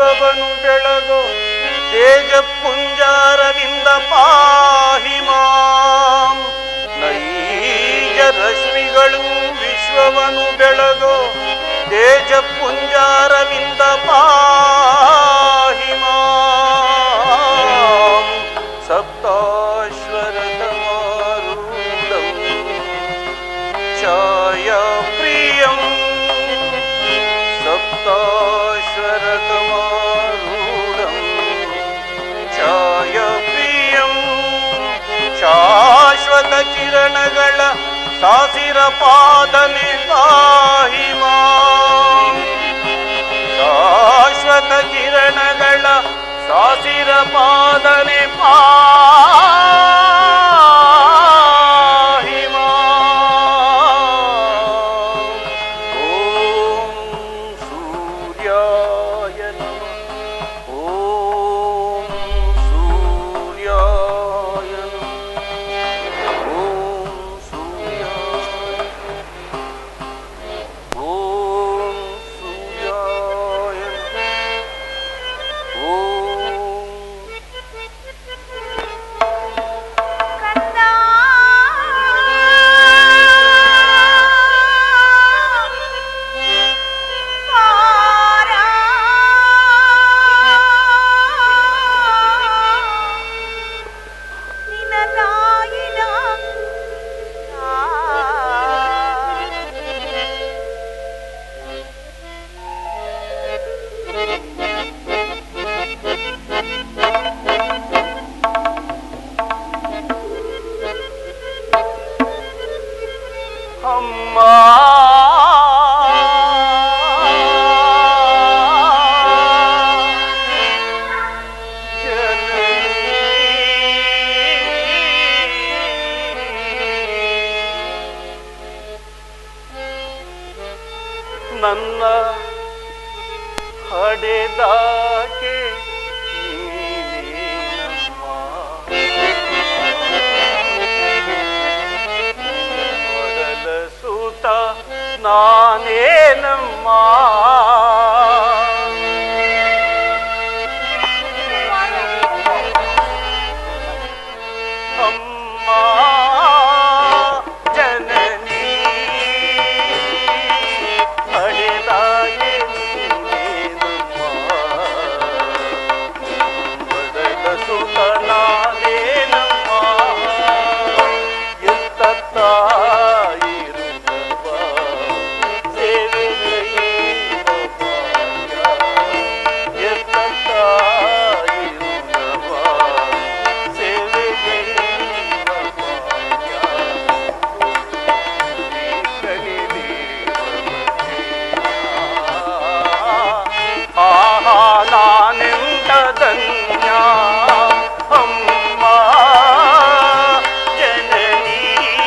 ವಿಶ್ವವನು ಬೆಳಗೋ ತೇಜ ಪುಂಜಾರದಿಂದ ಪಾಹಿ ಮಾಂ ನೈಜ ರಶ್ಮಿಗಳು ವಿಶ್ವವನು ಬೆಳಗೋ ತೇಜ ಪುಂಜಾರವಿಂದ ಪಾಹಿ ಮಾಂ ಸಪ್ತಾಶ್ವರದ ಮಾರೂಢಂ ಛಾಯಾ ಪ್ರಿಯಂ ಸಪ್ತಾಶ್ವರತಮಾರೂಢಂ ಛಾಯ ಪ್ರಿಯಂ ಶಾಶ್ವತ ಕಿರಣಗಳ ಸಾಸಿರ ಪಾದನೆ ಪಾಹಿ ಮಾಂ ಶಾಶ್ವತ ಕಿರಣಗಳ ಸಾಸಿರ ಪಾದನೆ ಪಾಹಿ ಮಾಂ. ಓಂ ಸೂರ್ಯಾಯ ನಮಃ ಓಂ ಸೂರ್ಯಾಯ ನಮಃ ಓಂ ಸೂರ್ಯಾಯ ಓಂ ಸೂರ್ಯಾಯ ನಮಃ ಓಂ ಕಂದ ಪಾರ ನಿನ್ನ ತಾಯಿನ ಅಮ್ಮ ನನ್ನ ಹಡೆದಾಕೆ ಮೊದಲ ಸೂತ ನಾನೇನಮ್ಮ ಅಮ್ಮ ಜನನಿ ಹಡೆದಾಗೆ ನೀನೇನಮ್ಮ ಮೊದಲ ಸೂತ ನಾನೇನಮ್ಮ ಎತ್ತ ತಾಯಿರುತ್ತವ ಸೇವೆಗೈವ ಭಾಗ್ಯ ಎತ್ತ ತಾಯಿರುತ್ತವ ಸೇವೆಗೈವ ಭಾಗ್ಯ ಆಹಾ ನಾನೆಂತ ಧನ್ಯ ಅಮ್ಮ ಜನನೀ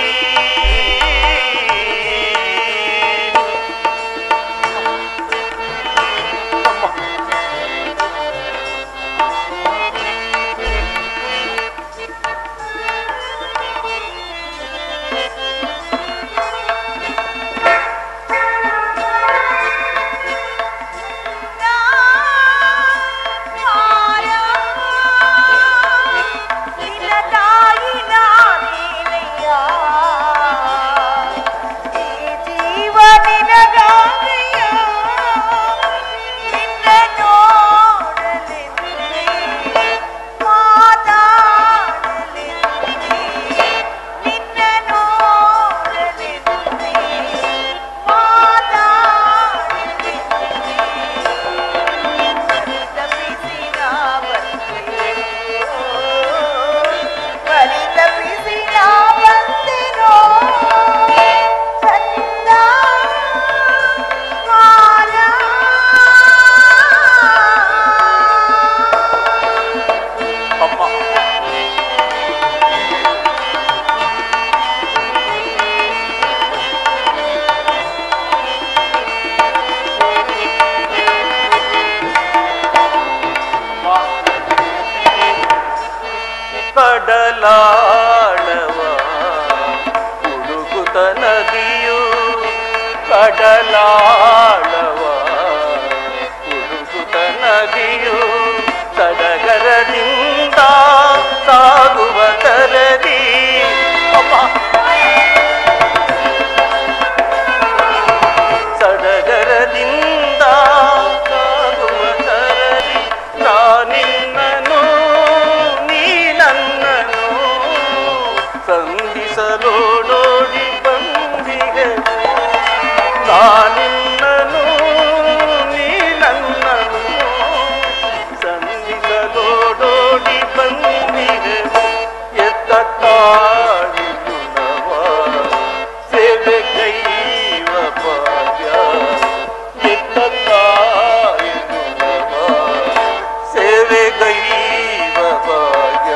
ನಿನ್ನ ತಾಯಿ ನಾನೇನಯ್ಯ ಈ ಜೀವ ನಿನಗಾಗಯ್ಯ ನಿನ್ನ ನೋಡಲೆಂದೇ ಮಾತಾಡಲೆಂದೇ ನಿನ್ನ ನೋಡಲೆಂದೇ ಅಮ್ಮ ಕಡಲಾಳವ ಹುಡುಗುತ ನದಿಯು ಕಡಲಾಳವ ಹುಡುಗುತ ನದಿಯು ನದಿಯು ಸಡಗರದಿಂದ ಸಾಗುವ ತರದಿ ಅಮ್ಮ ಸಡಗರದಿಂದ ಸಾಗುವ ತರದಿ ನಾನಿನ್ನನು ನೀ ನನ್ನನು ಸಂಧಿಸಲೋಡೋಡಿ ಬಂದಿಗೆ ನಾನಿನ್ನನು ನೀ ನನ್ನನು ಸಂಧಿಸಲೋಡೋಡಿ ಬಂದಿದೆ ಎತ್ತ ತಾಳಿಯುನವ ಸೇವೆ ಕೈವ ಭಾಗ್ಯ ಎತ್ತ ತಾಳಿಯುನವ ಸೇವೆ ಗೈವ ಭಾಗ್ಯ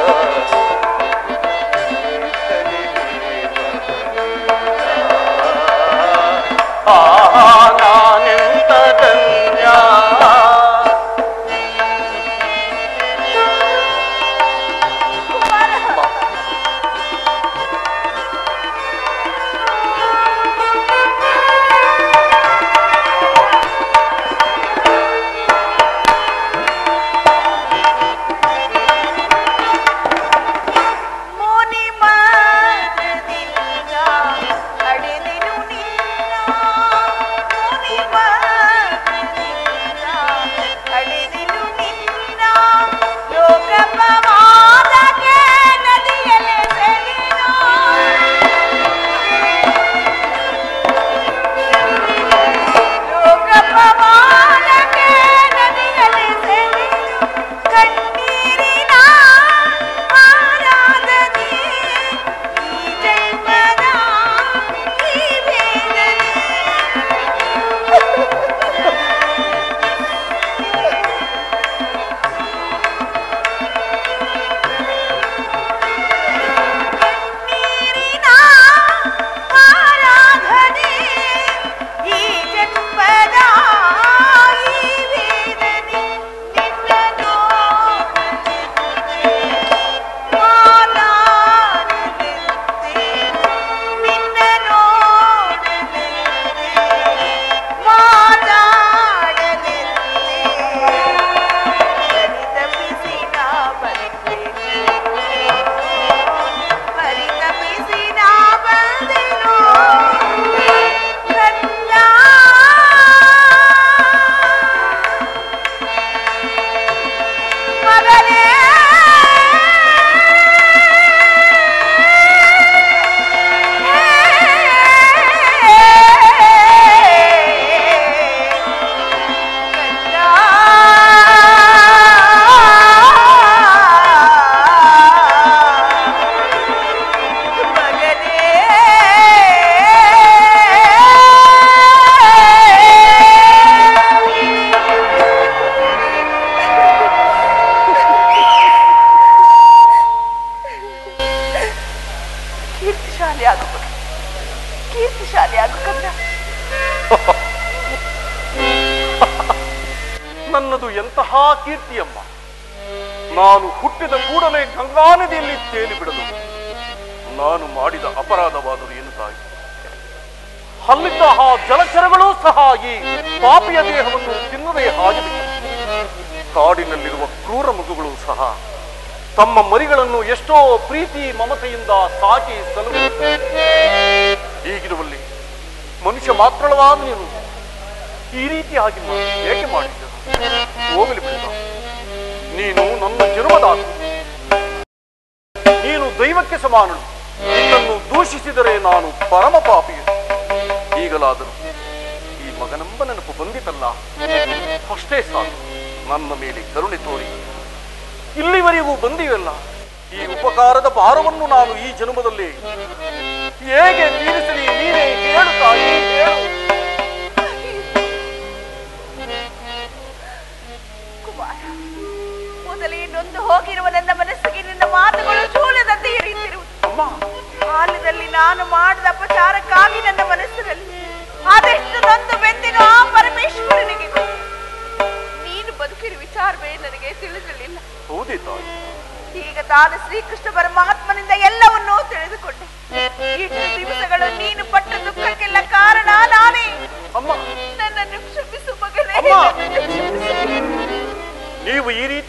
ಆ ನಾನೆಂತ ಧನ್ಯ ಮುನಿ ಮಾರ್ಗದಿಂದ ಅಡೆದೆನು ನಿನ್ನ ಮುನಿ ಮಾರ್ಗದಿಂದ ಅಡೆದೆನು ನಿನ್ನ ಲೋಕಪವಾದಕ್ಕೆ ನದಿಯಲೆ ಸೆಳೆದೋ ಲೋಕಪವಾದಕ್ಕೆ ನದಿಯಲೆ ಸೆಳೆದೋ ಕಣ್ಣೀರಿನ ಆರಾಧನೆ ಈ ಜನ್ಮದ ಈ ವೇದನೆ ನೀರಿನ ಆರಾಧನೆ ಈ ಜನ್ಮದ ಈ ವೇದನೆ ನಿನ್ನನ್ನು ಮಾತಾಡಲೆಂದೇ ನಿನ್ನ ನೋಡಲೆಂದೇ ಮಾತಾಡಲೆಂದೇ ಪರಿತಪಿಸಿ ನಾ ಬಂದೆನು ಪರಿತಪಿಸಿ ನಾ ಬಂದೆನು ನನ್ನ ಮಗನೇ ಕೀರ್ತಿಶಾಲಿ ಆಗಬೇಕು ಕೀರ್ತಿಶಾಲಿ ಆಗಬೇಕಂದ್ರ ನನ್ನದು ಎಂತಹ ಕೀರ್ತಿಯಮ್ಮ ನಾನು ಹುಟ್ಟಿದ ಕೂಡಲೇ ಗಂಗಾ ನದಿಯಲ್ಲಿ ತೇಲಿ ಬಿಡಲು ನಾನು ಮಾಡಿದ ಅಪರಾಧವಾದರೂ ಏನು ತಾಯಿ ಅಲ್ಲಿದ್ದ ಆ ಜಲಚರಗಳೂ ಸಹ ಈ ಪಾಪಿಯ ದೇಹವನ್ನು ತಿನ್ನದೇ ಹಾಗೆ ಕಾಡಿನಲ್ಲಿರುವ ಕ್ರೂರ ಮೃಗಗಳು ಸಹ ತಮ್ಮ ಮರಿಗಳನ್ನು ಎಷ್ಟೋ ಪ್ರೀತಿ ಮಮತೆಯಿಂದ ಸಾಕಿ ಸಲುಹುತ್ತವೆ ಹೀಗಿರುವಲ್ಲಿ ಮನುಷ್ಯ ಮಾತ್ರಳವಾದ ನೀನು ಈ ರೀತಿಯಾಗಿ ಮಾಡಿ ಏಕೆ ಮಾಡಿದ್ದ ಹೋಗಲಿ ಬಿಡ ನೀನು ನನ್ನ ಜನ್ಮದಾತ ನೀನು ದೈವಕ್ಕೆ ಸಮಾನನು ನಿನ್ನನ್ನು ದೂಷಿಸಿದರೆ ನಾನು ಪರಮ ಪಾಪಿ ಈಗಲಾದರೂ ಈ ಮಗನೆಂಬ ನೆನಪು ಬಂದಿತಲ್ಲ ಅಷ್ಟೇ ಸಾಕು ನನ್ನ ಮೇಲೆ ಕರುಣೆ ತೋರಿ ಇಲ್ಲಿವರೆಗೂ ಬಂದಿವೆಲ್ಲ ಈ ಉಪಕಾರದ ಭಾರವನ್ನು ನಾನು ಈ ಜನ್ಮದಲ್ಲಿ ಹೇಗೆ ತೀರಿಸಲಿ ನೀನೇ ಹೇಳು ತಾಯಿ ಹೇಳು ಕುಮಾರ ಮೊದಲೇ ನೊಂದು ಹೋಗಿರುವ ನನ್ನ ಮನಸ್ಸಿಗೆ ನಿನ್ನ ಮಾತುಗಳು ಶೂಲದಂತೆ ಎರೆಯುತ್ತಿರುವುದು ಅಮ್ಮ ಕಾಲದಲ್ಲಿ ನಾನು ಮಾಡಿದ ಅಪಚಾರಕ್ಕಾಗಿ ನನ್ನ ಮನಸ್ಸಿನಲ್ಲಿ ಅದೆಷ್ಟು ನೊಂದು ಬೆಂದಿನ ಆ ಪರಮೇಶ್ವರನಿಗೆ ಗೊತ್ತು. ನೀನು ಬದುಕಿರುವ ವಿಚಾರವೇ ನನಗೆ ತಿಳಿದಿರಲಿಲ್ಲ ಹೌದೇ ತಾಯಿ ಈಗ ತಾನು ಶ್ರೀಕೃಷ್ಣ ಪರಮಾತ್ಮನಿಂದ ಎಲ್ಲವನ್ನೂ ತಿಳಿದುಕೊಂಡೆ ಇಷ್ಟು ದಿವಸಗಳು ನೀನು ಪಟ್ಟ ದುಃಖಕ್ಕೆಲ್ಲ ಕಾರಣ ನಾನೇ ಅಮ್ಮ ನನ್ನನ್ನು ಕ್ಷಮಿಸು ಮಗನೇ ಅಮ್ಮ! ನನ್ನನ್ನು ಕ್ಷಮಿಸು.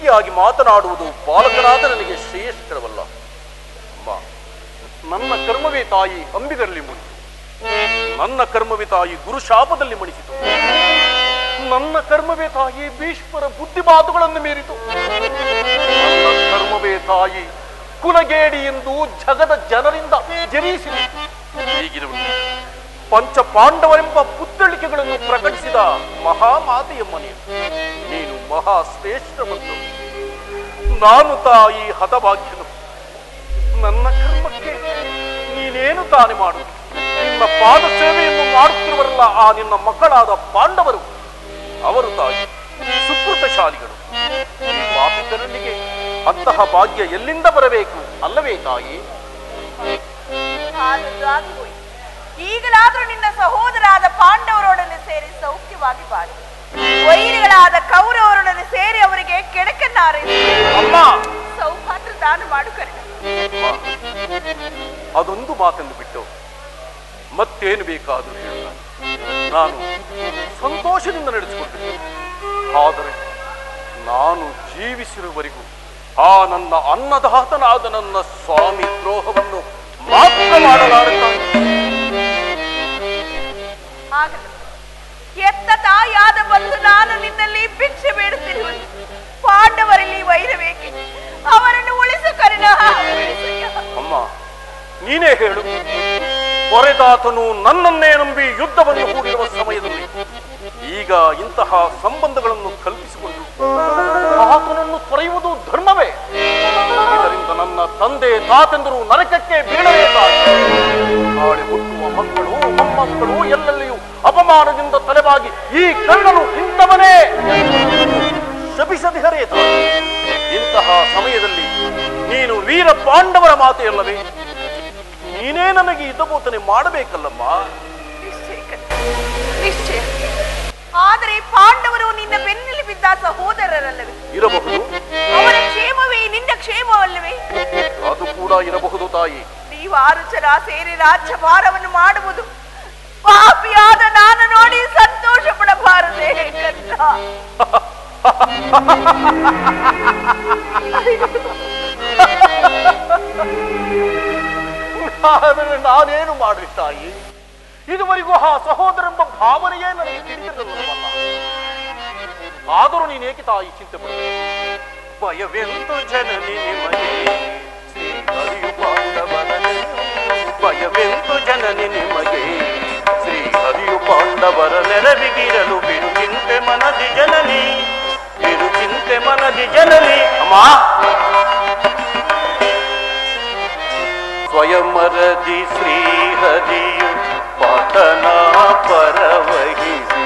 ರೀತಿಯಾಗಿ ಮಾತನಾಡುವುದು ಬಾಲಕನಾದ ನನಗೆ ಶ್ರೇಯಸ್ಕರವಲ್ಲ ಅಮ್ಮ ನನ್ನ ಕರ್ಮವೇ ತಾಯಿ ಅಂಬಿಗರಲ್ಲಿ ಮುನಿತು ನನ್ನ ಕರ್ಮವೇ ತಾಯಿ ಗುರುಶಾಪದಲ್ಲಿ ಮಣಿಸಿತು ನನ್ನ ಕರ್ಮವೇ ತಾಯಿ ಭೀಷ್ಮರ ಬುದ್ಧಿ ಮಾತುಗಳನ್ನು ಮೀರಿತು ನನ್ನ ಕರ್ಮವೇ ತಾಯಿ ಕುಲಗೇಡಿ ಎಂದು ಜಗದ ಜನರಿಂದ ಜನಿಸಿದೆ ಹೀಗಿರುವುದು ಪಂಚ ಪಾಂಡವರೆಂಬ ಪುತ್ತಳಿಕೆಗಳನ್ನು ಪ್ರಕಟಿಸಿದ ಮಹಾಮಾತೆಯಮ್ಮ ನೀನು ನೀನು ಮಹಾಶ್ರೇಷ್ಠ ಬಂದು ನಾನು ತಾಯಿ ಹತಭಾಗ್ಯನು ನನ್ನ ಕರ್ಮಕ್ಕೆ ನೀನೇನು ತಾನೆ ಮಾಡು ನಿನ್ನ ಪಾದ ಸೇವೆಯನ್ನು ಮಾಡುತ್ತಿರುವರಲ್ಲ ಆ ನಿನ್ನ ಮಕ್ಕಳಾದ ಪಾಂಡವರು ಅವರು ತಾಯಿ ಸುಕೃತಶಾಲಿಗಳು ಈ ಪಾಪಿತರನಿಗೆ ಅಂತಹ ಭಾಗ್ಯ ಎಲ್ಲಿಂದ ಬರಬೇಕು ಅಲ್ಲವೇ ತಾಯಿ ಆದದ್ದು ಆಗಿ ಹೋಯಿತು ಈಗಲಾದ್ರೂ ನಿನ್ನ ಸಹೋದರಾದ ಪಾಂಡವರೊಡನೆ ಸೇರಿ ಸೌಖ್ಯವಾಗಿ ಬಾಳಿ ವೈರಿಗಳಾದ ಕೌರವರೊಡನೆ ಸೇರಿ ಅವರಿಗೆ ಕೆಡಕನ್ನಾರೈಸಿ ಅಮ್ಮ ಸೌಭಾಗ್ಯ ದಾನ ಮಾಡು ಕರೆ ಅಮ್ಮ, ಅದೊಂದು ಮಾತನ್ನು ಬಿಟ್ಟು ಮತ್ತೇನು ಬೇಕಾದರೂ ಹೇಳ ನಾನು ಸಂತೋಷದಿಂದ ನಡೆಸಿಕೊಂಡಿದ್ದೆ ಆದರೆ ನಾನು ಜೀವಿಸಿರುವವರೆಗೂ ಆ ನನ್ನ ಅನ್ನದಾತನಾದ ನನ್ನ ಸ್ವಾಮಿ ದ್ರೋಹವನ್ನು ಮಾತ್ರ ಮಾಡಲಾರುತ್ತಾನೆ ಆಗಲ್ಲ ಎತ್ತ ತಾಯಾದ ಬಂದು ನಾನು ನಿನ್ನಲ್ಲಿ ಭಿಕ್ಷೆ ಬೇಡುತ್ತಿರುವುದು ಪಾಂಡವರಲ್ಲಿ ವೈರವೇಕೆ ಅವರನ್ನು ಉಳಿಸು ಕರಿನ ಉಳಿಸಯ್ಯ. ಅಮ್ಮ ನೀನೇ ಹೇಳು ಹೊರೆದಾತನು ನನ್ನನ್ನೇ ನಂಬಿ ಯುದ್ಧವನ್ನು ಹೂಡಿರುವ ಸಮಯದಲ್ಲಿ ಈಗ ಇಂತಹ ಸಂಬಂಧಗಳನ್ನು ಕಲ್ಪಿಸಿಕೊಂಡು ಆತನನ್ನು ತೊರೆಯುವುದು ಧರ್ಮವೇ ಇದರಿಂದ ನನ್ನ ತಂದೆ ತಾತಂದರು ನರಕಕ್ಕೆ ಬೀಳಬೇಕಾಗಿ ನಾಳೆ ಹುಟ್ಟುವ ಮಕ್ಕಳು ಮೊಮ್ಮಕ್ಕಳು ಎಲ್ಲೆಲ್ಲಿಯೂ ಅಪಮಾನದಿಂದ ತಲೆಬಾಗಿ ಈ ಕರ್ಣನು ಇಂಥವನೇ ಶಪಿಸದಿಹರೇ ತಾಯಿ ಇಂತಹ ಸಮಯದಲ್ಲಿ ನೀನು ವೀರ ಪಾಂಡವರ ಮಾತೆಯಲ್ಲವೇ ನೀನೇ ನನಗೆ ಹಿತಬೋಧನೆ ಮಾಡಬೇಕಲ್ಲಮ್ಮ ನಿಶ್ಚಯ ಕಣೆ, ನಿಶ್ಚಯ ಆದರೆ ಪಾಂಡವರು ನಿನ್ನ ಬೆನ್ನಲ್ಲಿ ಬಿದ್ದ ಸಹೋದರರಲ್ಲವೇ ಇರಬಹುದು ಅವರ ಕ್ಷೇಮವೇ ನಿನ್ನ ಕ್ಷೇಮವಲ್ಲವೇ ಅದು ಕೂಡ ಇರಬಹುದು ತಾಯಿ ನೀವಾರು ಜನ ಸೇರಿ ರಾಜ್ಯ ಭಾರವನ್ನು ಮಾಡುವುದು ಪಾಪಿಯಾದ ನಾನು ನೋಡಿ ಸಂತೋಷ ಪಡಬಾರದೆ ಕನ್ನ ಆದರೆ ನಾನೇನು ಮಾಡಲಿ ತಾಯಿ ಇದುವರೆಗೂ ಆ ಸಹೋದರೆಂಬ ಭಾವನೆಯೇ ನನಗೆ ತಿಳಿದಿರಲಿಲ್ಲವಲ್ಲ ಆದರೂ ನೀನೇಕೆ ತಾಯಿ ಚಿಂತೆ ಪಡಬೇಕು ಭಯವೆಂದು ಜನನಿ ನಿಮಗೆ ಶ್ರೀ ಹರಿಯು ಪಾಂಡವರನೆ ಭಯವೆಂದು ಜನನಿ ನಿಮಗೆ ಶ್ರೀ ಹರಿಯು ಪಾಂಡವರ ನೆರವಿಗಿರಲು ಬಿಡು ಚಿಂತೆ ಮನದಿ ಜನನಿ ಬಿಡು ಚಿಂತೆ ಮನದಿ ಜನನಿ ಅಮ್ಮ ಸ್ವಯಂವರದಿ ಶ್ರೀಹರಿಯು ಪಾಟನ ಪರವಹಿಸಿ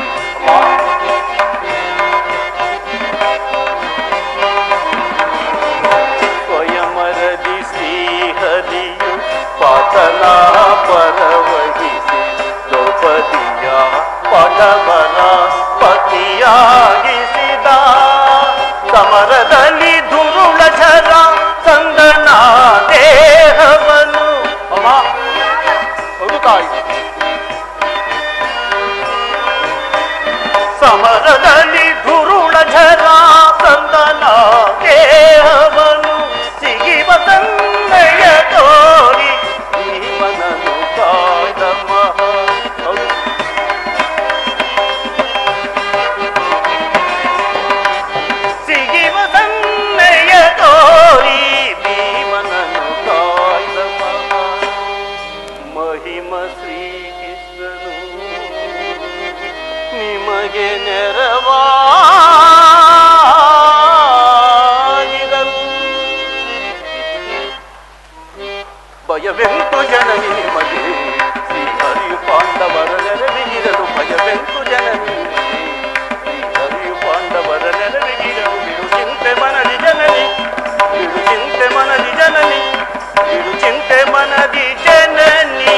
ಸ್ವಯಂವರದಿ ಶ್ರೀಹರಿಯು ಪಾಟನ ಪರವಹಿಸಿ ದ್ರೌಪದಿಯ ಪಡವನ ಪತಿಯಾಗಿಸಿದ ಸಮರದಲ್ಲಿ ದುರುಳ ಝರ ಸಂದನ ದೇಹವನ್ನು ಅಮ್ಮ ಹೌದು ತಾಯಿ ಸಮರದಲ್ಲಿ ಧುರುಳ ಝರ ಸಂದನ ದೇಹವನ್ನು ಸಿಗಿವ ತಂದೆಯ ತೋರಿ ಜೀವನನು ಕಾದ ಮಹಾ ಹೌದು. ಸಿಗಿವ ತಂದೆಯ ತೋರಿ ಭೀಮನನು ಕಾಯ್ದ ಮಹಾ ಮಹಿಮ ಶ್ರೀಕೃಷ್ಣನು ನಿಮಗೆ ನೆರವಾಗಿರಲು ಭಯವೆಂತು ಜನನಿ ನಿಮಗೆ ಶ್ರೀ ಹರಿಯು ಪಾಂಡವರ ನೆರವಿಗಿರಲು ಭಯವೆಂತು ಜನನಿ ಶ್ರೀ ಹರಿಯು ಪಾಂಡವರ ನೆರವಿಗಿರಲು ಬಿಡು ಚಿಂತೆ ಮನದಿ ಜನನಿ ಬಿಡು ಚಿಂತೆ ಮನದಿ ಜನನಿ ಬಿಡು ಚಿಂತೆ ಮನದಿ ಜನನಿ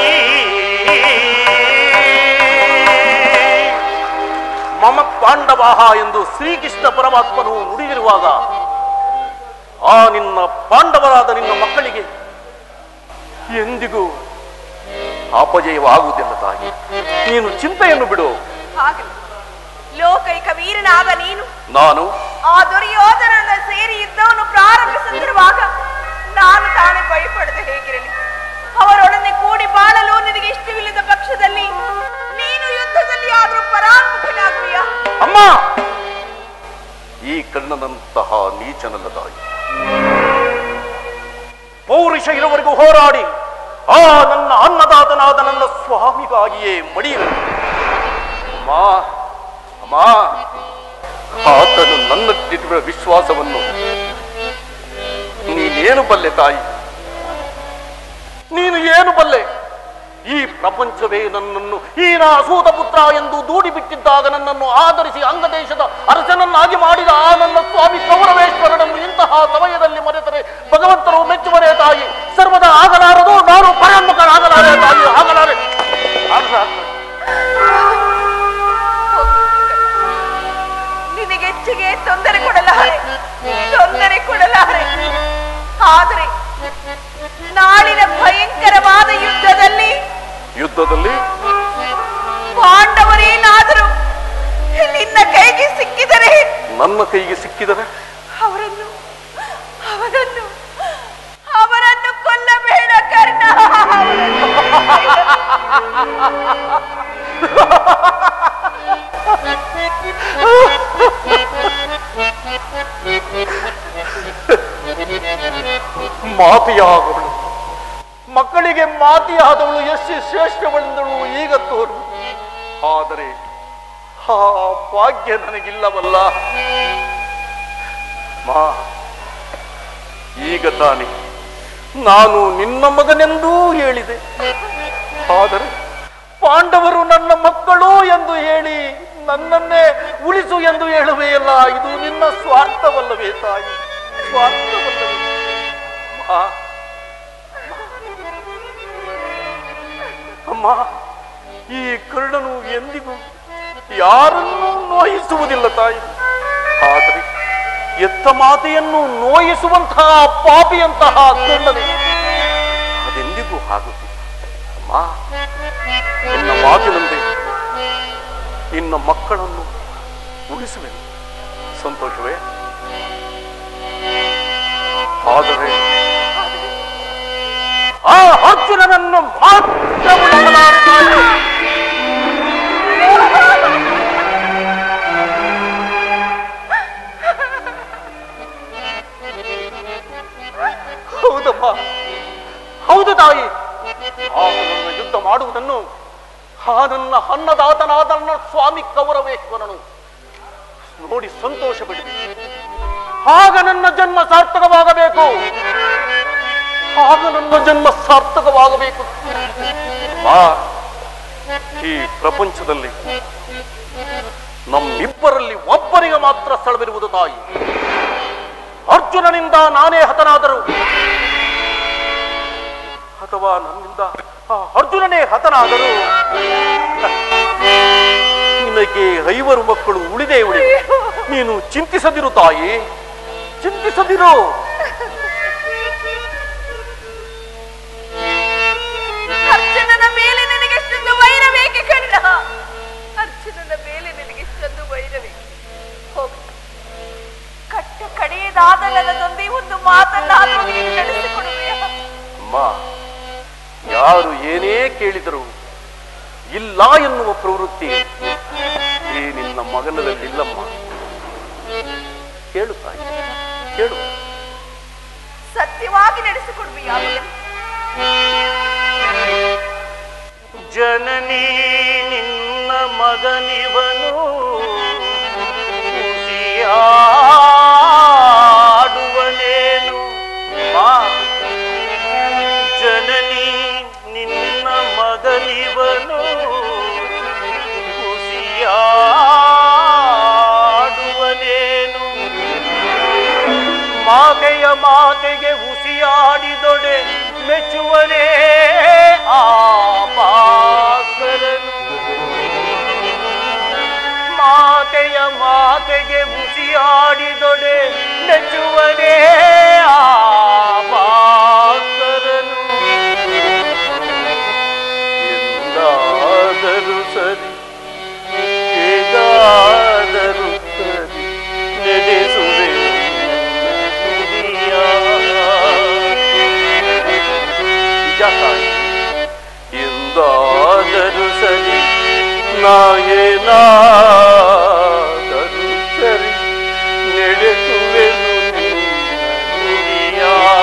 ಮಮ ಪಾಂಡವಾಹ ಎಂದು ಶ್ರೀಕೃಷ್ಣ ಪರಮಾತ್ಮನು ನುಡಿದಿರುವಾಗ ಆ ನಿನ್ನ ಪಾಂಡವರಾದ ನಿನ್ನ ಮಕ್ಕಳಿಗೆ ಎಂದಿಗೂ ಅಪಜಯವಾಗುವುದಿಲ್ಲ ತಾಯಿ ನೀನು ಚಿಂತೆಯನ್ನು ಬಿಡು ಹಾಗಲ್ಲ ಲೋಕೈಕ ವೀರನಾದ ನೀನು ನಾನು ಆ ದುರ್ಯೋಧನನ ಸೇರಿ ಯುದ್ಧವನ್ನು ಪ್ರಾರಂಭಿಸುತ್ತಿರುವಾಗ ನಾನು ತಾನೇ ಭಯಪಡದೆ ಹೇಗಿರಲಿ ಅವರೊಡನೆ ಕೂಡಿ ಬಾಳಲು ನಿನಗೆ ಇಷ್ಟವಿಲ್ಲದ ಪಕ್ಷದಲ್ಲಿ ನೀನು ಯುದ್ಧದಲ್ಲಿ ಆದರೂ ಪರಾಂಗುಖನಾಗುವಿಯಾ ಅಮ್ಮ ಈ ಕಣ್ಣನಂತಹ ನೀಚನಲ್ಲ ತಾಯಿ ಪೌರುಷ ಇರುವವರೆಗೂ ಹೋರಾಡಿ ಆ ನನ್ನ ಅನ್ನದಾತನಾದ ನನ್ನ ಸ್ವಾಮಿಗಾಗಿಯೇ ಮಡಿಯುವೆ ಅಮ್ಮ ಅಮ್ಮ ಆತನು ನನ್ನಲ್ಲಿರುವ ವಿಶ್ವಾಸವನ್ನು ನೀನೇನು ಬಲ್ಲೆ ತಾಯಿ ನೀನು ಏನು ಬಲ್ಲೆ ಈ ಪ್ರಪಂಚವೇ ನನ್ನನ್ನು ಈನ ಅಸೂತ ಪುತ್ರ ಎಂದು ದೂಡಿ ಬಿಟ್ಟಿದ್ದಾಗ ನನ್ನನ್ನು ಆಧರಿಸಿ ಅಂಗದೇಶದ ಅರಸನನ್ನಾಗಿ ಮಾಡಿದ ಆ ನನ್ನ ಸ್ವಾಮಿ ಕೌರವೇಶ್ವರನನ್ನು ಇಂತಹ ಸಮಯದಲ್ಲಿ ಮರೆತರೆ ಭಗವಂತರು ಮೆಚ್ಚುವರೇ ತಾಯಿ ಸರ್ವದ ಆಗಲಾರದು ನಾನು ಪರಾನ್ಮುಖನಾಗಲಾರೆ ತಾಯಿ ಆಗಲಾರೆ ಆಗಲಾರೆ. ನಿನಗೆ ಹೆಚ್ಚಿಗೆ ತೊಂದರೆ ಕೊಡಲಾರೆ ತೊಂದರೆ ಕೊಡಲಾರೆ ಆದರೆ ನಾಳಿನ ಭಯಂಕರವಾದ ಯುದ್ಧದಲ್ಲಿ ಯುದ್ಧದಲ್ಲಿ ಪಾಂಡವರೇನಾದರೂ ನಿನ್ನ ಕೈಗೆ ಸಿಕ್ಕಿದರೆ ನನ್ನ ಕೈಗೆ ಸಿಕ್ಕಿದರೆ ಅವರನ್ನು ಅವರನ್ನು ಅವರನ್ನು ಕೊಲ್ಲಬೇಡ ಕರ್ಣ ಅವರನ್ನು ಮಾತೆಯಾದವಳು ಮಕ್ಕಳಿಗೆ ಮಾತೆಯಾದವಳು ಎಷ್ಟು ಶ್ರೇಷ್ಠವೆಂದಳು ಈಗ ತೋರು ಆದರೆ ಆ ಭಾಗ್ಯ ನನಗಿಲ್ಲವಲ್ಲ ಮಾ ಈಗ ತಾನೆ ನಾನು ನಿನ್ನ ಮಗನೆಂದೂ ಹೇಳಿದೆ ಆದರೆ ಪಾಂಡವರು ನನ್ನ ಮಕ್ಕಳು ಎಂದು ಹೇಳಿ ನನ್ನನ್ನೇ ಉಳಿಸು ಎಂದು ಹೇಳುವೆಯಲ್ಲ ಇದು ನಿನ್ನ ಸ್ವಾರ್ಥವಲ್ಲವೇ ತಾಯಿ ಸ್ವಾರ್ಥವಲ್ಲವೇ ಮಾ ಅಮ್ಮ ಈ ಕರ್ಣನು ಎಂದಿಗೂ ಯಾರನ್ನೂ ನೋಯಿಸುವುದಿಲ್ಲ ತಾಯಿ ಆದರೆ ಎತ್ತ ಮಾತೆಯನ್ನು ನೋಯಿಸುವಂತಹ ಪಾಪಿಯಂತಹ ಕರ್ಣನೆ ಅದೆಂದಿಗೂ ಆಗುತ್ತಿಲ್ಲ ಅಮ್ಮ ನಿನ್ನ ಮಾತಿನಂತೆ ನಿನ್ನ ಮಕ್ಕಳನ್ನು ಉಳಿಸುವೆ ಸಂತೋಷವೇ ಆದರೆ ಆ ಅರ್ಜುನನನ್ನು ಮಾತ್ರ ಉಳಿಸಲಾರೆ ತಾಯಿ. ಹೌದಮ್ಮ ಹೌದು ತಾಯಿ ಆ ನನ್ನ ಯುದ್ಧ ಮಾಡುವುದನ್ನು ಆ ನನ್ನ ಅನ್ನದಾತನಾದ ನನ್ನ ಸ್ವಾಮಿ ಕೌರವೇಶ್ವರನು ನೋಡಿ ಸಂತೋಷ ಬಿಡಲಿ ಆಗ ನನ್ನ ಜನ್ಮ ಸಾರ್ಥಕವಾಗಬೇಕು ಆಗ ನನ್ನ ಜನ್ಮ ಸಾರ್ಥಕವಾಗಬೇಕು ಆ ಈ ಪ್ರಪಂಚದಲ್ಲಿ ನಮ್ಮಿಬ್ಬರಲ್ಲಿ ಒಬ್ಬರಿಗೆ ಮಾತ್ರ ಸ್ಥಳವಿರುವುದು ತಾಯಿ ಅರ್ಜುನನಿಂದ ನಾನೇ ಹತನಾದರು ಅಥವಾ ನನ್ನಿಂದ ಆ ಅರ್ಜುನನೇ ಹತನಾದರು ನಿನಗೆ ಐವರು ಮಕ್ಕಳು ಉಳಿದೇ ಉಳಿವೆ ನೀನು ಚಿಂತಿಸದಿರು ತಾಯಿ ಚಿಂತಿಸದಿರು ಅರ್ಜುನನ ಮೇಲೆ ನಿನಗೆಷ್ಟೊಂದು ವೈರವೇಕೆ ಕಣ್ಣ ಅರ್ಜುನನ ಮೇಲೆ ನಿನಗೆಷ್ಟೊಂದು ವೈರವೇಕೆ ಹೋಗು ಕಟ್ಟ ಕಡೆಯದಾದ ನನ್ನದೊಂದೇ ಒಂದು ಮಾತನ್ನಾದರೂ ನೀನು ನಡೆಸಿಕೊಡುವೆಯಾ ಅಮ್ಮ ಯಾರು ಏನೇ ಕೇಳಿದರು ಇಲ್ಲ ಎನ್ನುವ ಪ್ರವೃತ್ತಿ ಈ ನಿನ್ನ ಮಗನದಲ್ಲಿಲ್ಲಮ್ಮ ಕೇಳು ತಾಯಿ ಕೇಳು ಸತ್ಯವಾಗಿ ನಡೆಸಿಕೊಡುವೆಯಾ ಜನನಿ ನಿನ್ನ ಮಗನಿವನು ಆಡುವನೇನು ಮಾ ಜನನಿ ನಿನ್ನ ಮಗನಿವನು ಆಡುವನೇನು ಮಾತೆಯ ಮಾತೆಗೆ ಹುಸಿಯಾಡಿದೊಡೆ ಮೆಚ್ಚುವನೇ ಆ ಭಾಸ್ಕರನು ಮಾತೆಯ ಮಾತೆಗೆ ಹುಸಿಯಾಡಿದೊಡೆ ಮೆಚ್ಚುವನೇ ಆ ಭಾಸ್ಕರನು ಎಂದಾದರೂ ಸರಿ ಹೇಗಾದರೂ ಸರಿ ನಡೆಸುವೆ ಎಂದಾದರೂ ಸರಿ ನಾಯೇನಾದರೂ ಸರಿ ನಡೆಸುವೆನು ನಿನ್ನ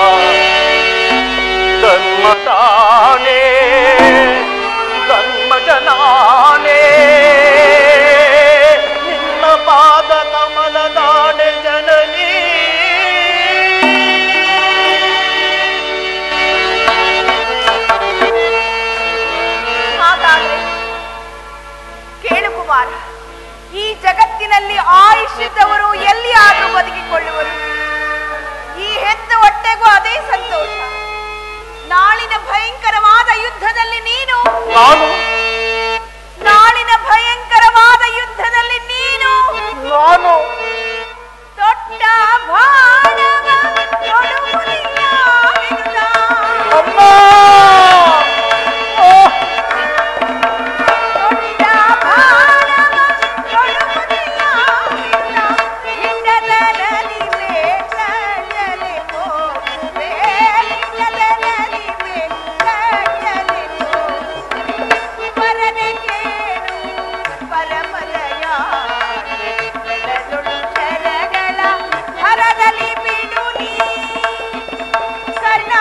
ಧರ್ಮದಾಣೆ ಧರ್ಮಜನಾಣೆ ನಿನ್ನ ಪಾದ ಕಮಲದಾಣೆ ಜನನೀ ಹಾಗಾದ್ರೆ ಕೇಳು ಕುಮಾರ ಈ ಜಗತ್ತಿನಲ್ಲಿ ಆಯುಷ್ಯದವರು ಎಲ್ಲಿಯಾದ್ರೂ ಬದುಕಿಕೊಳ್ಳುವರು ಈ ಹೆತ್ತ ಹೊಟ್ಟೆಗೂ ಅದೇ ಸಂತೋಷ ನಾಳಿನ ಭಯಂಕರವಾದ ಯುದ್ಧದಲ್ಲಿ ನೀನು ನಾನು ನಾಳಿನ ಭಯಂಕರವಾದ ಯುದ್ಧದಲ್ಲಿ ನೀನು ನಾನು ದೊಡ್ಡ ಬಾಣವ ತೊಡುವುದಿಲ್ಲ ವಿನುತ. ಅಮ್ಮ ದೊಡ್ಡ ಬಾಣವ ತೊಡುವುದಿಲ್ಲ ವಿನುತ. ಹಿಂಡದರಲ್ಲಿ ಬೇಟದಲ್ಲಿ ಹೋಗುವೆ. ಹಿಂಡದರಲ್ಲಿ ಬೇಟದಲ್ಲಿ ಹೋಗುವೆ. ಪರನೆ ಕೇಳು ಪರಮದಯ ಬೆಳದೊಳು ಶರಗಳ ಹರದಲ್ಲಿ ಬಿಡು ನೀ ಕರ್ಣ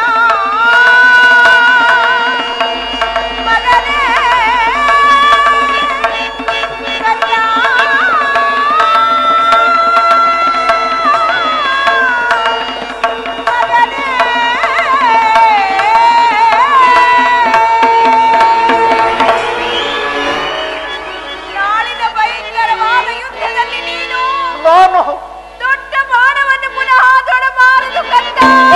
ಮಗನೇ ಕರ್ಣ ನಾಳಿನ ಭಯಂಕರವಾದ ಯುದ್ಧದಲ್ಲಿ ನೀನು ನಾನು ದೊಡ್ಡ ಬಾಣವನ್ನು ಪುನಃ ತೊಡಬಾರದು ಕಂದ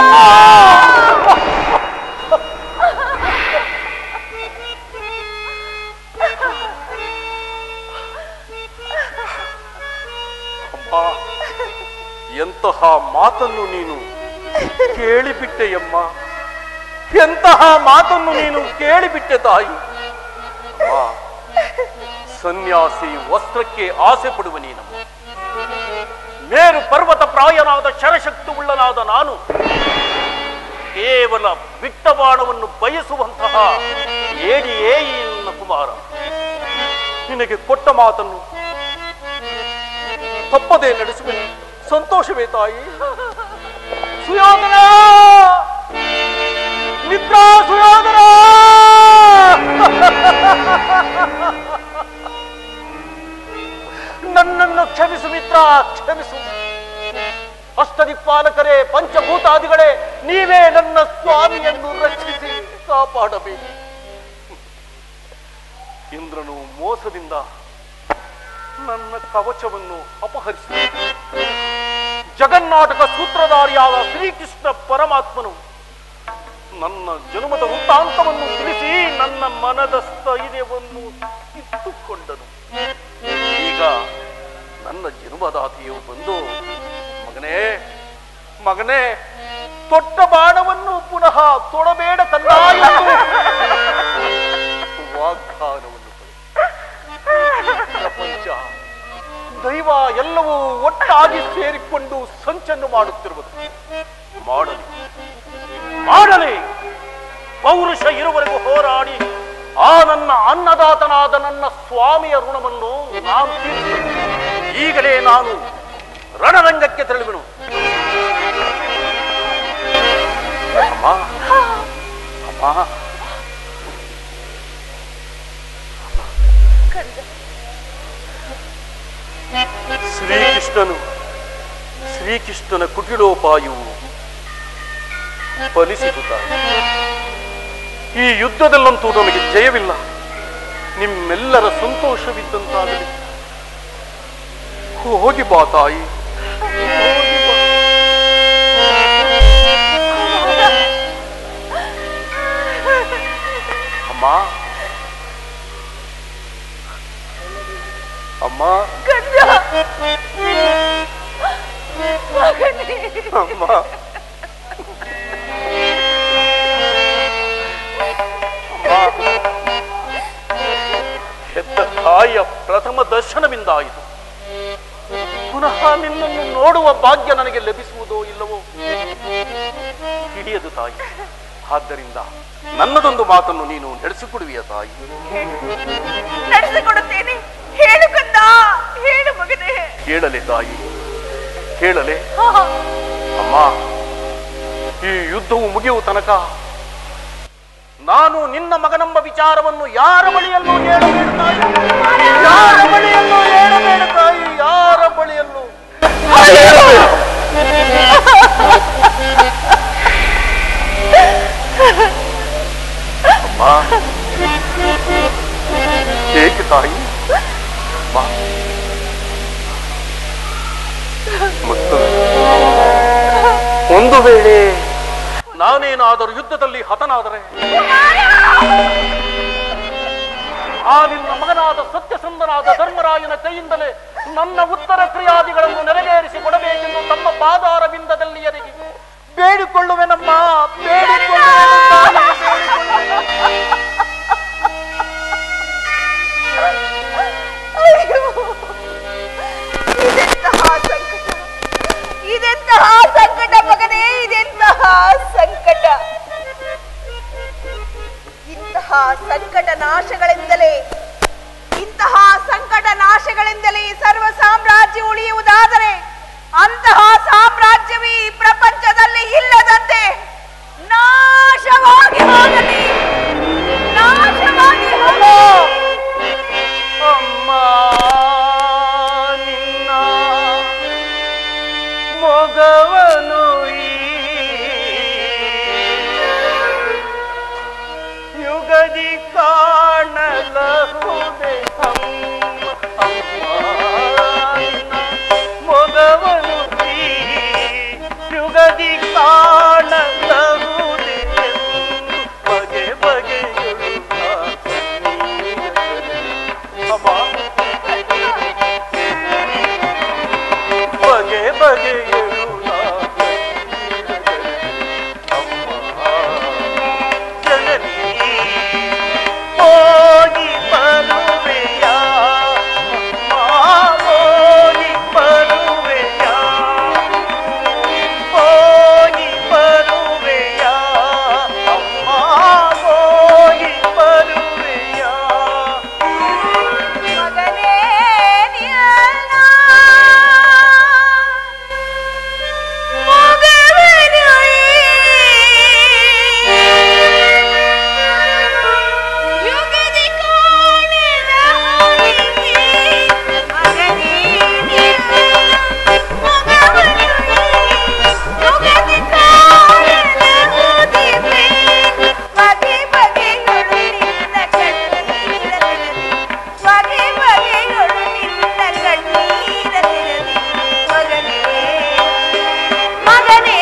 ಅಮ್ಮ ಎಂತಹ ಮಾತನ್ನು ನೀನು ಕೇಳಿಬಿಟ್ಟೆಯಮ್ಮ ಎಂತಹ ಮಾತನ್ನು ನೀನು ಕೇಳಿಬಿಟ್ಟೆ ತಾಯಿ ಅಮ್ಮ ಸನ್ಯಾಸಿ ವಸ್ತ್ರಕ್ಕೆ ಆಸೆ ಪಡುವ ನೀನಮ್ಮ ಮೇರು ಪರ್ವತ ಪ್ರಾಯನಾದ ಶರಶಕ್ತಿ ಉಳ್ಳನಾದ ನಾನು ಕೇವಲ ಬಿಟ್ಟ ಬಾಣವನ್ನು ಬಯಸುವಂತಹ ಏಡಿಯೇ ಈ ನನ್ನ ಕುಮಾರ ನಿನಗೆ ಕೊಟ್ಟ ಮಾತನ್ನು ತಪ್ಪದೇ ನಡೆಸುವೆ ಸಂತೋಷವೇ ತಾಯಿ ಸುಯೋಧನ ಮಿತ್ರ ಸುಯೋಧನ ನನ್ನನ್ನು ಕ್ಷಮಿಸು ಮಿತ್ರ ಕ್ಷಮಿಸು ಅಷ್ಟದಿಕ್ಪಾಲಕರೇ ಪಂಚಭೂತಾದಿಗಳೇ ನೀವೇ ನನ್ನ ಸ್ವಾಮಿಯನ್ನು ರಕ್ಷಿಸಿ ಕಾಪಾಡಬೇಕು ಇಂದ್ರನು ಮೋಸದಿಂದ ನನ್ನ ಕವಚವನ್ನು ಅಪಹರಿಸಿ ಜಗನ್ನಾಟಕ ಸೂತ್ರಧಾರಿಯಾದ ಶ್ರೀಕೃಷ್ಣ ಪರಮಾತ್ಮನು ನನ್ನ ಜನ್ಮದ ವೃತ್ತಾಂತವನ್ನು ತಿಳಿಸಿ ನನ್ನ ಮನದ ಸ್ಥೈರ್ಯವನ್ನು ಕಿತ್ತುಕೊಂಡನು ಈಗ ನನ್ನ ಜನ್ಮದಾತಿಯು ಬಂದು ಮಗನೇ ಮಗನೇ ತೊಟ್ಟ ಬಾಣವನ್ನು ಪುನಃ ತೊಡಬೇಡ ತನ್ನ ಎಂದು ವಾಗ್ದಾನವನ್ನು ಪಡೆದ. ಪ್ರಪಂಚ ದೈವ ಎಲ್ಲವೂ ಒಟ್ಟಾಗಿ ಸೇರಿಕೊಂಡು ಸಂಚನ್ನು ಮಾಡುತ್ತಿರುವುದು ಮಾಡಲಿ ಮಾಡಲಿ ಪೌರುಷ ಇರುವರೆಗೂ ಹೋರಾಡಿ ಆ ನನ್ನ ಅನ್ನದಾತನಾದ ನನ್ನ ಸ್ವಾಮಿಯ ಋಣವನ್ನು ನಾನು ತೀರಿಸುತ್ತೇನೆ. ಈಗಲೇ ನಾನು ರಣರಂಗಕ್ಕೆ ತೆರಳುವೆನು ಅಮ್ಮ ಅಮ್ಮ ಶ್ರೀಕೃಷ್ಣನು ಶ್ರೀಕೃಷ್ಣನ ಕುಟಿಲೋಪಾಯವು ಫಲಿಸಿತು ತಾಯಿ. ಈ ಯುದ್ಧದಲ್ಲಂತೂ ನಮಗೆ ಜಯವಿಲ್ಲ ನಿಮ್ಮೆಲ್ಲರ ಸಂತೋಷವಿದ್ದಂತಾಗಲಿ ಹೋಗಿ ಬಾ ತಾಯಿ ಹೋಗಿ ಬಾ. ಅಮ್ಮ ಅಮ್ಮ ಕಂದ ಮಗನೇ ಅಮ್ಮ ಅಮ್ಮ ಹೆತ್ತ ತಾಯಿಯ ಪ್ರಥಮ ದರ್ಶನವಿಂದಾಯಿತು ಪುನಃ ನಿನ್ನನ್ನು ನೋಡುವ ಭಾಗ್ಯ ನನಗೆ ಲಭಿಸುವುದೋ ಇಲ್ಲವೋ ಹಿಡಿಯದು ತಾಯಿ ಆದ್ದರಿಂದ ನನ್ನದೊಂದು ಮಾತನ್ನು ನೀನು ನಡೆಸಿಕೊಡುವಿಯ ತಾಯಿ ನಡೆಸಿಕೊಡುತ್ತೇನೆ ಹೇಳು ಕಂದ ಹೇಳು ಮಗನೇ ಕೇಳಲೆ ತಾಯಿ ಕೇಳಲೆ ಹಾ, ಅಮ್ಮ ಈ ಯುದ್ಧವು ಮುಗಿಯುವ ತನಕ ನಾನು ನಿನ್ನ ಮಗನೆಂಬ ವಿಚಾರವನ್ನು ಯಾರ ಬಳಿಯಲ್ಲೂ ಹೇಳಬೇಡ ತಾಯಿ ಯಾರ ಬಳಿಯಲ್ಲೂ ಹೇಳಬೇಡ ತಾಯಿ ಯಾರ ಬಳಿಯಲ್ಲೂ ಅಮ್ಮ ಏಕೆ ತಾಯಿ ಅಮ್ಮ ಮತ್ತು ಒಂದು ವೇಳೆ ನಾನೇನಾದರೂ ಯುದ್ಧದಲ್ಲಿ ಹತನಾದರೆ ಆ ನಿನ್ನ ಮಗನಾದ ಸತ್ಯಸಂಧನಾದ ಧರ್ಮರಾಯನ ಕೈಯಿಂದಲೇ ನನ್ನ ಉತ್ತರ ಕ್ರಿಯಾದಿಗಳನ್ನು ನೆರವೇರಿಸಿ ಕೊಡಬೇಕೆಂದು ತಮ್ಮ ಪಾದಾರ ಬಿಂದದಲ್ಲಿ ಎರಗಿ ಬೇಡಿಕೊಳ್ಳುವೆನಮ್ಮ ಬೇಡಿಕೊಳ್ಳುವೆನು ತಾಯಿ, ಬೇಡಿಕೊಳ್ಳುವೆನು. ಅಯ್ಯೋ ಇದೆಂತಹ ಸಂಕಟ ಇದೆಂತಹ ಸಂಕಟ ಮಗನೇ ಇದೆಂತಹ ಸಂಕಟ ಇಂತಹ ಸಂಕಟ ನಾಶಗಳಿಂದಲೇ ಇಂತಹ ಸಂಕಟ ನಾಶಗಳಿಂದಲೇ ಸರ್ವ ಸಾಮ್ರಾಜ್ಯ ಉಳಿಯುವುದಾದರೆ ಅಂತಹ ಸಾಮ್ರಾಜ್ಯವೇ ಈ ಪ್ರಪಂಚದಲ್ಲಿ ಇಲ್ಲದಂತೆ ನಾಶವಾಗಿ ಹೋಗಲಿ ನಾಶವಾಗಿ ಹೋಗಲಿ ಅಮ್ಮ ನಿನ್ನ ಮೊಗವನು ಈ ಯುಗದಿ ಕಾಣಲಹುದೆ ಅಮ್ಮ ಅಮ್ಮ ನಿನ್ನ ಮೊಗವನು ಈ ಯುಗದಿ ಕಾಣಲಹುದೆ ಎಂದು ಬಗೆ ಬಗೆಯುಳ್ಳ ಅಮ್ಮ ಬಗೆ ಬಗೆಯುಳ್ಳ ಅಮ್ಮ ಜನನಿ ಹೋಗಿ ಬರುವೆಯ ಹೋಗಿ ಬರುವೆಯ ಹೋಗಿ ಬರುವೆಯ ಅಮ್ಮ ಹೋಗಿ ಬರುವೆಯ ಮಗನೇ ನಿನ್ನ ಮಗವನು ಯುಗದಿ ಕಾಣದ ಹುಡುಗಿ. ಮಗನೇ ನಿನ್ನ ಮಗವನು ಯುಗದಿ ಕಾಣದ ಹುಡುಗಿ. ಬಗೆ ಬಗೆಗಳು ನಿನ್ನ ಕಣ್ಣೀರಲಿರಲಿ. ಬಗೆ ಬಗೆಗಳು ನಿನ್ನ ಕಣ್ಣೀರಲಿರಲಿ. ಮಗನೇ ಮಗನೇ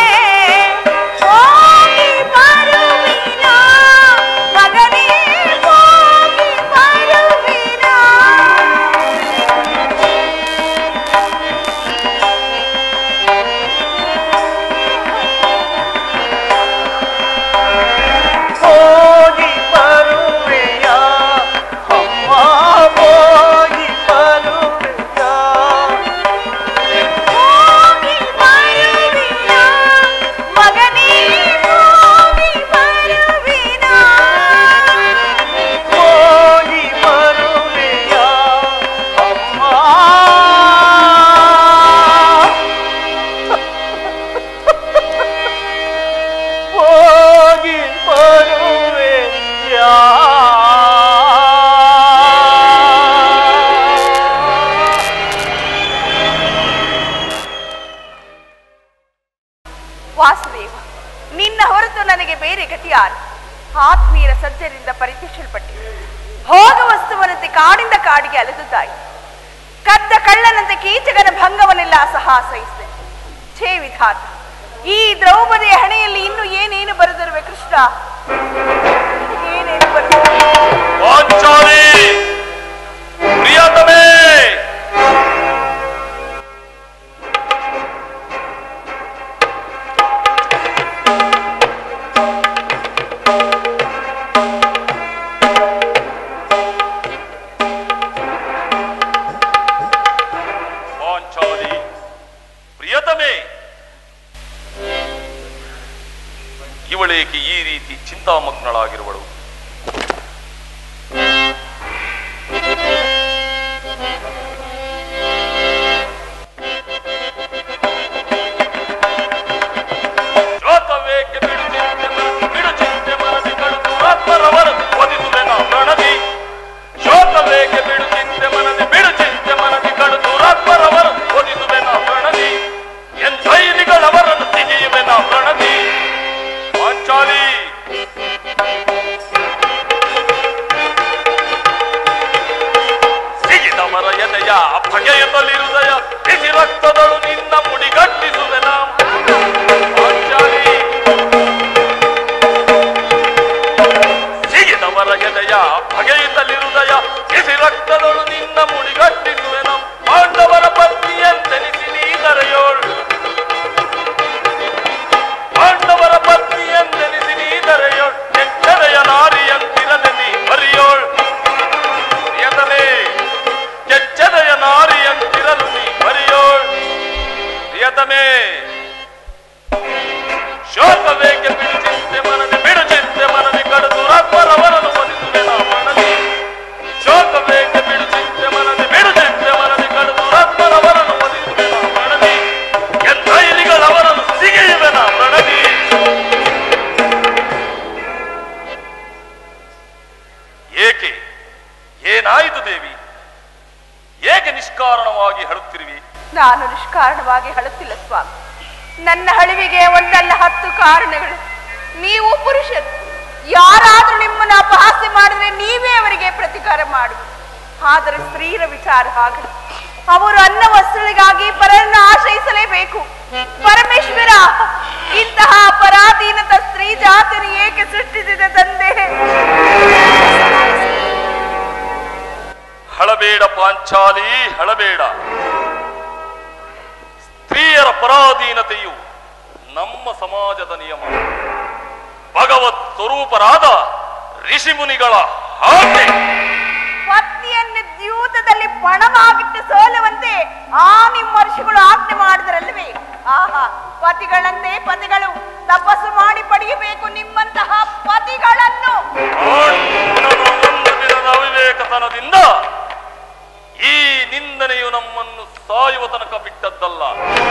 ಹೋಗಿ ಬರುವಿನ ಮಗನೇ ಹೋಗಿ ಬರುವಿನ ಹೋಗಿ ಬರುವೆಯ ಅಮ್ಮ ಹೋಗಿ ಬರುವೆಯ ಹೋಗಿ ಬರುವಿನ ಮಗನೇ ಹೋಗಿ ಬರುವಿನ ಹೋಗಿ ಬರುವೆಯ ಅಮ್ಮ ಹೋಗಿ ಬರುವೆಯ ವಾಸುದೇವ ನಿನ್ನ ಹೊರತು ನನಗೆ ಬೇರೆ ಗತಿ ಯಾರು ಆತ್ಮೀಯರ ಸಜ್ಜರಿಂದ ಪರಿಚಯಿಸಲ್ಪಟ್ಟಿದೆ ಭೋಗ ವಸ್ತುವನಂತೆ ಕಾಡಿಂದ ಕಾಡಿಗೆ ಅಲೆದುದ್ದಾಯಿ ಕದ್ದ ಕಳ್ಳನಂತೆ ಕೀಚಕನ ಭಂಗವನ್ನೆಲ್ಲ ಸಹ ಸಹಿಸಿದೆ ಛೇ ವಿಧಾತ ಈ ದ್ರೌಪದಿಯ ಹಣೆಯಲ್ಲಿ ಇನ್ನು ಏನೇನು ಬರೆದಿರುವೆ ಕೃಷ್ಣ ಏನೇನು ಬರೆದಿರುವೆ ಪಾಂಚಾಲಿ ಪ್ರಿಯತಮೇ ಪಾಂಚಾಲಿ ಪ್ರಿಯತಮೇ ಇವಳೇಕೆ ಈ ಬಗೆಯುತ್ತಲಿ ಹೃದಯ ಬಿಸಿ ರಕ್ತದಳು ನಿನ್ನ ಮುಡಿಗಟ್ಟಿಸುವೆನ ಪಾಂಚಾಲಿ ಸಿಗಿದವರ ಎದೆಯ ಬಗೆಯುತ್ತಲಿ ಹೃದಯ ಬಿಸಿ ರಕ್ತದಳು ನಿನ್ನ ಮುಡಿಗಟ್ಟಿಸುವೆನ ಪಾಂಡವರ ಪತ್ನಿಯಂತೆನಿಸಿ ನೀ ಕರೆಯೋಳು ಪಾಂಡವರ ಪತ್ನಿಯಂತೆನಿಸಿ ನೀ ಕರೆಯೋಳು ಎಚ್ಚರೆಯ ನಾರಿಯಂತಿರದೆ ನೀ ಬರೆಯೋಳು ಪ್ರಿಯತನೇ ಕೆಚ್ಚದೆಯ ನಾರಿಯಂತಿರಲು ನೀ ಬರೆಯೋಳ್ ಪ್ರಿಯತಮೇ ಶೋಕವೇಕೆ ಬಿಡು ಚಿಂತೆ ಮನದಿ ಬಿಡು ಚಿಂತೆ ಮನದಿ ಕಡಿದು ರಬ್ಬರವರನ್ನು ಒಲಿಸುವೆ ನಾ ಮನದಿ ಶೋಕವೇಕೆ ಬಿಡು ಚಿಂತೆ ಮನದಿ ಬಿಡು ಚಿಂತೆ ಮನದಿ ಕಡಿದು ರಬ್ಬರವರನ್ನು ಒಲಿಸುವೆ ನಾ ಮನದಿ ಎಂಥ ಇಲಿಗಳವರನ್ನು ಸಿಗಿಯುವೆ ನಾ ಮನದಿ ಏಕೆ ಏನಾಯಿತು ದೇವಿ ಏಕೆ ನಿಷ್ಕಾರಣವಾಗಿ ಹೇಳುತ್ತಿರುವಿ ನಾನು ನಿಷ್ಕಾರಣವಾಗಿ ಹಳುತ್ತಿಲ್ಲ ಸ್ವಾಮಿ ನನ್ನ ಹಳಿವಿಗೆ ಒಂದಲ್ಲ ಹತ್ತು ಕಾರಣಗಳು ನೀವು ಪುರುಷರು ಯಾರಾದ್ರೂ ನಿಮ್ಮನ್ನ ಅಪಹಾಸ್ಯ ಮಾಡಿದ್ರೆ ನೀವೇ ಅವರಿಗೆ ಪ್ರತಿಕಾರ ಮಾಡುವುದು ಆದರೆ ಸ್ತ್ರೀಯರ ವಿಚಾರ ಹಾಗಲ್ಲ ಅವರು ಅನ್ನ ವಸ್ತ್ರಗಳಿಗಾಗಿ ಪರರನ್ನು ಆಶ್ರಯಿಸಲೇಬೇಕು ಪರಮೇಶ್ವರ ಇಂತಹ ಪರಾಧೀನತ ಸ್ತ್ರೀ ಜಾತಿಯನ್ನು ಏಕೆ ಸೃಷ್ಟಿಸಿದೆ ತಂದೆ ಹಳಬೇಡ ಪಾಂಚಾಲಿ ಹಳಬೇಡ ಸ್ತ್ರೀಯರ ಪರಾಧೀನತೆಯು ನಮ್ಮ ಸಮಾಜದ ನಿಯಮ ಭಗವತ್ ಸ್ವರೂಪರಾದ ಋಷಿಮುನಿಗಳ ಆಜ್ಞೆ ಪತ್ನಿಯನ್ನು ದ್ಯೂತದಲ್ಲಿ ಪಣವಾಗಿಟ್ಟು ಸೋಲುವಂತೆ ಆ ನಿಮ್ಮ ಋಷಿಗಳು ಆಜ್ಞೆ ಮಾಡಿದ್ರಲ್ವೇ ಆಹಾ ಪತಿಗಳಂತೆ ಪತಿಗಳು ತಪಸ್ಸು ಮಾಡಿ ಪಡೆಯಬೇಕು ನಿಮ್ಮಂತಹ ಪತಿಗಳನ್ನು ಆಂಡನ ಒಂದು ದಿನದ ಅವಿವೇಕತನದಿಂದ ಈ ನಿಂದನೆಯು ನಮ್ಮನ್ನು ಸಾಯುವ ತನಕ ಬಿಟ್ಟದ್ದಲ್ಲ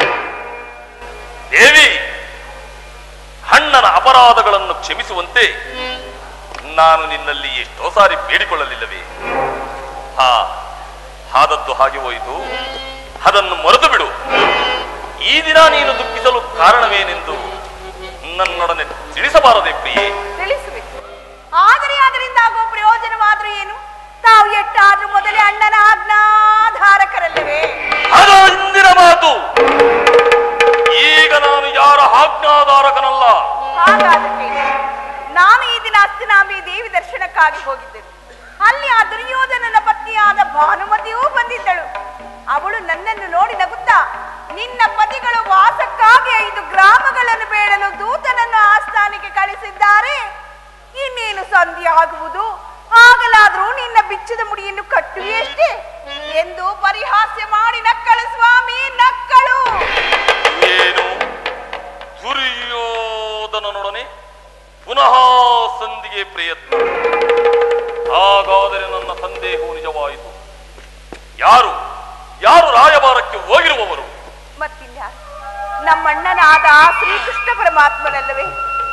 ದೇವಿ ಅಣ್ಣನ ಅಪರಾಧಗಳನ್ನು ಕ್ಷಮಿಸುವಂತೆ ನಾನು ನಿನ್ನಲ್ಲಿ ಎಷ್ಟೋ ಸಾರಿ ಬೇಡಿಕೊಳ್ಳಲಿಲ್ಲವೇ ಹಾ ಆದದ್ದು ಹಾಗೆ ಹೋಯಿತು ಅದನ್ನು ಮರೆತು ಬಿಡು ಈ ದಿನ ನೀನು ದುಃಖಿಸಲು ಕಾರಣವೇನೆಂದು ನನ್ನೊಡನೆ ತಿಳಿಸಬಾರದೆ ಪ್ರಿಯೆ ತಿಳಿಸಬೇಕು ಆದರೆ ಅದರಿಂದ ಆಗುವ ಪ್ರಯೋಜನವಾದ್ರೂ ಏನು ತಾವು ಎಟ್ಟಾದ್ರೂ ಮೊದಲೇ ಅಣ್ಣನ ಆಜ್ಞಾಧಾರಕರಲ್ಲವೇ ಅದು ಇಂದಿನ ಮಾತು ಈಗ ನಾನು ಯಾರ ಆಜ್ಞಾಧಾರಕನಲ್ಲ ಹಾಗಾದ್ರೆ ಕೇಳಿ. ನಾನು ಈ ದಿನ ಅಸ್ತಿನಾಂಬಿ ದೇವಿ ದರ್ಶನಕ್ಕಾಗಿ ಹೋಗಿದ್ದೆನು ಅಲ್ಲಿ ಆ ದುರ್ಯೋಧನನ ಪತ್ನಿಯಾದ ಭಾನುಮತಿಯೂ ಬಂದಿದ್ದಳು ಅವಳು ನನ್ನನ್ನು ನೋಡಿ ನಗುತ್ತಾ ನಿನ್ನ ಪತಿಗಳು ವಾಸಕ್ಕಾಗಿ ಐದು ಗ್ರಾಮಗಳನ್ನು ಬೇಡಲು ದೂತನನ್ನು ಆಸ್ಥಾನಕ್ಕೆ ಕಳಿಸಿದ್ದಾರೆ ಇನ್ನೇನು ಸಂಧಿ ಆಗುವುದು ಆಗಲಾದ್ರೂ ನಿನ್ನ ಬಿಚ್ಚದ ಮುಡಿಯನ್ನು ಕಟ್ಟುವೆಯಷ್ಟೇ ಎಂದು ಪರಿಹಾಸ್ಯ ಮಾಡಿ ನಕ್ಕಳು ಸ್ವಾಮಿ ನಕ್ಕಳು ಏನು ದುರ್ಯೋಧನನೊಡನೆ ಪುನಃ ಸಂಧಿಗೆ ಪ್ರಯತ್ನ ಹಾಗಾದರೆ ನನ್ನ ಸಂದೇಹವು ನಿಜವಾಯಿತು ಯಾರು ಯಾರು ರಾಯಭಾರಕ್ಕೆ ಹೋಗಿರುವವರು ಮತ್ತಿನ್ಯಾರು ನಮ್ಮಣ್ಣನಾದ ಶ್ರೀಕೃಷ್ಣ ಪರಮಾತ್ಮನಲ್ಲವೇ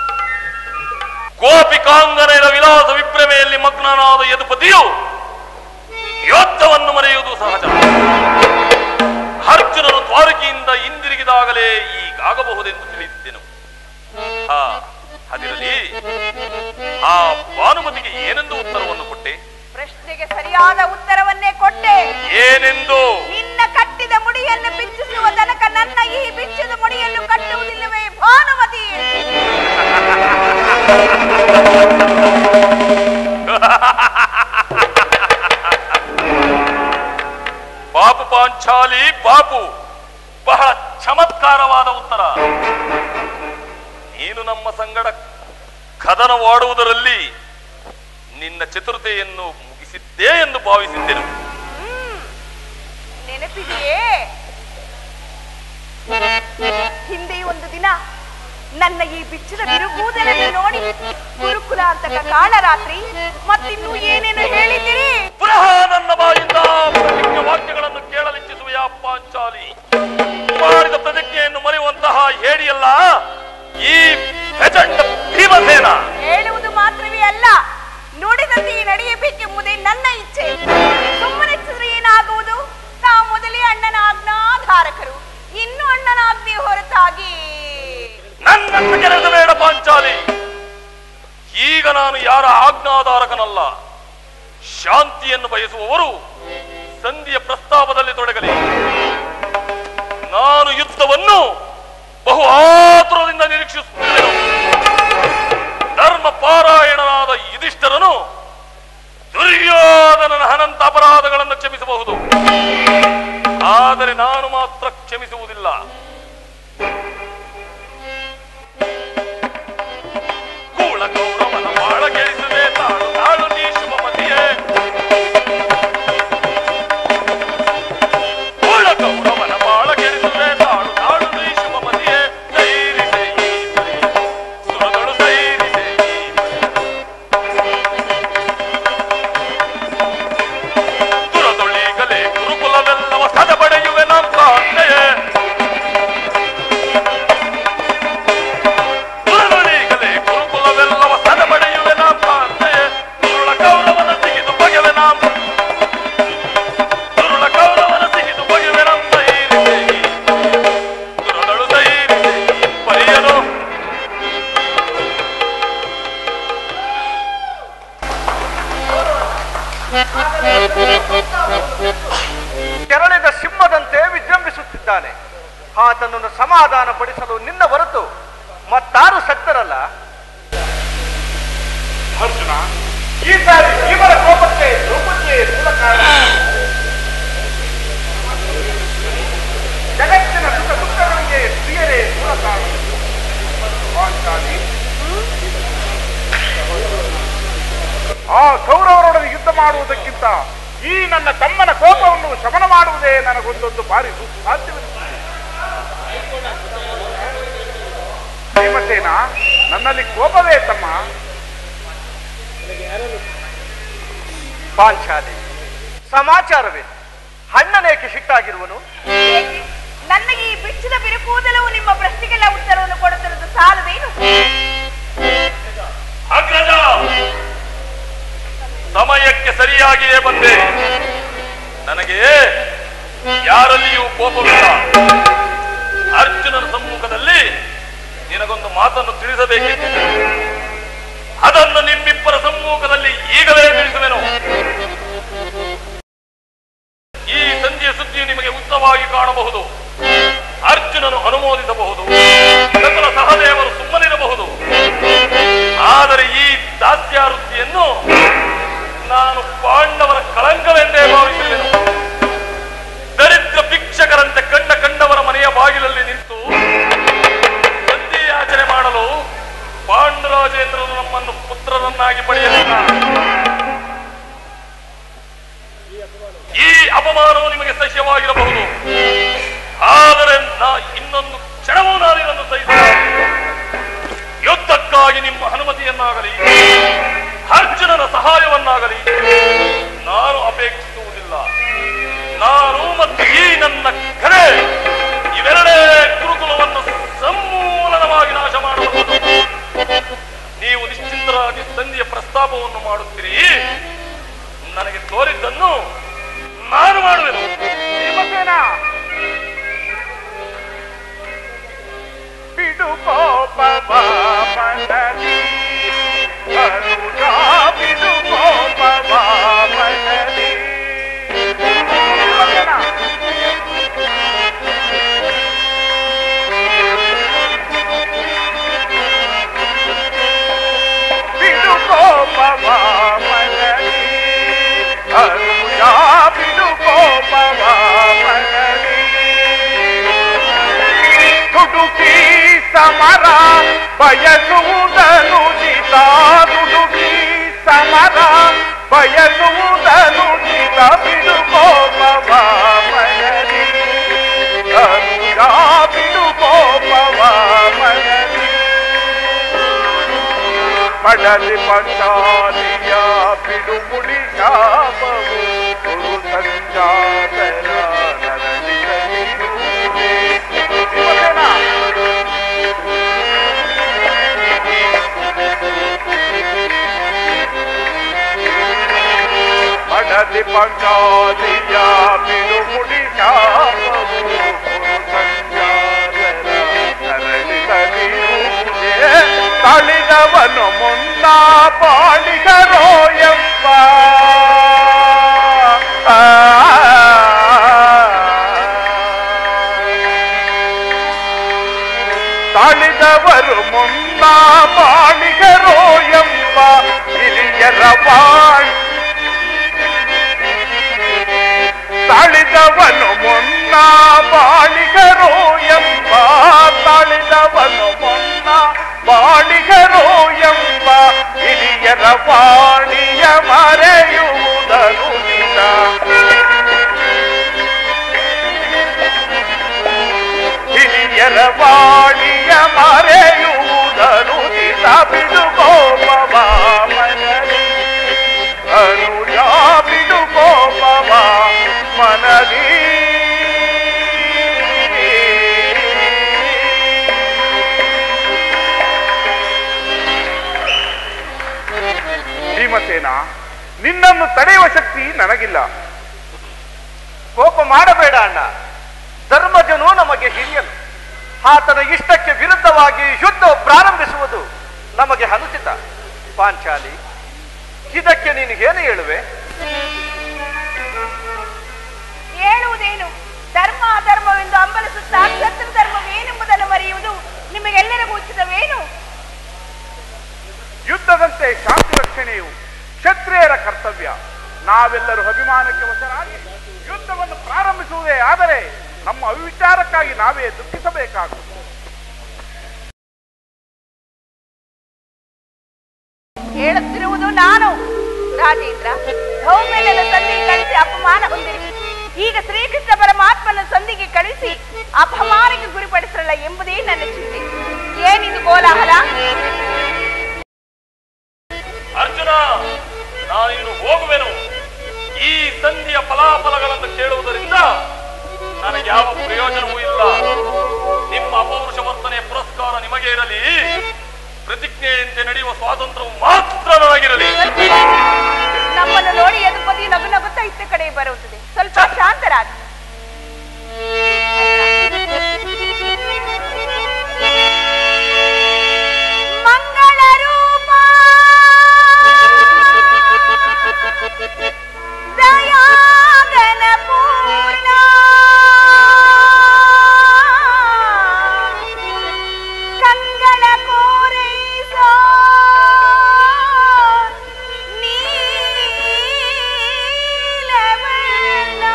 ಗೋಪಿಕಾಂಗನೆಯ ವಿಲಾಸ ವಿಭ್ರಮೆಯಲ್ಲಿ ಮಗ್ನನಾದ ಯದುಪತಿಯು ಯುದ್ಧವನ್ನು ಮರೆಯುವುದು ಸಹಜ ಅರ್ಜುನನು ದ್ವಾರಕೆಯಿಂದ ಹಿಂದಿರುಗಿದಾಗಲೇ ಈಗಾಗಬಹುದೆಂದು ತಿಳಿದಿದ್ದೆನು ಹಾ ಅದಿರಲಿ ಆ ಭಾನುಮತಿಗೆ ಏನೆಂದು ಉತ್ತರವನ್ನು ಕೊಟ್ಟೆ ಪ್ರಶ್ನೆಗೆ ಸರಿಯಾದ ಉತ್ತರವನ್ನೇ ಕೊಟ್ಟೆ ಏನೆಂದು ನಿನ್ನ ಕಟ್ಟಿದ ಮುಡಿಯನ್ನು ಬಿಚ್ಚಿಸುವ ತನಕ ನನ್ನ ಈ ಬಿಚ್ಚಿದ ಮುಡಿಯನ್ನು ಕಟ್ಟುವುದಿಲ್ಲವೇ ಭಾನುಮತಿ ಪಾಪು ಪಾಂಚಾಲಿ ಪಾಪು ಬಹಳ ಚಮತ್ಕಾರವಾದ ಉತ್ತರ ನೀನು ನಮ್ಮ ಸಂಗಡ ಕದನವಾಡುವುದರಲ್ಲಿ ನಿನ್ನ ಚತುರತೆಯನ್ನು ಮುಗಿಸಿದ್ದೇ ಎಂದು ಭಾವಿಸಿದ್ದೆನು ನೆನಪಿದೆಯೇ ಹಿಂದೆ ಒಂದು ದಿನ ನನ್ನ ಈ ಬಿಚ್ಚಿದ ಬಿರುಗೂದಲನ್ನು ನೋಡಿ ಗುರುಕುಲ ಅಂತ ಕಾಳರಾತ್ರಿ ಮತ್ತಿನ್ನು ಏನೇನು ಹೇಳಿದ್ದೀರಿ ಪುನಃ ನನ್ನ ಬಾಯಿಂದ ಪ್ರತಿಜ್ಞ ವಾಕ್ಯಗಳನ್ನು ಕೇಳಲಿಚ್ಛಿಸುವೆಯ ಪಾಂಚಾಲಿ ಮಾಡಿದ ಪ್ರತಿಜ್ಞೆಯನ್ನು ಮರೆಯುವಂತಹ ಹೇಡಿಯಲ್ಲ ಈ ಪ್ರಚಂಡ ಭೀಮಸೇನ ಹೇಳುವುದು ಮಾತ್ರವೇ ಅಲ್ಲ ನುಡಿದಂತೆ ನಡೆಯಬೇಕೆಂಬುದೇ ನನ್ನ ಇಚ್ಛೆ ಸುಮ್ಮನೆಚ್ಚಿದ್ರೆ ಏನಾಗುವುದು ನಾವು ಮೊದಲೇ ಅಣ್ಣನ ಆಜ್ಞಾಧಾರಕರು ಇನ್ನು ಅಣ್ಣನ ಆಜ್ಞೆ ಹೊರತಾಗಿ ನನ್ನನ್ನು ಕೆಲಸ ಬೇಡ ಪಾಂಚಾಲಿ ಈಗ ನಾನು ಯಾರ ಆಜ್ಞಾಧಾರಕನಲ್ಲ ಶಾಂತಿಯನ್ನು ಬಯಸುವವರು ಸಂಧಿಯ ಪ್ರಸ್ತಾಪದಲ್ಲಿ ತೊಡಗಲಿ ನಾನು ಯುದ್ಧವನ್ನು ಬಹು ಆತುರದಿಂದ ನಿರೀಕ್ಷಿಸುತ್ತಿದ್ದೆನು ಧರ್ಮ ಪಾರಾಯಣನಾದ ಯುಧಿಷ್ಠರನು ದುರ್ಯೋಧನನ ಅನಂತ ಅಪರಾಧಗಳನ್ನು ಕ್ಷಮಿಸಬಹುದು ಆದರೆ ನಾನು ಮಾತ್ರ ಕ್ಷಮಿಸುವುದಿಲ್ಲ ಕೂಳ ಕೌರವನ ಬಾಳ ಗೆಳಿಸದೆ ತಾಳು ತಾಳು ನೀ ಶುಭಮತಿಯೇ ಕೂಳ ಕೌರವನ ಬಾಳ ಗೆಳಿಸದೆ ತಾಳು ತಾಳು ನೀ ಶುಭಮತಿಯೇ ಸೈರಿಸೆ ಈ ಪರಿ ಸುರಗಳು ಸೈರಿಸೆ ಈ ಪರಿ ದುರದೊಳಿಗಲೇ ಗುರುಕುಲವೆಲ್ಲವ ಸದ ಪಡೆಯುವೆ ನಮ್ಮ ಕಾಂತೆಯೇ ದುರದೊಳಿಗಲೇ ಗುರುಕುಲವೆಲ್ಲವ ಸದ ಪಡೆಯುವೆ ನಮ್ಮ ಕಾಂತೆಯೇ ದುರುಳ ಕೌರವನ ಸಿಗಿದು ಬಗೆವೆ ನಾಂ ದುರುಳ ಕೌರವನ ಸಿಗಿದು ಬಗೆವೆ ನಮ್ಮ ಸೈರಿಸೆ ಈ ದುರದಳು ಸೈರಿಸೆ ಈ ಪರಿಯನು ಕೆರಳಿದ ಸಿಂಹದಂತೆ ವಿಜೃಂಭಿಸುತ್ತಿದ್ದಾನೆ ಆತನನ್ನು ಸಮಾಧಾನ ಪಡಿಸಲು ನಿನ್ನ ಹೊರತು ಮತ್ತಾರು ಸತ್ತರಲ್ಲ ಅರ್ಜುನ ಈ ಸಾರಿ ಇವರ ಕೋಪಕ್ಕೆ ದ್ರೌಪದಿಯೇ ಮೂಲ ಕಾರಣ ಜಗತ್ತಿನ ಸುಖ ದುಃಖಗಳಿಗೆ ಸ್ತ್ರೀಯರೇ ಮೂಲ ಕಾರಣ ಪಾಂಚಾಲಿ ಆ ಕೌರವರೊಡನೆ ಯುದ್ಧ ಮಾಡುವುದಕ್ಕಿಂತ ಈ ನನ್ನ ತಮ್ಮನ ಕೋಪವನ್ನು ಶಮನ ಮಾಡುವುದೇ ನನಗೊಂದೊಂದು ಬಾರಿ ಸಾಧ್ಯವೆನಿಸುತ್ತದೆ ಭೀಮಸೇನ ನನ್ನಲ್ಲಿ ಕೋಪವೇ ತಮ್ಮ ಪಾಂಚಾಲಿ ಸಮಾಚಾರವೇ ಅಣ್ಣನೇಕೆ ಸಿಟ್ಟಾಗಿರುವನು ಏಕೆ? ನನಗೆ ಈ ಬಿಚ್ಚಿದ ಬಿರುಕೂದಲವು ನಿಮ್ಮ ಪ್ರಶ್ನೆಗೆಲ್ಲ ಉತ್ತರವನ್ನು ಕೊಡುತ್ತಿರುವುದು ಸಾಲವೇನು ಅಗ್ರಜ ಸಮಯಕ್ಕೆ ಸರಿಯಾಗಿಯೇ ಬಂದೆ ನನಗೆ ಯಾರಲ್ಲಿಯೂ ಕೋಪವಿಲ್ಲ ಅರ್ಜುನನ ಸಮ್ಮುಖದಲ್ಲಿ ನಿನಗೊಂದು ಮಾತನ್ನು ತಿಳಿಸಬೇಕಿತ್ತು ಅದನ್ನು ನಿಮ್ಮಿಬ್ಬರ ಸಮ್ಮುಖದಲ್ಲಿ ಈಗಲೇ ತಿಳಿಸುವೆನು ಈ ಸಂಜೆಯ ಸುದ್ದಿಯು ನಿಮಗೆ ಉತ್ತಮವಾಗಿ ಕಾಣಬಹುದು ಅರ್ಜುನನು ಅನುಮೋದಿಸಬಹುದು ಸಕಲ ಸಹದೇವರು ಸುಮ್ಮನಿರಬಹುದು ಆದರೆ ಈ ದಾಸ್ಯಾವೃತ್ತಿಯನ್ನು ನಾನು ಪಾಂಡವರ ಕಳಂಕವೆಂದೇ ಭಾವಿಸುವೆನು ದರಿದ್ರ ಭಿಕ್ಷಕರಂತೆ ಕಂಡ ಕಂಡವರ ಮನೆಯ ಬಾಗಿಲಲ್ಲಿ ನಿಂತು ಸಂಧಿಯಾಚನೆ ಮಾಡಲು ಪಾಂಡುರಾಜೇಂದ್ರನು ನಮ್ಮನ್ನು ಪುತ್ರರನ್ನಾಗಿ ಪಡೆಯಲಿಲ್ಲ ಈ ಅಪಮಾನವು ನಿಮಗೆ ಸಹ್ಯವಾಗಿರಬಹುದು ಆದರೆ ನಾ ಇನ್ನೊಂದು ಕ್ಷಣವೂ ನಾನಿರನ್ನು ಸಹಿಸ ಯುದ್ಧಕ್ಕಾಗಿ ನಿಮ್ಮ ಅನುಮತಿಯನ್ನಾಗಲಿ ಅರ್ಜುನನ ಸಹಾಯವನ್ನಾಗಲಿ ನಾನು ಅಪೇಕ್ಷಿಸುವುದಿಲ್ಲ ನಾನು ಮತ್ತು ಈ ನನ್ನ ಕರೆ ಇವೆರಡೇ ಗುರುಕುಲವನ್ನು ಸಮೂಲನವಾಗಿ ನಾಶ ಮಾಡಬಹುದು ನೀವು ನಿಶ್ಚಿಂತರಾಗಿ ಸಂಧಿಯ ಪ್ರಸ್ತಾಪವನ್ನು ಮಾಡುತ್ತೀರಿ ನನಗೆ ತೋರಿದ್ದನ್ನು ನಾನು ಮಾಡುವೆನು ಭೀಮಸೇನ ಬಿಡು ಕೋಪ ಮನದಿ ಅನುಜ ಬಿಡು ಕೋಪ ಮನದಿ ಭೀಮಸೇನ ಬಿಡು ಕೋಪ ಮನದಿ ಅನುಜ ಬಿಡು ಕೋಪ ಮನದಿ ತುಡುಕಿ ಸಮರ ಬಯಸುವುದನು ಜಿತ ತುಡುಕಿ ಸಮರ ಬಯಸುವುದನು ಜಿತ ಬಿಡು ಕೋಪವ ಮನದಿ ಅನುಜ ಬಿಡು ಕೋಪವ ಮನದಿ ಪಡಲಿ ಪಂಚಾಲಿಯ ಬಿಡು ಮುಡಿ ಶಾಪವು ಗುರು ಸಂಜಾತರ ನರಳಿಸಲಿರುವುದೇ. ಭೀಮಸೇನ, ಪಡಲಿ ಪಂಚಾಲಿಯ ಬಿಡು ಮುಡಿ ಶಾಪವು ಗುರು ಸಂಜಾತರ ನರಳಿಸಲಿರುವುದೇ. ತಳಿದವನು ಮುನ್ನ ಪಾಡಿಗರೋ ಎಂಬ ಆ ಬಾಳಿಗರೋ ಎಂಬ ಹಿರಿಯರ ಬಾಳ್ ತಾಳಿದವನು ಮುನ್ನ ಬಾಳಿಗರೋ ಎಂಬ ತಾಳಿದವನು ಮುನ್ನ ಬಾಳಿಗರೋ ಎಂಬ ಹಿರಿಯರ ವಾಣಿಯ ಮರೆಯುವುದನು ನಿಜ ಹಿರಿಯರ ವಾಣಿಯ ಮರೆಯುವುದನು ನಿಜ ಬಿಡುಗೋಪವ ಮನದಿ ಅನುಜ ಬಿಡುಗೋಪವ ಮನದಿ ಭೀಮಸೇನ ನಿನ್ನನ್ನು ತಡೆಯುವ ಶಕ್ತಿ ನನಗಿಲ್ಲ ಕೋಪ ಮಾಡಬೇಡ ಅಣ್ಣ ಧರ್ಮಜನು ನಮಗೆ ಹಿರಿಯನು ಆತನ ಇಷ್ಟಕ್ಕೆ ವಿರುದ್ಧವಾಗಿ ಯುದ್ಧ ಪ್ರಾರಂಭಿಸುವುದು ನಮಗೆ ಅನುಚಿತ ಪಾಂಚಾಲಿ ಇದಕ್ಕೆ ನೀನು ಏನು ಹೇಳುವೆ ಹೇಳುವುದೇನು ಧರ್ಮ ಅಧರ್ಮವೆಂದು ಅಂಬಲಿಸುತ್ತಾ ಶತ್ರು ಧರ್ಮವೇನೆಂಬುದನ್ನು ಮರೆಯುವುದು ನಿಮಗೆಲ್ಲರಿಗೂ ಉಚಿತವೇನು ಯುದ್ಧದಂತೆ ಶಾಂತಿ ರಕ್ಷಣೆಯು ಕ್ಷತ್ರಿಯರ ಕರ್ತವ್ಯ ನಾವೆಲ್ಲರೂ ಅಭಿಮಾನಕ್ಕೆ ವಶರಾಗಿ ಯುದ್ಧವನ್ನು ಪ್ರಾರಂಭಿಸುವುದೇ ಆದರೆ ನಮ್ಮ ಅವಿಚಾರಕ್ಕಾಗಿ ನಾವೇ ದುಃಖಿಸಬೇಕಾಗುತ್ತದೆ ಹೇಳುತ್ತಿರುವುದು ನಾನು ರಾಜೇಂದ್ರ ಧೌಮ್ಯನ ಸಂಧಿಗೆ ಕಳಿಸಿ ಅಪಮಾನ ಹೊಂದಿರಿ ಈಗ ಶ್ರೀಕೃಷ್ಣ ಪರಮಾತ್ಮನ ಸಂಧಿಗೆ ಕಳಿಸಿ ಅಪಮಾನಕ್ಕೆ ಗುರಿಪಡಿಸಲ್ಲ ಎಂಬುದೇ ನನ್ನ ಚಿಂತೆ ಏನಿದು ಕೋಲಾಹಲ ಅರ್ಜುನ ನಾನಿನ್ನು ಹೋಗುವೆನು ಈ ಸಂಧಿಯ ಫಲಾಫಲಗಳನ್ನು ಕೇಳುವುದರಿಂದ ನನಗೆ ಯಾವ ಪ್ರಯೋಜನವೂ ಇಲ್ಲ ನಿಮ್ಮ ಅಪೌರುಷ ವರ್ತನೆ ಪುರಸ್ಕಾರ ನಿಮಗೆ ಇರಲಿ ಪ್ರತಿಜ್ಞೆಯಂತೆ ನಡೆಯುವ ಸ್ವಾತಂತ್ರ್ಯವು ಮಾತ್ರ ನನಗಿರಲಿ ನಮ್ಮನ್ನು ನೋಡಿ ಯದುಪತಿ ನಗು ನಗುತ್ತಾ ಇತ್ತ ಕಡೆ ಬರುತ್ತದೆ ಸ್ವಲ್ಪ ಶಾಂತರಾಗಿ ಮಂಗಳ ರೂಪ ದಯಾಗನ ಪೂರ್ಣ ಕಂಗಳ ಕೋರೈಸೋ ನೀಲವರ್ಣ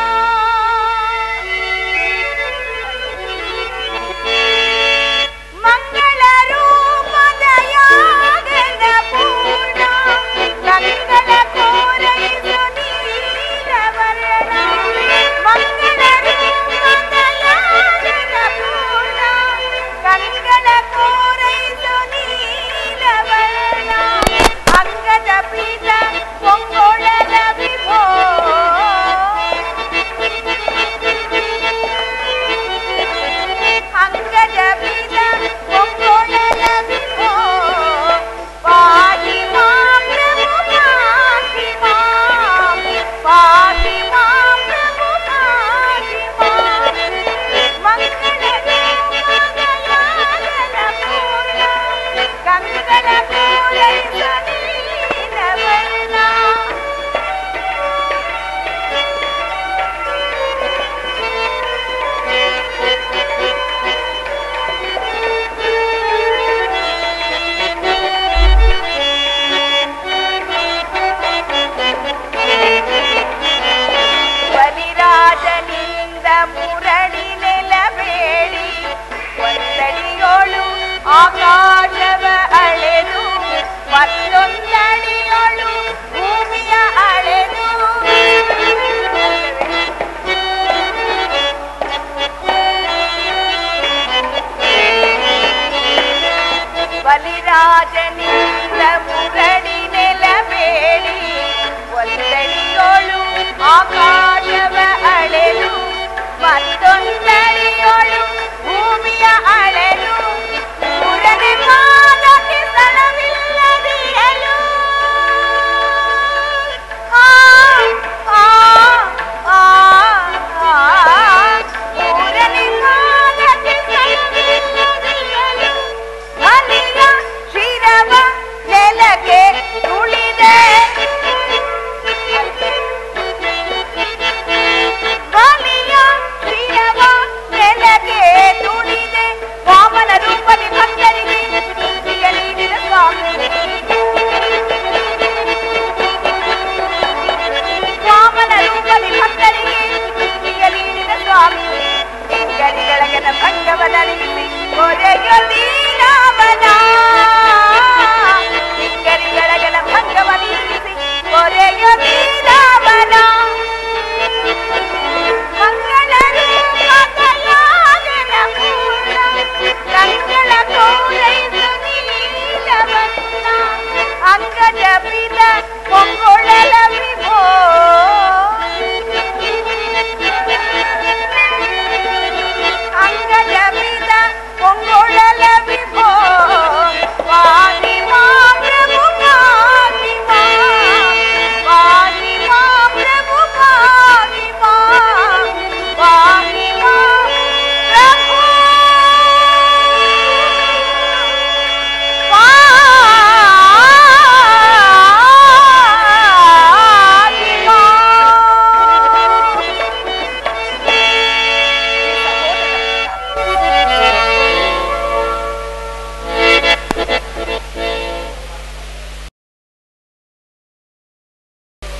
ಮಂಗಳ ರೂಪದ ಯಾಗದ ಪೂರ್ಣ ಕಂಗಳ ಕೋರೈಸೋ ನೀಲವರ್ಣ ಮಂಗಳ ರೂಪದ ಯಾಗದ ಪೂರ್ಣ ಕಂಗಳ ಕೋರೈಸೋ ನೀಲವರ್ಣ ಅಂಗದ ಪ್ರೀತ ಪೊಂಗೊಳದ ವಿಭೋ ಅಂಗದ ಪ್ರೀತ ಪೊಂಗೊಳದ ವಿಭೋ ಪಾಹಿ ಮಾಂ ಪ್ರಭು ಪಾಹಿ ಮಾಂ ಪಾಹಿ ಮಾಂ ಪ್ರಭು ಪಾಹಿ ಮಾಂ ಮಂಗಳ ರೂಪದ ಯಾಗದ ಪೂರ್ಣ ಕಂಗಳ ಪೂರೈಸ ನೀಲವರ್ಣ ಬಲಿರಾಜನಿಂದ ಮುರಳಿ ನೆಲಬೇಡಿ ಒಂದಡಿಯೋಳು ಆಕಾಶವ ಅಳೆದು ಮತ್ತೊಂದಡಿಯೋಳು ಭೂಮಿಯ ಅಳೆದು ಬಲಿರಾಜನಿಂದ ಮುರಳಿ ನೆಲಬೇಡಿ ಒಂದಡಿಯೋಳು ಆಕಾಶವ ಅಳೆದು ಮತ್ತೊಂದಡಿಯೋಳು ಭೂಮಿಯ ಅಳೆದು ಪುರನೆ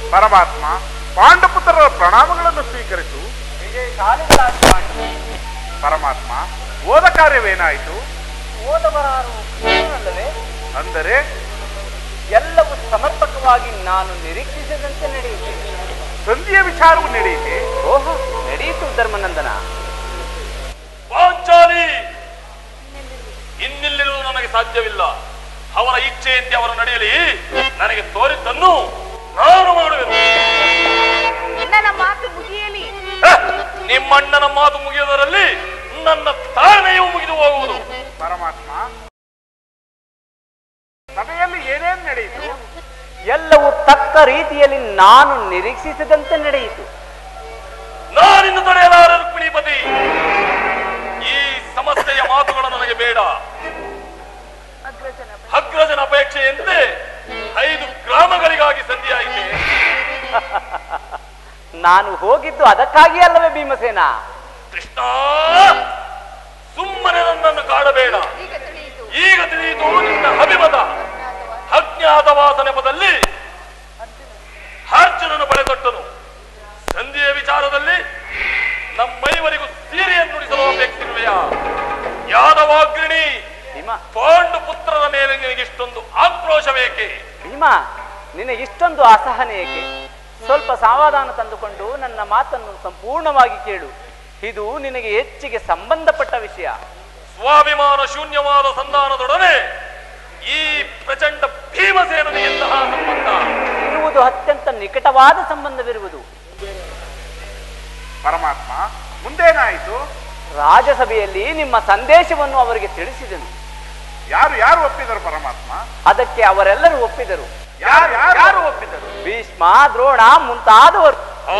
ಪರಮಾತ್ಮ ಪಾಂಡಪುತ್ರರ ಪ್ರಣಾಮಗಳನ್ನು ಸ್ವೀಕರಿಸು ಪರಮಾತ್ಮ ಓದ ಕಾರ್ಯವೇನಾಯಿತು ಓದಬರಾರು ಅಲ್ಲವೇ ಅಂದರೆ ಎಲ್ಲವೂ ಸಮರ್ಪಕವಾಗಿ ನಾನು ನಿರೀಕ್ಷಿಸಿದಂತೆ ನಡೆಯುತ್ತಿದೆ ಸಂಧಿಯ ವಿಚಾರವು ನಡೆಯಿತೆ ಓಹೋ ನಡೆಯಿತು ಧರ್ಮನಂದನ ಪಾಂಚಾಲಿ ಇನ್ನಿಲ್ಲಿರುವುದು ನನಗೆ ಸಾಧ್ಯವಿಲ್ಲ ಅವರ ಇಚ್ಛೆಯಂತೆ ಅವರು ನಡೆಯಲಿ ನನಗೆ ತೋರಿದ್ದನ್ನು ನಾನು ಮಾಡುವೆನು ನನ್ನ ಮಾತು ಮುಗಿಯಲಿ ಹ! ನಿಮ್ಮಣ್ಣನ ಮಾತು ಮುಗಿಯುವುದರಲ್ಲಿ ನನ್ನ ತಾಳ್ಮೆಯೂ ಮುಗಿದು ಹೋಗುವುದು ಪರಮಾತ್ಮ ಸಭೆಯಲ್ಲಿ ಏನೇನು ನಡೆಯಿತು ಎಲ್ಲವೂ ತಕ್ಕ ರೀತಿಯಲ್ಲಿ ನಾನು ನಿರೀಕ್ಷಿಸಿದಂತೆ ನಡೆಯಿತು ನಾನಿನ್ನು ತಡೆಯಲಾರ ರುಕ್ಮಿಣಿಪತಿ ಈ ಸಮಸ್ಯೆಯ ಮಾತುಗಳು ನನಗೆ ಬೇಡ ಅಗ್ರಜನ ಅಗ್ರಜನ ಅಪೇಕ್ಷೆಯಂತೆ ಐದು ಗ್ರಾಮಗಳಿಗಾಗಿ ಸಂಧಿಯಾಯಿತೆ ನಾನು ಹೋಗಿದ್ದು ಅದಕ್ಕಾಗಿ ಅಲ್ಲವೇ ಭೀಮಸೇನ ಕೃಷ್ಣ ಸುಮ್ಮನೆ ನನ್ನನ್ನು ಕಾಡಬೇಡ ಈಗ ತಿಳಿಯಿತು ಈಗ ತಿಳಿಯಿತು ನಿನ್ನ ಅಭಿಮತ ಅಜ್ಞಾತವಾಸ ನೆಪದಲ್ಲಿ ಅರ್ಜುನನು ಬಳೆದೊಟ್ಟನು ಸಂಧಿಯ ವಿಚಾರದಲ್ಲಿ ನಮ್ಮೈವರಿಗೂ ಸೀರೆಯನ್ನು ನುಡಿಸಲು ಅಪೇಕ್ಷಿರುವೆಯಾ ಯಾದವಾಗ್ರಣಿ ಭೀಮ ಪಾಂಡು ಪುತ್ರರ ಮೇಲೆ ನಿನಗಿಷ್ಟೊಂದು ಆಕ್ರೋಶ ಬೇಕೆ ಭೀಮ ನಿನಗೆ ಇಷ್ಟೊಂದು ಅಸಹನೆ ಏಕೆ ಸ್ವಲ್ಪ ಸಮಾಧಾನ ತಂದುಕೊಂಡು ನನ್ನ ಮಾತನ್ನು ಸಂಪೂರ್ಣವಾಗಿ ಕೇಳು ಇದು ನಿನಗೆ ಹೆಚ್ಚಿಗೆ ಸಂಬಂಧಪಟ್ಟ ವಿಷಯ ಸ್ವಾಭಿಮಾನ ಶೂನ್ಯವಾದ ಸಂಧಾನದೊಡನೆ ಈ ಪ್ರಚಂಡ ಭೀಮಸೇನನಿಗೆ ಎಂತಹ ಸಂಬಂಧ ಇರುವುದು ಅತ್ಯಂತ ನಿಕಟವಾದ ಸಂಬಂಧವಿರುವುದು ಪರಮಾತ್ಮ ಮುಂದೇನಾಯಿತು ರಾಜಸಭೆಯಲ್ಲಿ ನಿಮ್ಮ ಸಂದೇಶವನ್ನು ಅವರಿಗೆ ತಿಳಿಸಿದನು ಯಾರು ಯಾರು ಒಪ್ಪಿದರು ಪರಮಾತ್ಮ ಅದಕ್ಕೆ ಅವರೆಲ್ಲರೂ ಒಪ್ಪಿದರು ಯಾರು ಯಾರು ಯಾರು ಒಪ್ಪಿದರು ಭೀಷ್ಮ ದ್ರೋಣ ಮುಂತಾದವರು ಆ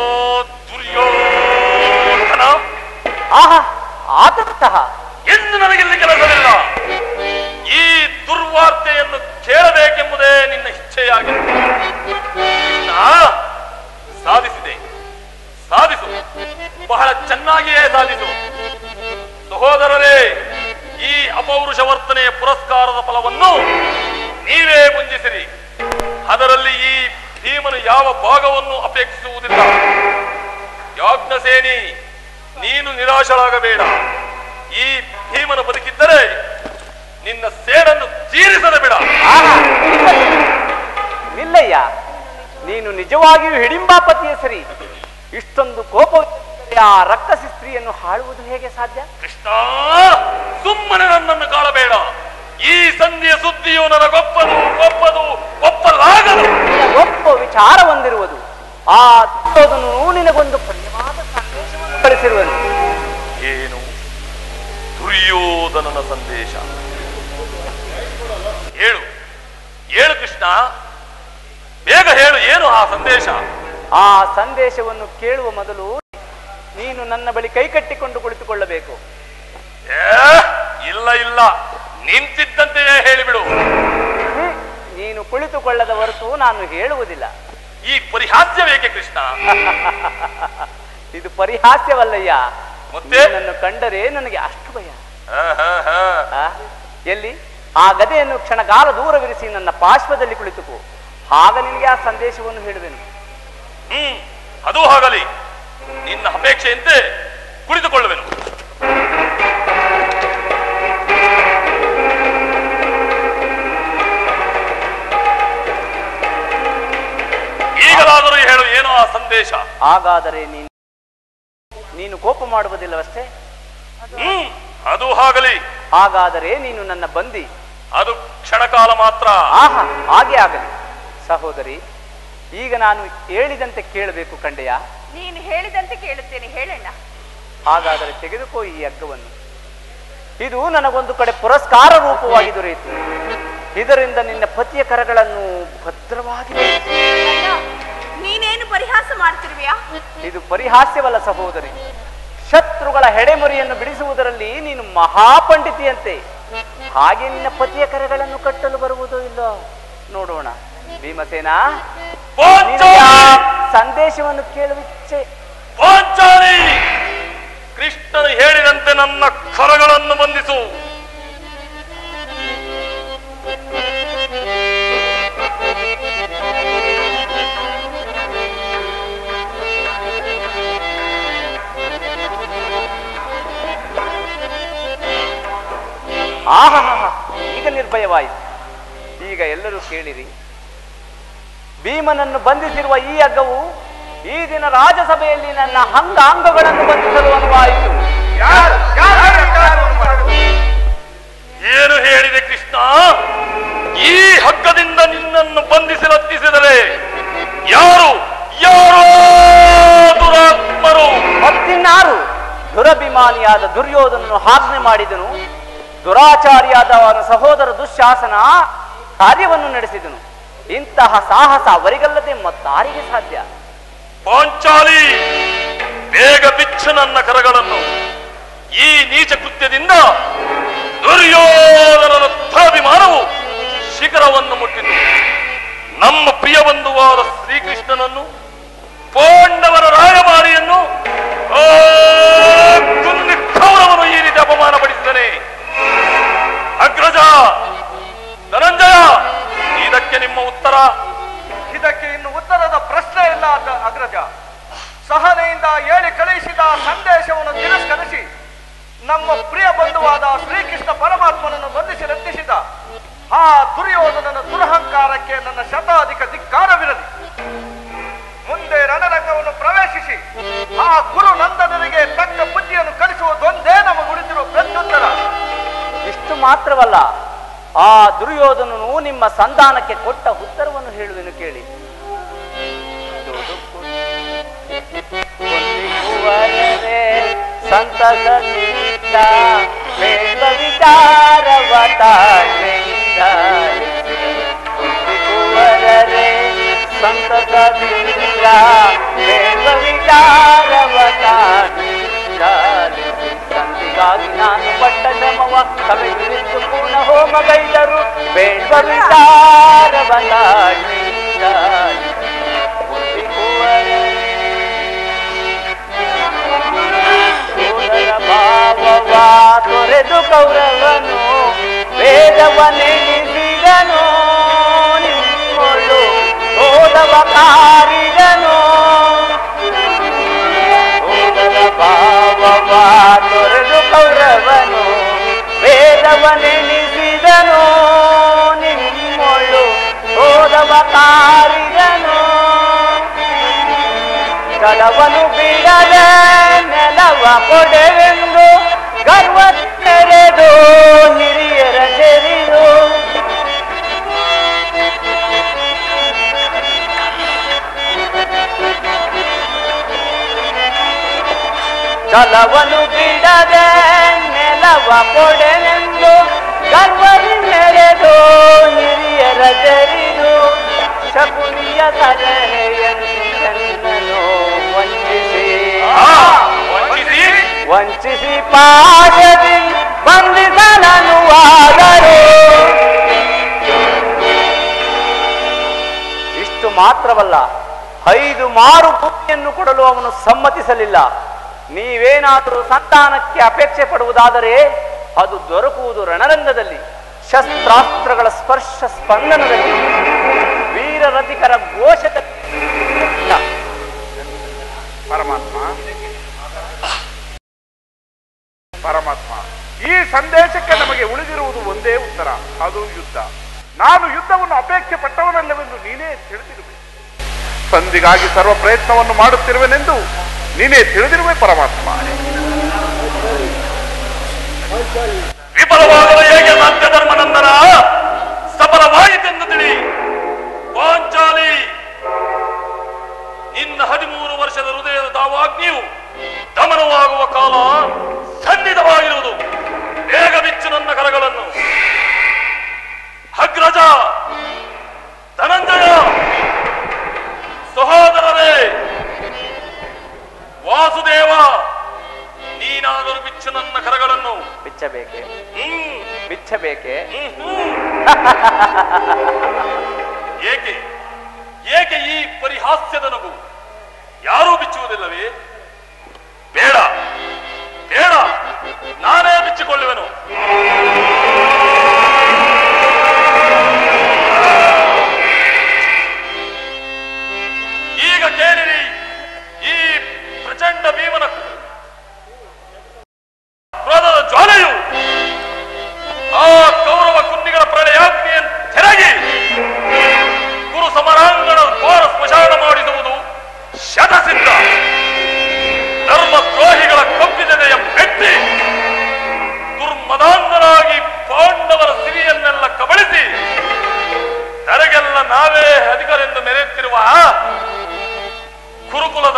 ದುರ್ಯೋಧನ ಆಹಾ ಆದಂತಹ ಎಂದು ನನಗಿಲ್ಲಿ ಕೆಲಸವಿಲ್ಲ ಈ ದುರ್ವಾರ್ತೆಯನ್ನು ಕೇಳಬೇಕೆಂಬುದೇ ನಿನ್ನ ಇಚ್ಛೆಯಾಗಿದೆ ಕೃಷ್ಣ ಸಾಧಿಸಿದೆ ಸಾಧಿಸು ಬಹಳ ಚೆನ್ನಾಗಿಯೇ ಸಾಧಿಸು ಸಹೋದರರೇ ಈ ಅಪೌರುಷ ವರ್ತನೆಯ ಪುರಸ್ಕಾರದ ಫಲವನ್ನು ನೀವೇ ಮುಂಜಿಸಿರಿ ಅದರಲ್ಲಿ ಈ ಭೀಮನು ಯಾವ ಭಾಗವನ್ನು ಅಪೇಕ್ಷಿಸುವುದಿಲ್ಲ ಯಾಜ್ಞಸೇನಿ ನೀನು ನಿರಾಶರಾಗಬೇಡ ಈ ಭೀಮನು ಬದುಕಿದ್ದರೆ ನಿನ್ನ ಸೇಡನ್ನು ತೀರಿಸದೆ ಬಿಡ ಆಹಾ, ನಿಲ್ಲಯ್ಯ. ನಿಲ್ಲಯ್ಯ ನೀನು ನಿಜವಾಗಿಯೂ ಹಿಡಿಂಬಾಪತಿಯ ಸರಿ ಇಷ್ಟೊಂದು ಕೋಪವಿದ್ದರೆ ಆ ರಕ್ಕಸಿ ಸ್ತ್ರೀಯನ್ನು ಹಾಳುವುದು ಹೇಗೆ ಸಾಧ್ಯ ಕೃಷ್ಣ ಸುಮ್ಮನೆ ನನ್ನನ್ನು ಕಾಳಬೇಡ ಈ ಸಂಧಿಯ ಸುದ್ದಿಯು ನನಗೊಪ್ಪದು ಒಪ್ಪದು ಒಪ್ಪಲಾಗದು ಒಬ್ಬ ವಿಚಾರ ಹೊಂದಿರುವುದು ಆ ದುರ್ಯೋಧನು ನಿನಗೊಂದು ಪ್ರಿಯವಾದ ಸಂದೇಶವನ್ನು ಕಳಿಸಿರುವನು ಏನು ದುರ್ಯೋಧನನ ಸಂದೇಶ ಹೇಳು ಹೇಳು ಕೃಷ್ಣ ಬೇಗ ಹೇಳು ಏನು ಆ ಸಂದೇಶ ಆ ಸಂದೇಶವನ್ನು ಕೇಳುವ ಮೊದಲು ನೀನು ನನ್ನ ಬಳಿ ಕೈಕಟ್ಟಿಕೊಂಡು ಕುಳಿತುಕೊಳ್ಳಬೇಕು ಏ ಇಲ್ಲ ಇಲ್ಲ ನಿಂತಿದ್ದಂತೆಯೇ ಹೇಳಿಬಿಡು ಹ್ಮ್. ನೀನು ಕುಳಿತುಕೊಳ್ಳದ ಹೊರತು ನಾನು ಹೇಳುವುದಿಲ್ಲ ಈ ಪರಿಹಾಸ್ಯವೇಕೆ ಕೃಷ್ಣ ಇದು ಪರಿಹಾಸ್ಯವಲ್ಲಯ್ಯ ಮತ್ತೆ? ನನ್ನನ್ನು ಕಂಡರೆ ನನಗೆ ಅಷ್ಟು ಭಯ ಆ, ಆ, ಆ. ಆ? ಎಲ್ಲಿ ಆ ಗದೆಯನ್ನು ಕ್ಷಣಕಾಲ ದೂರವಿರಿಸಿ ನನ್ನ ಪಾರ್ಶ್ವದಲ್ಲಿ ಕುಳಿತುಕೋ ಆಗ ನಿನಗೆ ಆ ಸಂದೇಶವನ್ನು ಹೇಳುವೆನು ಹ್ಮ್ ಅದು ಹಾಗಲಿ ನಿನ್ನ ಅಪೇಕ್ಷೆಯಂತೆ ಕುಳಿತುಕೊಳ್ಳುವೆನು ಈಗಲಾದರೂ ಹೇಳು ಏನೋ ಆ ಸಂದೇಶ ಹಾಗಾದರೆ ನೀನು ನೀನು ಕೋಪ ಮಾಡುವುದಿಲ್ಲವಷ್ಟೇ ಹ್ಮ್ ಅದು ಹಾಗಲಿ ಹಾಗಾದರೆ ನೀನು ನನ್ನ ಬಂದಿ ಅದು ಕ್ಷಣಕಾಲ ಮಾತ್ರ ಆಹಾ ಹಾಗೆ ಆಗಲಿ ಸಹೋದರಿ ಈಗ ನಾನು ಹೇಳಿದಂತೆ ಕೇಳಬೇಕು ಕಂಡೆಯ ನೀನು ಹೇಳಿದಂತೆ ಕೇಳುತ್ತೇನೆ ಹೇಳಣ್ಣ ಹಾಗಾದರೆ ತೆಗೆದುಕೋ ಈ ಹಗ್ಗವನ್ನು ಇದು ನನಗೊಂದು ಕಡೆ ಪುರಸ್ಕಾರ ರೂಪವಾಗಿ ದೊರೆಯಿತು ಇದರಿಂದ ನಿನ್ನ ಪತಿಯ ಕರಗಳನ್ನು ಭದ್ರವಾಗಿ ಅಣ್ಣ ನೀನೇನು ಪರಿಹಾಸ ಮಾಡ್ತಿರುವೆಯಾ ಇದು ಪರಿಹಾಸ್ಯವಲ್ಲ ಸಹೋದರಿ ಶತ್ರುಗಳ ಹೆಡೆಮುರಿಯನ್ನು ಬಿಡಿಸುವುದರಲ್ಲಿ ನೀನು ಮಹಾಪಂಡಿತಿಯಂತೆ ಹಾಗೆ ನಿನ್ನ ಪತಿಯ ಕರೆಗಳನ್ನು ಕಟ್ಟಲು ಬರುವುದೋ ಇಲ್ಲೋ ನೋಡೋಣ ಭೀಮಸೇನ ನಿನಗೆ ಆ ಪಾಂಚಾಲಿ ಸಂದೇಶವನ್ನು ಕೇಳುವ ಇಚ್ಛೆ ಪಾಂಚಾಲಿ ಕೃಷ್ಣನು ಹೇಳಿದಂತೆ ನನ್ನ ಕರಗಳನ್ನು ಬಂಧಿಸು ಆಹಾ ಈಗ ನಿರ್ಭಯವಾಯಿತು ಈಗ ಎಲ್ಲರೂ ಕೇಳಿರಿ ಭೀಮನನ್ನು ಬಂಧಿಸಿರುವ ಈ ಹಗ್ಗವು ಈ ದಿನ ರಾಜಸಭೆಯಲ್ಲಿ ನನ್ನ ಅಂಗಾಂಗಗಳನ್ನು ಬಂಧಿಸಲು ಅನುವಾಯಿತು ಯಾರು ಯಾರು ಹೇಳಿದ್ದಾರೆ ಮಾಡುವುದು? ಏನು ಹೇಳಿದೆ ಕೃಷ್ಣ ಈ ಹಗ್ಗದಿಂದ ನಿನ್ನನ್ನು ಬಂಧಿಸಿ ರಕ್ಷಿಸಿದರೆ ಯಾರು ಯಾರೋ ದುರಾತ್ಮರು ಮತ್ತಿನ್ನಾರು ದುರಭಿಮಾನಿಯಾದ ದುರ್ಯೋಧನನು ಆಜ್ಞೆ ಮಾಡಿದನು ದುರಾಚಾರಿಯಾದ ಅವನ ಸಹೋದರ ದುಶ್ಯಾಸನ ಕಾರ್ಯವನ್ನು ನಡೆಸಿದನು ಇಂತಹ ಸಾಹಸ ಅವರಿಗಲ್ಲದೆ ಮತ್ತಾರಿಗೆ ಸಾಧ್ಯ ಪಾಂಚಾಲಿ ಬೇಗ ಬಿಚ್ಚು ನನ್ನ ಕರಗಳನ್ನು ಈ ನೀಚ ಕೃತ್ಯದಿಂದ ದುರ್ಯೋಧನನ ದುರಾಭಿಮಾನವು ಶಿಖರವನ್ನು ಮುಟ್ಟಿತು ನಮ್ಮ ಪ್ರಿಯ ಬಂಧುವಾದ ಶ್ರೀಕೃಷ್ಣನನ್ನು ಪಾಂಡವರ ರಾಯಭಾರಿಯನ್ನು ಆ ಕುಂದಿ ಕೌರವನು ಈ ರೀತಿ ಅಪಮಾನ ಪಡಿಸಿದನೆ ಅಗ್ರಜ ಧನಂಜಯ ಇದಕ್ಕೆ ನಿಮ್ಮ ಉತ್ತರ ಇದಕ್ಕೆ ಇನ್ನು ಉತ್ತರದ ಪ್ರಶ್ನೆ ಇಲ್ಲ ಅಗ್ರ- ಅಗ್ರಜ ಸಹನೆಯಿಂದ ಹೇಳಿ ಕಳುಹಿಸಿದ ಸಂದೇಶವನ್ನು ತಿರಸ್ಕರಿಸಿ ನಮ್ಮ ಪ್ರಿಯ ಬಂಧುವಾದ ಶ್ರೀಕೃಷ್ಣ ಪರಮಾತ್ಮನನ್ನು ಬಂಧಿಸಿ ರಕ್ಷಿಸಿದ ಆ ದುರ್ಯೋಧನನ ದುರಹಂಕಾರಕ್ಕೆ ನನ್ನ ಶತಾಧಿಕ ಧಿಕ್ಕಾರವಿರಲಿ ಮುಂದೆ ರಣರಂಗವನ್ನು ಪ್ರವೇಶಿಸಿ ಆ ಗುರು ನಂದನರಿಗೆ ತಕ್ಕ ಬುದ್ಧಿಯನ್ನು ಕಲಿಸುವುದೊಂದೇ ನಮಗೆ ಉಳಿದಿರುವ ಪ್ರತ್ಯುತ್ತರ ಇಷ್ಟು ಮಾತ್ರವಲ್ಲ ಆ ದುರ್ಯೋಧನನು ನಿಮ್ಮ ಸಂಧಾನಕ್ಕೆ ಕೊಟ್ಟ ಉತ್ತರವನ್ನು ಹೇಳುವೆನು ಕೇಳಿ ಕೊಂದಿಗುವರರೆ ಸಂತಸದಿಂದ ಬೇಗ ವಿಚಾರವ ತಾಳ್ಮೆಯಿಂದ ಕೊಂದಿಗುವರರೆ ಸಂತಸದಿಂದ ಬೇಗ ವಿಚಾರವ ತಾಳ್ಮೆಯಿಂದ ಸಂತಿಗಾಗಿ ನಾನು ಪಟ್ಟ ಶ್ರಮವ ಸಭೆಗಿಳಿದು ಪೂರ್ಣ ಹೋಮಗೈದರು ಬೇಡ ವಿಚಾರವ ತಾಳ್ಮೆಯಿಂದ ಸೋದರ ಭಾವವ ತೊರೆದು ಕೌರವನು ವೇದವನೆಣಿಸಿದನು ನಿಮ್ಮೊಳು ಸೋದವ ಕಾರಿದನು ಸೋದರ ಭಾವವ ತೊರೆದು ಕೌರವನು ವೇದವನೆಣಿಸಿದನು ನಿಮ್ಮೊಳು ಸೋದವ ಕಾರಿದನು ಜಲವನು ಬಿಡದೆ ನೆಲವ ಕೊಡೆವೆಂದು ಗರ್ವ ತೆರೆದು ಹಿರಿಯರ ತೆರೆದು ಜಲವನು ಬಿಡದೆ ನೆಲವ ಕೊಡೆನೆಂದು ಗರ್ವ ನೆರೆದು ಹಿರಿಯರ ತೆರೆದು ಶಕುನಿಯ ಸಲಹೆಯನ್ನು ವಂಚಿಸಿ ಆ, ವಂಚಿಸಿ ವಂಚಿಸಿ ಪಾದದಿ ಬಂಧಿಸಲನುವಾದರು ಇಷ್ಟು ಮಾತ್ರವಲ್ಲ ಐದು ಮಾರು ಭೂಮಿಯನ್ನು ಕೊಡಲು ಅವನು ಸಮ್ಮತಿಸಲಿಲ್ಲ ನೀವೇನಾದರೂ ಸಂತಾನಕ್ಕೆ ಅಪೇಕ್ಷೆ ಪಡುವುದಾದರೆ ಅದು ದೊರಕುವುದು ರಣರಂಗದಲ್ಲಿ ಶಸ್ತ್ರಾಸ್ತ್ರಗಳ ಸ್ಪರ್ಶ ಸ್ಪಂದನದಲ್ಲಿ ವೀರರಥಿಕರ ಘೋಷದಲ್ಲಿ ಪರಮಾತ್ಮ ಪರಮಾತ್ಮ ಈ ಸಂದೇಶಕ್ಕೆ ನಮಗೆ ಉಳಿದಿರುವುದು ಒಂದೇ ಉತ್ತರ ಅದು ಯುದ್ಧ ನಾನು ಯುದ್ಧವನ್ನು ಅಪೇಕ್ಷೆ ಪಟ್ಟವನಲ್ಲವೆಂದು ನೀನೇ ತಿಳಿದಿರುವೆ ಸಂಧಿಗಾಗಿ ಸರ್ವ ಪ್ರಯತ್ನವನ್ನು ಮಾಡುತ್ತಿರುವೆನೆಂದು ನೀನೇ ತಿಳಿದಿರುವೆ ಪರಮಾತ್ಮ ವಿಫಲವಾಗಲು ಹೇಗೆ ಸಾಧ್ಯ ಧರ್ಮನಂದನ ಸಫಲವಾಯಿತೆಂದು ತಿಳಿ ಪಾಂಚಾಲಿ ನಿನ್ನ ಹದಿಮೂರು ವರ್ಷದ ಹೃದಯದ ದಾವಾಗ್ನಿಯು ದಮನವಾಗುವ ಕಾಲ ಸನ್ನಿಧವಾಗಿರುವುದು ಬೇಗ ಬಿಚ್ಚು ನನ್ನ ಕರಗಳನ್ನು ಅಗ್ರಜ ಧನಂಜಯ ಸಹೋದರರೇ ವಾಸುದೇವ ನೀನಾದರೂ ಬಿಚ್ಚು ನನ್ನ ಕರಗಳನ್ನು ಬಿಚ್ಚಬೇಕೆ ಹ್ಮ್ ಬಿಚ್ಚಬೇಕೆ ಏಕೆ ಏಕೆ ಈ ಪರಿಹಾಸ್ಯದ ನಗು ಯಾರೂ ಬಿಚ್ಚುವುದಿಲ್ಲವೇ ಬೇಡ ಬೇಡ ನಾನೇ ಬಿಚ್ಚಿಕೊಳ್ಳುವೆನು ಈಗ ಕೇಳಿರಿ ಈ ಪ್ರಚಂಡ ಭೀಮನ ಕ್ರೋಧದ ಜ್ವಾಲೆಯು ಆ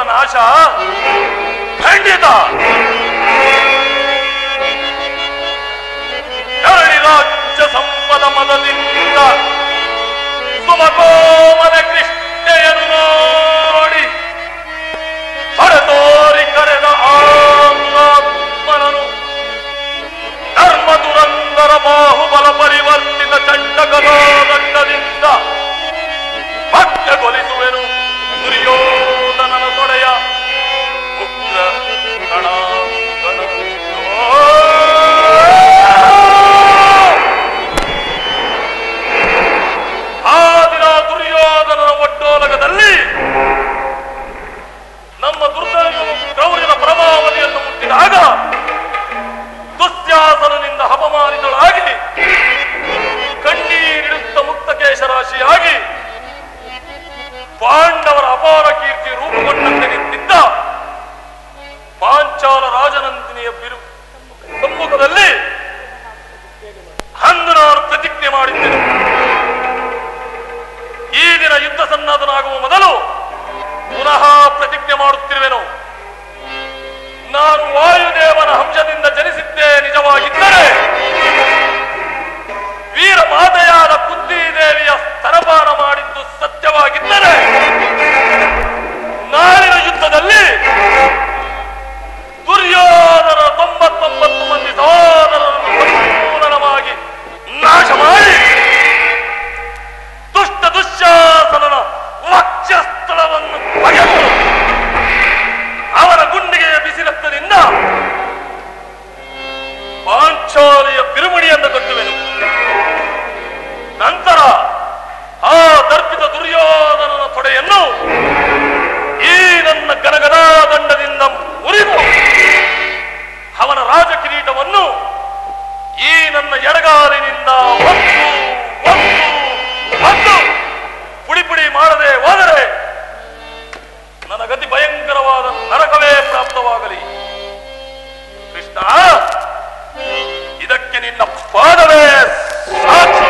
ನಾಶ ಖಂಡಿತ ಧರಣಿ ರಾಜ್ಯ ಸಂಪದ ಮದದಿಂದ ಸುಮಕೋಮಲ ಕೃಷ್ಣೆಯನ್ನು ನೋಡಿ ಹೊಡೆತೋರಿ ಕರೆದ ಆತ್ಮನನು ಧರ್ಮ ದುರಂದರ ಬಾಹುಬಲ ಪರಿವರ್ತಿತ ಚಂಡಕದಂಡದಿಂದ ಭಕ್ತಗೊಲಿಸುವೆನು ದುರ್ಯೋಧನನ ತೊಡೆಯ ಉಗ್ರ ಗಣಾಂಗಣ ಆ ದಿನ ದುರ್ಯೋಧನನ ಒಡ್ಡೋಲಗದಲ್ಲಿ ನಮ್ಮ ದುರ್ದೈವವು ಕ್ರೌರ್ಯದ ಪರಮಾವಧಿಯನ್ನು ಮುಟ್ಟಿದಾಗ ದುಶ್ಯಾಸನನಿಂದ ಅಪಮಾನಿತಳಾಗಿ ಕಣ್ಣೀರಿಡುತ್ತ ಮುಕ್ತ ಕೇಶರಾಶಿಯಾಗಿ ಪಾಂಡವರ ಅಪಾರ ಕೀರ್ತಿ ರೂಪುಗೊಂಡಂತೆ ನಿಂತಿದ್ದ ಪಾಂಚಾಲ ರಾಜನಂದಿನಿಯ ಬಿರು ಸಮ್ಮುಖದಲ್ಲಿ ಅಂದು ನಾನು ಪ್ರತಿಜ್ಞೆ ಮಾಡಿದ್ದೆನು ಈ ದಿನ ಯುದ್ಧ ಸನ್ನದ್ಧನಾಗುವ ಮೊದಲು ಪುನಃ ಪ್ರತಿಜ್ಞೆ ಮಾಡುತ್ತಿರುವೆನು ನಾನು ವಾಯುದೇವನ ಹಂಶದಿಂದ ಜನಿಸಿದ್ದೇ ನಿಜವಾಗಿದ್ದರೆ ವೀರ ಮಾತೆಯಾದ ಕುಂತಿ ದೇವಿಯ ಸ್ತನಪಾನ ಮಾಡಿದ್ದು ಸತ್ಯವಾಗಿದ್ದರೆ ನಾಳಿನ ಯುದ್ಧದಲ್ಲಿ ದುರ್ಯೋಧನ ತೊಂಬತ್ತೊಂಬತ್ತು ಮಂದಿ ಸಹೋದರರನ್ನು ಸಂಪೂರ್ಣವಾಗಿ ನಾಶ ಮಾಡಿ ದುಷ್ಟ ದುಶ್ಯಾಸನನ ವಕ್ಷಸ್ಥಳವನ್ನು ಬಗೆದು ಅವರ ಗುಂಡಿಗೆಯ ಬಿಸಿ ರಕ್ತದಿಂದ ಪಾಂಚಾಲಿಯ ಬಿರುಮಣಿಯನ್ನು ಕಟ್ಟುವೆನು ನಂತರ ಆ ದರ್ಪಿತ ದುರ್ಯೋಧನನ ತೊಡೆಯನ್ನು ಈ ನನ್ನ ಗನಗದ ದಂಡದಿಂದ ಮುರಿದು ಅವನ ರಾಜ ಕಿರೀಟವನ್ನು ಈ ನನ್ನ ಎಡಗಾಲಿನಿಂದ ಒತ್ತು ಒತ್ತು ಒತ್ತು ಪುಡಿ ಪುಡಿ ಮಾಡದೆ ಹೋದರೆ ನನ್ನ ಗತಿ ಭಯಂಕರವಾದ ನರಕವೇ ಪ್ರಾಪ್ತವಾಗಲಿ ಕೃಷ್ಣ ಇದಕ್ಕೆ ನಿನ್ನ ಪಾದವೇ ಸಾಕ್ಷಿ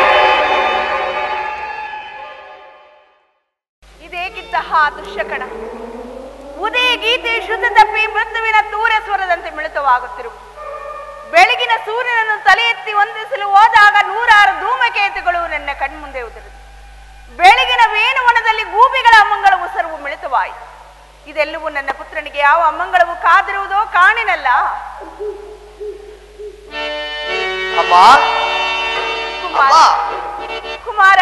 ಇದೇಗಿದ್ದ ದುಶ್ಯಕಣ ಉದಯ ಗೀತೆ ಶುದ್ಧ ತಪ್ಪಿ ಮೃತ್ಯುವಿನ ತೂರ ಸ್ವರದಂತೆ ಮಿಳಿತವಾಗುತ್ತಿರುವ ಬೆಳಗಿನ ಸೂರ್ಯನನ್ನು ತಲೆ ಎತ್ತಿ ವಂದಿಸಲು ಹೋದಾಗ ನೂರಾರು ಧೂಮಕೇತುಗಳು ನನ್ನ ಕಣ್ಮುಂದೆ ಉದುರಿತು ಬೆಳಗಿನ ವೇಣುವನದಲ್ಲಿ ಗೂಬಿಗಳ ಅಮ್ಮಂಗಳ ಉಸರವು ಮಿಳಿತವಾಯಿತು ಇದೆಲ್ಲವೂ ನನ್ನ ಪುತ್ರನಿಗೆ ಯಾವ ಅಮ್ಮಂಗಳವು ಕಾದಿರುವುದೋ ಕಾಣಿನಲ್ಲ ಅಮ್ಮ ಕುಮಾರ ಅಮ್ಮ ಕುಮಾರ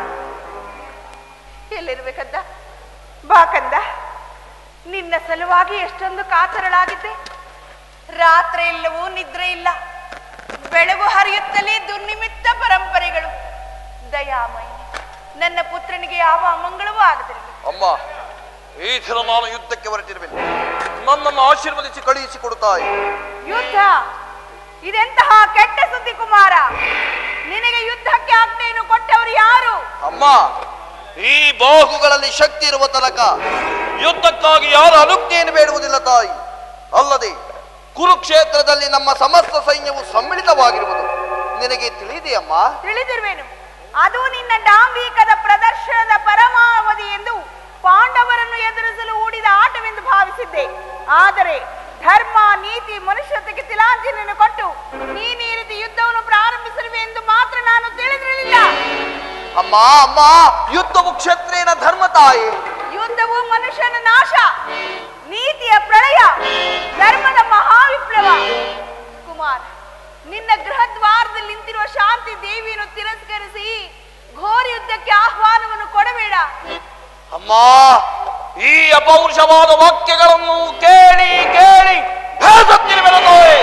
ಎಲ್ಲಿರ್ಬೇಕಂದ ಬಾ ಕಂದ ನಿನ್ನ ಸಲುವಾಗಿ ಎಷ್ಟೊಂದು ಕಾತರಳಾಗಿದ್ದೆ ರಾತ್ರಿ ಇಲ್ಲವೂ ನಿದ್ರೆ ಇಲ್ಲ ಬೆಳಗು ಹರಿಯುತ್ತಲೇ ದುರ್ನಿಮಿತ್ತ ಪರಂಪರೆಗಳು ದಯಾಮಯಿ ನನ್ನ ಪುತ್ರನಿಗೆ ಯಾವ ಅಮಂಗಳವೂ ಆಗದಿರಲಿ ಅಮ್ಮ ಈ ದಿನ ನಾನು ಯುದ್ಧಕ್ಕೆ ಹೊರಟಿರುವೆನು ನನ್ನನ್ನು ಆಶೀರ್ವದಿಸಿ ಕಳುಹಿಸಿಕೊಡುತ್ತಾಯಿ ಯುದ್ಧ ಇದೆಂತಹ ಕೆಟ್ಟ ಸುದ್ದಿ ಕುಮಾರ ನಿನಗೆ ಯುದ್ಧಕ್ಕೆ ಆಜ್ಞೆಯನ್ನು ಕೊಟ್ಟವರು ಯಾರು ಅಮ್ಮ ಈ ಬಾಹುಗಳಲ್ಲಿ ಶಕ್ತಿ ಇರುವ ತನಕ ಯುದ್ಧಕ್ಕಾಗಿ ಯಾರ ಅನುಜ್ಞೆಯನ್ನು ಬೇಡುವುದಿಲ್ಲ ತಾಯಿ ಅಲ್ಲದೆ ಕುರುಕ್ಷೇತ್ರದಲ್ಲಿ ನಮ್ಮ ಸಮಸ್ತ ಸೈನ್ಯವು ಸಮ್ಮಿಳಿತವಾಗಿರುವುದು ನಿನಗೆ ತಿಳಿದೆಯಮ್ಮ ತಿಳಿದಿರುವೆನು ಅದು ನಿನ್ನ ಡಾಂಬೀಕದ ಪ್ರದರ್ಶನದ ಪರಮಾವಧಿ ಎಂದು ಪಾಂಡವರನ್ನು ಎದುರಿಸಲು ಹೂಡಿದ ಆಟವೆಂದು ಭಾವಿಸಿದ್ದೆ ಆದರೆ ಧರ್ಮ ನೀತಿ ಮನುಷ್ಯತೆಗೆ ತಿಲಾಂಜಲಿಯನ್ನು ಕೊಟ್ಟು ನೀನು ಈ ರೀತಿ ಯುದ್ಧವನ್ನು ಪ್ರಾರಂಭಿಸಲಿವೆ ಎಂದು ಮಾತ್ರ ನಾನು ತಿಳಿದಿರಲಿಲ್ಲ ಅಮ್ಮ ಅಮ್ಮ ಯುದ್ಧವು ಕ್ಷತ್ರೇನ ಧರ್ಮ ತಾಯಿ ಯುದ್ಧವು ಮನುಷ್ಯನ ನಾಶ ನೀತಿಯ ಪ್ರಳಯ ಧರ್ಮದ ಮಹಾವಿಪ್ಲವ ಕುಮಾರ್ ನಿನ್ನ ಗೃಹ ದ್ವಾರದಲ್ಲಿ ನಿಂತಿರುವ ಶಾಂತಿ ದೇವಿಯನ್ನು ತಿರಸ್ಕರಿಸಿ ಘೋರ ಯುದ್ಧಕ್ಕೆ ಆಹ್ವಾನವನ್ನು ಕೊಡಬೇಡ ಅಮ್ಮ ಈ ಅಪೌರುಷವಾದ ವಾಕ್ಯಗಳನ್ನು ಕೇಳಿ ಕೇಳಿ ಬೇಸತ್ತಿರುವೆನು ತಾಯಿ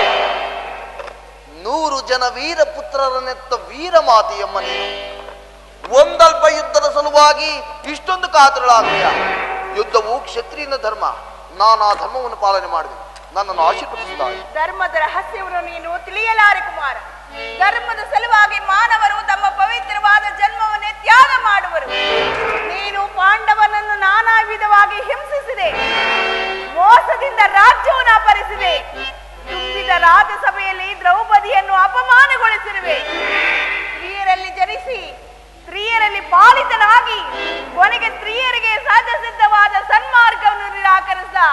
ನೂರು ಜನ ವೀರ ಪುತ್ರರನ್ನೆತ್ತ ವೀರ ಮಾತೆಯಮ್ಮ ನೀನು ಒಂದಲ್ಪ ಯುದ್ಧದ ಸಲುವಾಗಿ ಇಷ್ಟೊಂದು ಕಾತರಳಾಗುತ್ತೀಯ ಯುದ್ಧವು ಕ್ಷತ್ರಿಯನ ಧರ್ಮ ನಾನು ಆ ಧರ್ಮವನ್ನು ಪಾಲನೆ ಮಾಡಿದೆ ನನ್ನನ್ನು ಆಶೀರ್ವದಿಸುತ್ತಾಯಿ ಧರ್ಮದ ರಹಸ್ಯವನ್ನು ನೀನು ತಿಳಿಯಲಾರೆ ಕುಮಾರ ಧರ್ಮದ ಸಲುವಾಗಿ ಮಾನವರು ತಮ್ಮ ಪವಿತ್ರವಾದ ಜನ್ಮವನ್ನೇ ತ್ಯಾಗ ಮಾಡುವರು ನೀನು ಪಾಂಡವನನ್ನು ನಾನಾ ವಿಧವಾಗಿ ಹಿಂಸಿಸಿದೆ ಮೋಸದಿಂದ ರಾಜ್ಯವನ್ನು ಅಪಹರಿಸಿದೆ ತುಂಬಿದ ರಾಜಸಭೆಯಲ್ಲಿ ದ್ರೌಪದಿಯನ್ನು ಅಪಮಾನಗೊಳಿಸಿರುವೆ ಸ್ತ್ರೀಯರಲ್ಲಿ ಜನಿಸಿ ಸ್ತ್ರೀಯರಲ್ಲಿ ಪಾಲಿತನಾಗಿ ಕೊನೆಗೆ ಸ್ತ್ರೀಯರಿಗೆ ಸಹಜ ಸಿದ್ಧವಾದ ಸನ್ಮಾರ್ಗವನ್ನು ನಿರಾಕರಿಸಿದ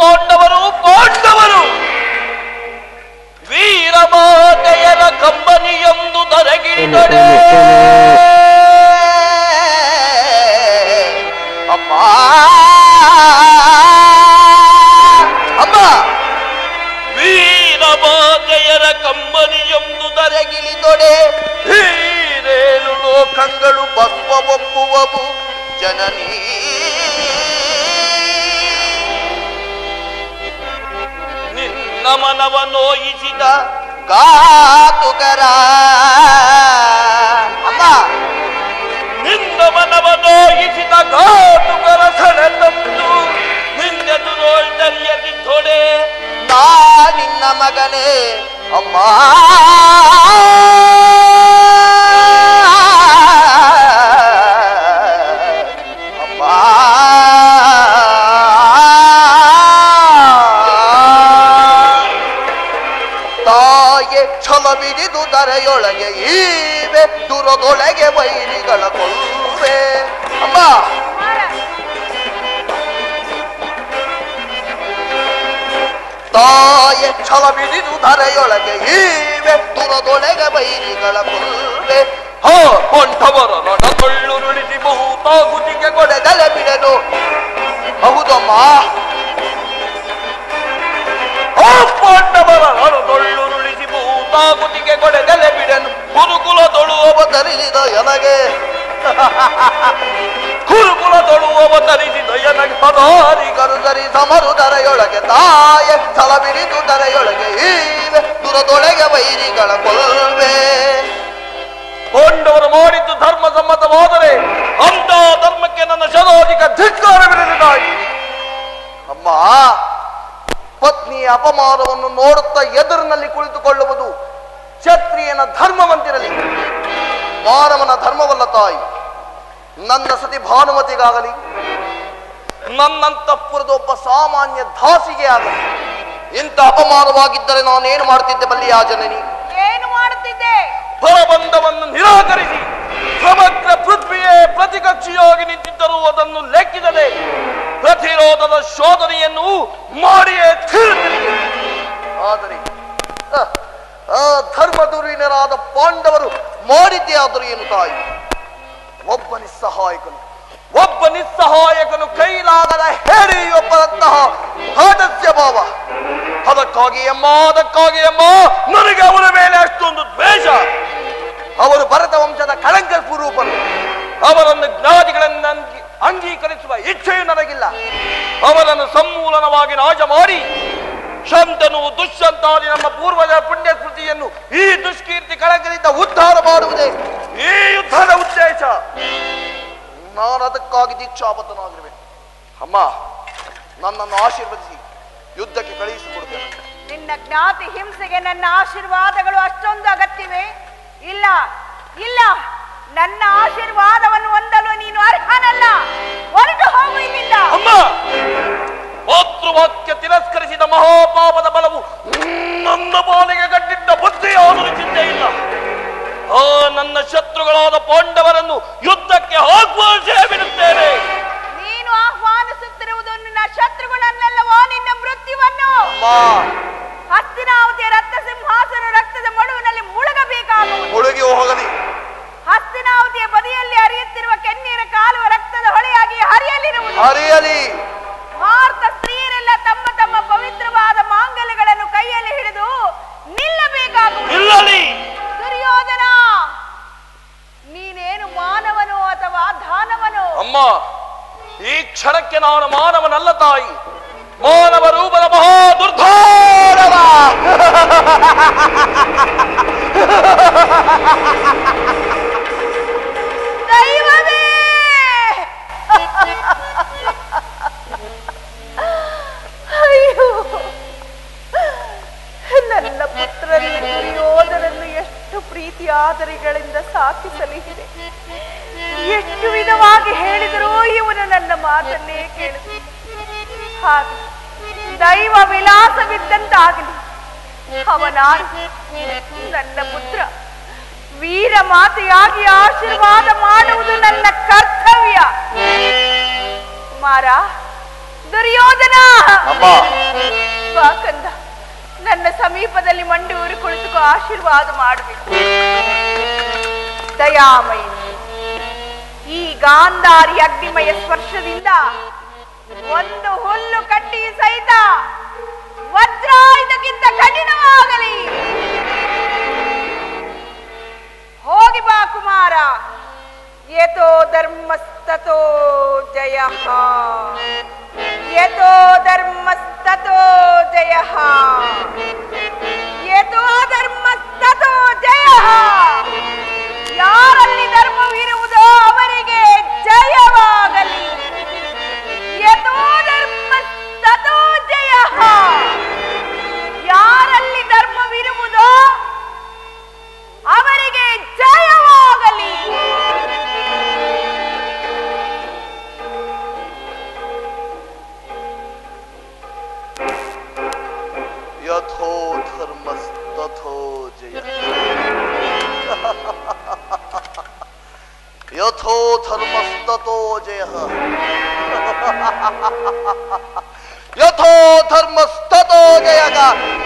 ಪಾಂಡವರು ಪಾಂಡವರು ವೀರಮಾತೆಯರ ಕಂಬನಿಯೊಂದು ದರಗಿಳಿದಡೆ ಅಮ್ಮ ಅಮ್ಮ ವೀರಮಾತೆಯರ ಕಂಬನಿಯೊಂದು ದರಗಿಳಿದೊಡೆ ಹೀರೇನು ಲೋಕಗಳು ಬಸ್ವ ಒಪ್ಪುವವು ಜನನೀ ನಿನ್ನ ಮನವ ನೋಯಿಸಿದ ಕಾತುಕರ ಅಮ್ಮ ನಿನ್ನ ಮನವ ನೋಯಿಸಿದ ಕಾತುಕರ ಸೆಳೆತಂದು ನಿನ್ನೆದುರೋಳ್ದರಿಯದಿದ್ದೊಡೆ ನಾ ನಿನ್ನ ಮಗನೇ ಅಮ್ಮ ಅಮ್ಮ ತಾಯೆ ಛಲವಿಡಿದು ದರೆಯೊಳಗೆ ಈವೆ ದುರದೊಳಗೆ ವೈರಿಗಳ ಕೊಲ್ಲುವೆ ಅಮ್ಮ ತಾಯೆ ಛಲವಿಡಿದು ಧರೆಯೊಳಗೆ ಈವೆ ದುರದೊಳಗೆ ವೈರಿಗಳ ಕೊಲ್ಲುವೆ ಹೋ ಕೊಂಠವರ ನಡಕೊಳ್ಳು ನುಡಿಸಿ ಬಹುತಾಗುತಿಗೆ ಕೊಡೆದಲೆ ಬಿಡನು ಹೌದಮ್ಮ ಆ ಪಾಂಡವರ ಹಣದೊಳ್ಳು ನುಡಿಸಿ ಭೂತಾಗುತಿಗೆ ಕೊಡೆದಲೆ ಬಿಡನು ಕುರುಕುಲದೊಳು ಅವತರಿಸಿದ ಎನಗೆ ಕುರುಕುಲದೊಳು ಅವತರಿಸಿದ ಎನಗೆ ಪದಾರಿ ಕರುದರಿ ಸಮರು ದರೆಯೊಳಗೆ ತಾಯ ಸ್ಥಳ ಬಿಡಿದು ದರೆಯೊಳಗೆ ಈವೆ ದುರದೊಳಗೆ ವೈರಿಗಳ ಕೊಲ್ವೆ ಪಾಂಡವರು ಮಾಡಿದ್ದು ಧರ್ಮ ಸಮ್ಮತವಾದರೆ ಅಂತ ಧರ್ಮಕ್ಕೆ ನನ್ನ ಶತಾಧಿಕ ಧಿಕ್ಕಾರವಿರಲಿ ತಾಯಿ ಅಮ್ಮ ಪತ್ನಿಯ ಅಪಮಾನವನ್ನು ನೋಡುತ್ತಾ ಎದುರಿನಲ್ಲಿ ಕುಳಿತುಕೊಳ್ಳುವುದು ಕ್ಷತ್ರಿಯನ ಧರ್ಮವಂತಿರಲಿ ಮಾನವನ ಧರ್ಮವಲ್ಲ ತಾಯಿ ನನ್ನ ಸತಿ ಭಾನುಮತಿಗಾಗಲಿ ನನ್ನಂತಃಪುರದ ಒಬ್ಬ ಸಾಮಾನ್ಯ ದಾಸಿಗೆ ಆಗಲಿ ಇಂಥ ಅಪಮಾನವಾಗಿದ್ದರೆ ನಾನೇನು ಮಾಡುತ್ತಿದ್ದೆ ಬಲ್ಲಿಯ ಜನನಿ ಏನು ಮಾಡುತ್ತಿದ್ದೆ ಹೊರಬಂಧವನ್ನು ನಿರಾಕರಿಸಿ ಸಮಗ್ರ ಪೃಥ್ವಿಯೇ ಪ್ರತಿಕಕ್ಷಿಯಾಗಿ ನಿಂತಿದ್ದರೂ ಅದನ್ನು ಲೆಕ್ಕಿಸದೆ ಪ್ರತಿರೋಧದ ಶೋಧನೆಯನ್ನು ಮಾಡಿಯೇ ತೀರ್ತಿದೆ ಆದರೆ ಆ, ಆ ಧರ್ಮದುರೀಣರಾದ ಪಾಂಡವರು ಮಾಡಿದ್ದೇ ಆದರೂ ಏನು ತಾಯಿ ಒಬ್ಬ ನಿಸ್ಸಹಾಯಕನು ಒಬ್ಬ ನಿಸ್ಸಹಾಯಕನು ಕೈಲಾಗದ ಹೇರಿಯೊಬ್ಬರಂತಹ ಹಾಡಸ್ಯ ಭಾವ ಅದಕ್ಕಾಗಿ ಅಮ್ಮ ಅದಕ್ಕಾಗಿ ಅಮ್ಮ ನನಗೆ ಅವರ ಮೇಲೆ ಅಷ್ಟೊಂದು ದ್ವೇಷ ಅವರು ಭರತ ವಂಶದ ಕಳಂಕ ಸ್ವರೂಪರು ಅವರನ್ನು ಜ್ಞಾನಿಗಳನ್ನು ಅಂಗಿ- ಅಂಗೀಕರಿಸುವ ಇಚ್ಛೆಯೂ ನನಗಿಲ್ಲ ಅವರನ್ನು ಸಮೂಲನವಾಗಿ ನಾಶ ಮಾಡಿ ಶಂತನು ದುಷ್ಯಂತಾದಿ ನಮ್ಮ ಪೂರ್ವಜ ಪುಣ್ಯ ಸ್ಮೃತಿಯನ್ನು ಈ ದುಷ್ಕೀರ್ತಿ ಕಳಂಕದಿಂದ ಉದ್ಧಾರ ಮಾಡುವುದೇ ಈ ಯುದ್ಧದ ಉದ್ದೇಶ ನಾನು ಅದಕ್ಕಾಗಿ ದೀಕ್ಷಾಬದ್ಧನಾಗಿರುವೆ ಅಮ್ಮ ನನ್ನನ್ನು ಆಶೀರ್ವದಿಸಿ ಯುದ್ಧಕ್ಕೆ ಕಳುಹಿಸಿಕೊಡುತ್ತೇನೆ ನಿನ್ನ ಜ್ಞಾತಿ ಹಿಂಸೆಗೆ ನನ್ನ ಆಶೀರ್ವಾದಗಳು ಅಷ್ಟೊಂದು ಅಗತ್ಯವೇ ಇಲ್ಲ ಇಲ್ಲ ನನ್ನ ಆಶೀರ್ವಾದವನ್ನು ಹೊಂದಲು ನೀನು ಅರ್ಹನಲ್ಲ ಹೊರಟು ಹೋಗು ಇಲ್ಲಿಂದ ಅಮ್ಮ ಮಾತೃವಾಕ್ಯ ತಿರಸ್ಕರಿಸಿದ ಮಹಾಪಾಪದ ಬಲವು ನನ್ನ ಪಾಲಿಗೆ ಕಟ್ಟಿದ್ದ ಬುದ್ಧಿಯಾದರೂ ಚಿಂತೆ ಇಲ್ಲ ಆ ನನ್ನ ಶತ್ರುಗಳಾದ ಪಾಂಡವರನ್ನು ಯುದ್ಧಕ್ಕೆ ಆಹ್ವಾನಿಸೇ ಬಿಡುತ್ತೇನೆ ನೀನು ಆಹ್ವಾನಿಸುತ್ತಿರುವುದು ನಿನ್ನ ಶತ್ರುಗಳನ್ನಲ್ಲವೋ ನಿನ್ನ ಮೃತ್ಯುವನ್ನು ಅಮ್ಮ ಹಸ್ತಿನಾವತಿಯ ರಕ್ತ ಸಿಂಹಾಸನ ರಕ್ತದ ಮಡುವಿನಲ್ಲಿ ಮುಳುಗಬೇಕಾಗುವುದು ಮುಳುಗಿ ಹೋಗಲಿ ಹಸ್ತಿನಾವತಿಯ ಬದಿಯಲ್ಲಿ ಹರಿಯುತ್ತಿರುವ ಕೆನ್ನೀರ ಕಾಲುವ ರಕ್ತದ ಹೊಳೆಯಾಗಿ ಹರಿಯಲಿರುವುದು ಹರಿಯಲಿ ಭಾರತ ಸ್ತ್ರೀಯರೆಲ್ಲ ತಮ್ಮ ತಮ್ಮ ಪವಿತ್ರವಾದ ಮಾಂಗಲ್ಯಗಳನ್ನು ಕೈಯಲ್ಲಿ ಹಿಡಿದು ನಿಲ್ಲಬೇಕಾಗುವುದು ನಿಲ್ಲಲಿ ದುರ್ಯೋಧನ ನೀನೇನು ಮಾನವನು ಅಥವಾ ದಾನವನು ಅಮ್ಮ ಈ ಕ್ಷಣಕ್ಕೆ ನಾನು ಮಾನವನಲ್ಲ ತಾಯಿ ಮಾನವ ರೂಪದ ಮಹಾ ದುರ್ಧಾರವ ದೈವವೇ ಅಯ್ಯೋ ನನ್ನ ಪುತ್ರನಿಗೆ ದುರ್ಯೋಧನನ್ನು ಎಷ್ಟು ಪ್ರೀತಿ ಆದರಿಗಳಿಂದ ಸಾಕಿ ಸಲಿಹಿದೆ ಎಷ್ಟು ವಿಧವಾಗಿ ಹೇಳಿದರೂ ಇವನು ನನ್ನ ಮಾತನ್ನೇ ಕೇಳುತ್ತೆ ಹಾಗೆ ದೈವ ವಿಲಾಸವಿದ್ದಂತಾಗಲಿ ಅವನಾರು ನನ್ನ ಪುತ್ರ ವೀರ ಮಾತೆಯಾಗಿ ಆಶೀರ್ವಾದ ಮಾಡುವುದು ನನ್ನ ಕರ್ತವ್ಯ ಕುಮಾರ ದುರ್ಯೋಧನ ಅಮ್ಮ ಬಾ ಕಂದ ನನ್ನ ಸಮೀಪದಲ್ಲಿ ಮಂಡಿ ಊರಿ ಕುಳಿತುಕೋ ಆಶೀರ್ವಾದ ಮಾಡಬೇಕು ದಯಾಮಯಿ ಈ ಗಾಂಧಾರಿ ಅಗ್ನಿಮಯ ಸ್ಪರ್ಶದಿಂದ ಒಂದು ಹುಲ್ಲು ಕಟ್ಟಿ ಸಹಿತ ವಜ್ರ ಇದಕ್ಕಿಂತ ಕಠಿಣವಾಗಲಿ ಹೋಗಿ ಬಾ ಕುಮಾರ ಯತೋ ಧರ್ಮಸ್ತತೋ ಜಯ ಯತೋ ಧರ್ಮಸ್ತತೋ ಜಯ ಯತೋ ಧರ್ಮಸ್ತತೋ ಜಯ ಯಾರಲ್ಲಿ ಧರ್ಮವಿರುವುದೋ ಅವರಿಗೆ ಜಯವಾಗಲಿ ಯತೋ ಧರ್ಮಸ್ತತೋ ಜಯ ಯಾರಲ್ಲಿ ಧರ್ಮವಿರುವುದೋ ಅವರಿಗೆ ಜಯವಾಗಲಿ ಯಥೋ ಧರ್ಮಸ್ತಥೋ ಜಯ ಯಥೋ ಧರ್ಮಸ್ತಥೋ ಜಯ ಯಥೋ ಧರ್ಮಸ್ತಥೋ ಜಯಗ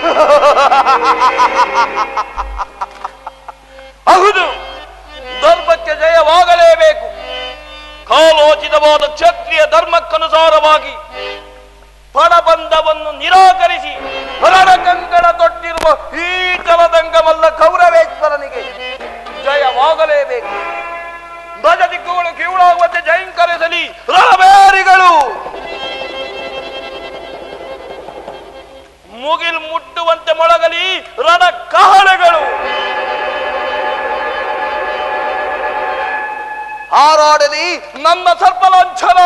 ಹೌದು ಧರ್ಮಕ್ಕೆ ಜಯವಾಗಲೇಬೇಕು ಕಾಲೋಚಿತವಾದ ಕ್ಷತ್ರಿಯ ಧರ್ಮಕ್ಕನುಸಾರವಾಗಿ ಫಣಬಂಧವನ್ನು ನಿರಾಕರಿಸಿ ಕಂಗಳ ತೊಟ್ಟಿರುವ ಈ ಜಲದಂಗಮಲ್ಲ ಕೌರವೇಶ್ವರನಿಗೆ ಜಯವಾಗಲೇಬೇಕು ಧ್ವಜ ದಿಕ್ಕುಗಳು ಕಿವುಳಾಗುವಂತೆ ಜೈಂಕರಿಸಲಿ ರಣಬೇರಿಗಳು ಮುಗಿಲ್ ಮುಟ್ಟುವಂತೆ ಮೊಳಗಲಿ ರಣ ಕಹಳೆಗಳು ಹಾರಾಡಲಿ ನನ್ನ ಸರ್ಪಲಾಂಛನ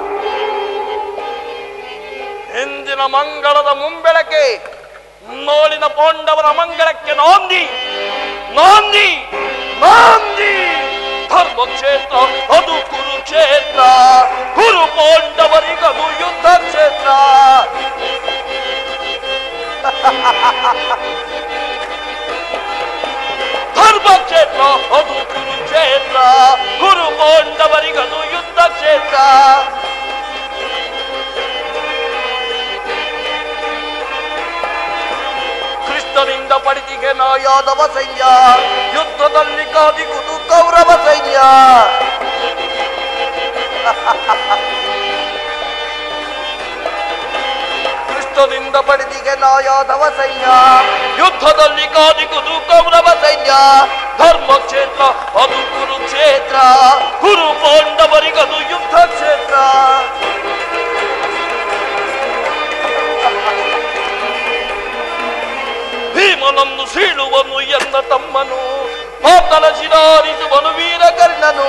ಹಿಂದಿನ ಮಂಗಳದ ಮುಂಬೆಳಕೆ ನೋಳಿನ ಪೋಂಡವರ ಮಂಗಳಕ್ಕೆ ನಾಂದಿ ನಾಂದಿ ನಾಂದಿ ಧರ್ಮಕ್ಷೇತ್ರ ಅದು ಕುರುಕ್ಷೇತ್ರ ಕುರು ಪೋಂಡವರಿಗದು ಯುದ್ಧ ಕ್ಷೇತ್ರ ಧರ್ಮಕ್ಷೇತ್ರ ಅದು ಕುರುಕ್ಷೇತ್ರ ಕುರು ಪೋಂಡವರಿಗದು ಯುದ್ಧ ಕ್ಷೇತ್ರ ಕೃಷ್ಣನಿಂದ ಪಡಿತಿಗೆ ನಾ ಯಾದವ ಸೈನ್ಯ ಯುದ್ಧದಲ್ಲಿ ಕಾದಿಗುದು ಕೌರವ ಸೈನ್ಯ ಕೃಷ್ಣನಿಂದ ಪಡಿತಿಗೆ ನಾ ಯಾದವ ಸೈನ್ಯ ಯುದ್ಧದಲ್ಲಿ ಕಾದಿಗುದು ಕೌರವ ಸೈನ್ಯ ಧರ್ಮಕ್ಷೇತ್ರ ಅದು ಕುರುಕ್ಷೇತ್ರ ಕುರು ಪಾಂಡವರಿಗದು ಯುದ್ಧ ಕ್ಷೇತ್ರ ಭೀಮನನ್ನು ಸೀಳುವನು ಎನ್ನ ತಮ್ಮನು ಮಾತನ ಶಿರಾರಿಸುವನು ವೀರಕರ್ಣನು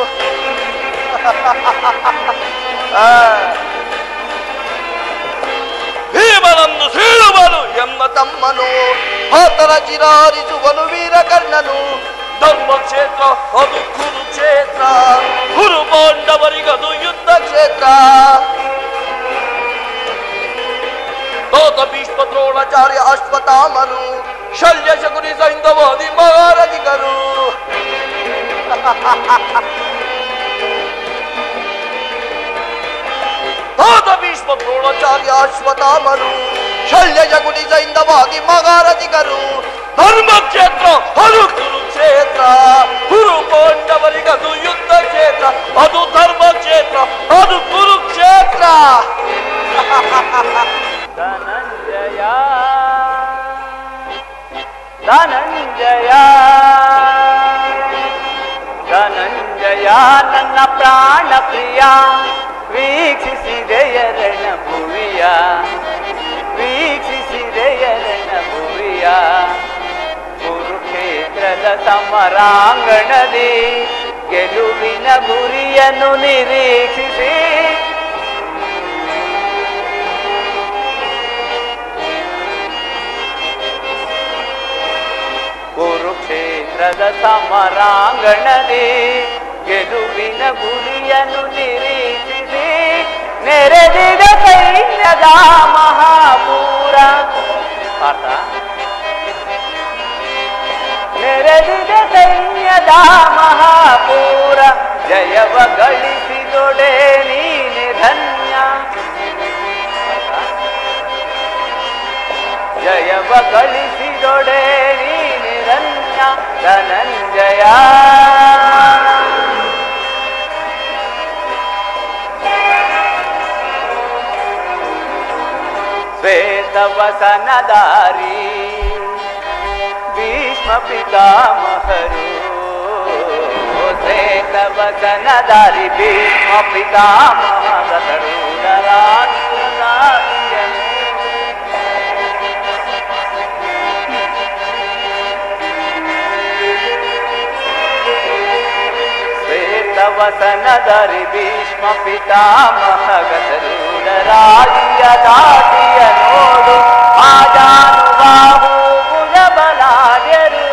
ಆ. ಭೀಮನನ್ನು ಸೀಳುವನು ಎನ್ನ ತಮ್ಮನು ಮಾತನ ಚಿರಾರಿಸುವನು ವೀರಕರ್ಣನು ಧರ್ಮಕ್ಷೇತ್ರ ಅದು ಕುರುಕ್ಷೇತ್ರ ಕುರು ಪಾಂಡವರಿಗದು ಯುದ್ಧ ಕ್ಷೇತ್ರ ತೋತ ಭೀಷ್ಮ ದ್ರೋಣಾಚಾರ್ಯ ಅಶ್ವತ್ಥಾಮನು ಶಲ್ಯ ಶಕುನಿ ಸೈಂಧವಾದಿ ಮಹಾರಥಿಗರು ತೋತ ಭೀಷ್ಮ ದ್ರೋಣಾಚಾರ್ಯ ಅಶ್ವತ್ಥಾಮನು ಶಲ್ಯ ಶಕುನಿ ಸೈಂಧವಾದಿ ಮಹಾರಥಿಗರು ಧರ್ಮಕ್ಷೇತ್ರ ಅದು ಕುರುಕ್ಷೇತ್ರ ಕುರು ಪಾಂಡವರಿಗದು ಯುದ್ಧ ಕ್ಷೇತ್ರ ಅದು ಧರ್ಮಕ್ಷೇತ್ರ ಅದು ಕುರುಕ್ಷೇತ್ರ ಧನಂಜಯ ಧನಂಜಯ ಧನಂಜಯ ನನ್ನ ಪ್ರಾಣ ಪ್ರಿಯ ವೀಕ್ಷಿಸಿದೆಯ ರಣಭುವಿಯ ವೀಕ್ಷಿಸಿದೆಯ ರಣಭುವಿಯ ಕುರುಕ್ಷೇತ್ರದ ಸಮರಾಂಗಣದಿ ಗೆಲುವಿನ ಗುರಿಯನ್ನು ನಿರೀಕ್ಷಿಸಿ ಕುರುಕ್ಷೇತ್ರದ ಸಮರಾಂಗಣದಿ ಗೆಲುವಿನ ಗುರಿಯನ್ನು ನಿರೀಕ್ಷಿಸಿ ನೆರೆದಿದ ಸೈನ್ಯದ ಮಹಾಪೂರ ಅರ್ಥ ನೆರೆದಿದ ಸೈನ್ಯದ ಮಹಾಪೂರ ಜಯವ ಗಳಿಸಿದೊಡೆ ನೀನೆ ಧನ್ಯ ಜಯವ ಗಳಿಸಿದೊಡೆ ನೀ ನಿರನ್ಯ ಧನಂಜಯ ಶ್ವೇತವಸನದಾರಿ ಭೀಷ್ಮ ಪಿತಾಮಹರು ಶ್ವೇತವಸನದಾರಿ ಭೀಷ್ಮ ಪಿತಾಮಹರು ಶ್ವೇತವಸನದರಿ ಭೀಷ್ಮ ಪಿತಾಮಹ ಗತರೂಢರಾಜಿಯ ದಾಟಿಯ ನೋಡು ಆಜಾನುಬಾಹು ಭುಜಬಲಾಢ್ಯರು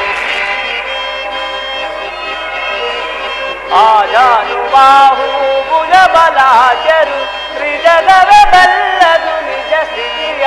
ಆಜಾನುಬಾಹು ಭುಜಬಲಾಢ್ಯರು ತ್ರಿಜಗವೇ ಬಲ್ಲದು ನಿಜ ಸ್ಥಿತಿಯ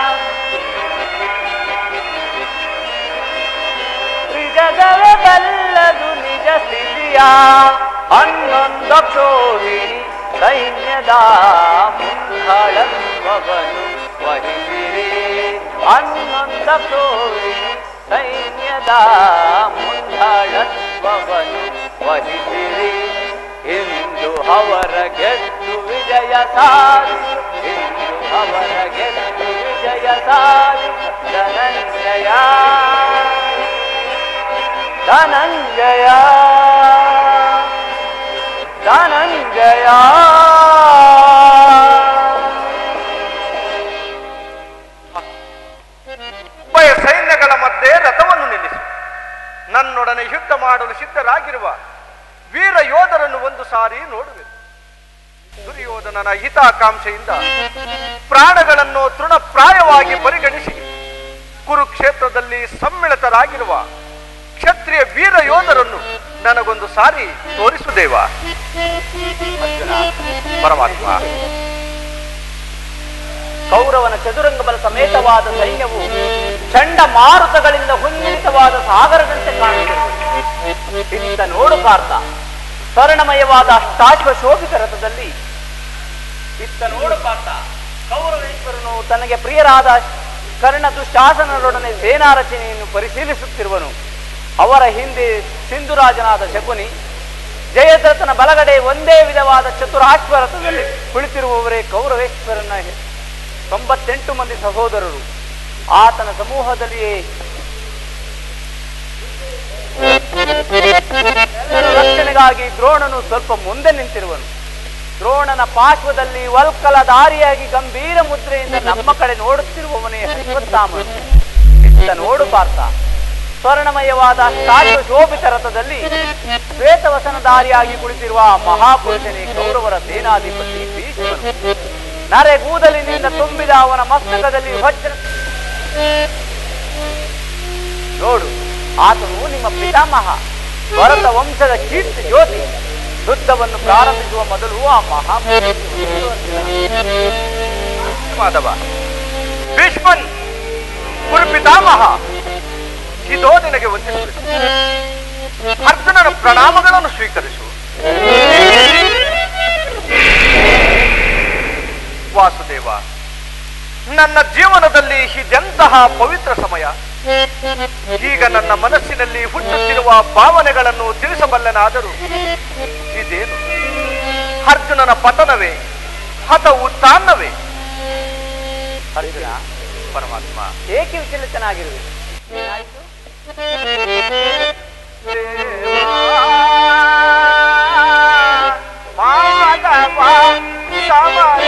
ತ್ರಿಜಗವೇ ಬಲ್ಲದು ನಿಜ ಸ್ಥಿತಿಯ ಹನ್ನೊಂದಕ್ಷೋಹಿಣಿ ಸೈನ್ಯದ ಮುಂಗಳತ್ವವನ್ನು ವಹಿಸಿರಿ ಹನ್ನೊಂದಕ್ಷೋಹಿಣಿ ಸೈನ್ಯದ ಮುಂಗಳತ್ವವನ್ನು ವಹಿಸಿರಿ ಇಂದು ಅವರ ಗೆದ್ದು ವಿಜಯ ಸಾರಿ ಇಂದು ಅವರ ಗೆದ್ದು ವಿಜಯ ಸಾರಿ ಧನಂಜಯ ಧನಂಜಯ ಧನಂಜಯ ಉಭಯ ಸೈನ್ಯಗಳ ಮಧ್ಯೆ ರಥವನ್ನು ನಿಲ್ಲಿಸು ನನ್ನೊಡನೆ ಯುದ್ಧ ಮಾಡಲು ಸಿದ್ಧರಾಗಿರುವ ವೀರ ಯೋಧರನ್ನು ಒಂದು ಸಾರಿ ನೋಡುವೆ ದುರ್ಯೋಧನನ ಹಿತಾಕಾಂಕ್ಷೆಯಿಂದ ಪ್ರಾಣಗಳನ್ನು ತೃಣಪ್ರಾಯವಾಗಿ ಪರಿಗಣಿಸಿ ಕುರುಕ್ಷೇತ್ರದಲ್ಲಿ ಸಮ್ಮಿಳಿತರಾಗಿರುವ ಕ್ಷತ್ರಿಯ ವೀರ ಯೋಧರನ್ನು ನನಗೊಂದು ಸಾರಿ ತೋರಿಸುದೇವ ಪರಮಾತ್ಮ ಕೌರವನ ಚದುರಂಗ ಬಲ ಸಮೇತವಾದ ಸೈನ್ಯವು ಚಂಡ ಮಾರುತಗಳಿಂದ ಹುನ್ಮಿಳಿತವಾದ ಸಾಗರದಂತೆ ಕಾಣುತ್ತದೆ ಇತ್ತ ನೋಡು ಪಾರ್ಥ ಸ್ವರ್ಣಮಯವಾದ ಅಷ್ಟಾಶ್ವ ಶೋಭಿತ ರಥದಲ್ಲಿ ಇತ್ತ ನೋಡು ಪಾರ್ಥ ಕೌರವೇಶ್ವರನು ತನಗೆ ಪ್ರಿಯರಾದ ಕರ್ಣ ದುಶ್ಯಾಸನರೊಡನೆ ಸೇನಾ ರಚನೆಯನ್ನು ಪರಿಶೀಲಿಸುತ್ತಿರುವನು ಅವರ ಹಿಂದೆ ಸಿಂಧುರಾಜನಾದ ಶಕುನಿ ಜಯದ್ರಥನ ಬಲಗಡೆ ಒಂದೇ ವಿಧವಾದ ಚತುರಾಶ್ವ ರಥದಲ್ಲಿ ಕುಳಿತಿರುವವರೇ ಕೌರವೇಶ್ವರನ ತೊಂಬತ್ತೆಂಟು ಮಂದಿ ಸಹೋದರರು ಆತನ ಸಮೂಹದಲ್ಲಿಯೇ ಎಲ್ಲರ ರಕ್ಷಣೆಗಾಗಿ ದ್ರೋಣನು ಸ್ವಲ್ಪ ಮುಂದೆ ನಿಂತಿರುವನು ದ್ರೋಣನ ಪಾರ್ಶ್ವದಲ್ಲಿ ವಲ್ಕಲ ದಾರಿಯಾಗಿ ಗಂಭೀರ ಮುದ್ರೆಯಿಂದ ನಮ್ಮ ಕಡೆ ನೋಡುತ್ತಿರುವವನೇ ಅಶ್ವತ್ಥಾಮನು ಇತ್ತ ನೋಡು ಪಾರ್ಥ ಸ್ವರ್ಣಮಯವಾದ ಅಷ್ಟಾಶ್ವ ಶೋಭಿತ ರಥದಲ್ಲಿ ಶ್ವೇತವಸನಧಾರಿಯಾಗಿ ಕುಳಿತಿರುವ ಆ ಮಹಾಪುರುಷನೇ ಕೌರವರ ಸೇನಾಧಿಪತಿ ಭೀಷ್ಮನು ನರೆಗೂದಲಿನಿಂದ ತುಂಬಿದ ಅವನ ಮಸ್ತಕದಲ್ಲಿ ವಜ್ರ ನೋಡು ಆತನು ನಿಮ್ಮ ಪಿತಾಮಹ ಭರತ ವಂಶದ ಕೀರ್ತಿ ಜ್ಯೋತಿ ಯುದ್ಧವನ್ನು ಪ್ರಾರಂಭಿಸುವ ಮೊದಲು ಆ ಮಹಾ ಮಾಧವ ಭೀಷ್ಮನ್ ಕುರುಪಿತಾಮಹ ಇದೋ ನಿನಗೆ ವಂದಿಸುವೆ ಅರ್ಜುನನ ಪ್ರಣಾಮಗಳನ್ನು ಸ್ವೀಕರಿಸು ವಾಸುದೇವ ನನ್ನ ಜೀವನದಲ್ಲಿ ಇದೆಂತಹ ಪವಿತ್ರ ಸಮಯ ಈಗ ನನ್ನ ಮನಸ್ಸಿನಲ್ಲಿ ಹುಟ್ಟುತ್ತಿರುವ ಭಾವನೆಗಳನ್ನು ತಿಳಿಸಬಲ್ಲನಾದರೂ ಇದೇನು ಅರ್ಜುನನ ಪತನವೇ ಹತವು ತಾನ್ನವೇ ಅರ್ಜುನ ಪರಮಾತ್ಮ ಏಕೆ ವಿಚಲಿತನಾಗಿರುವೆ ಏನಾಯ್ತು ಮಾಧವ ಸಮಯ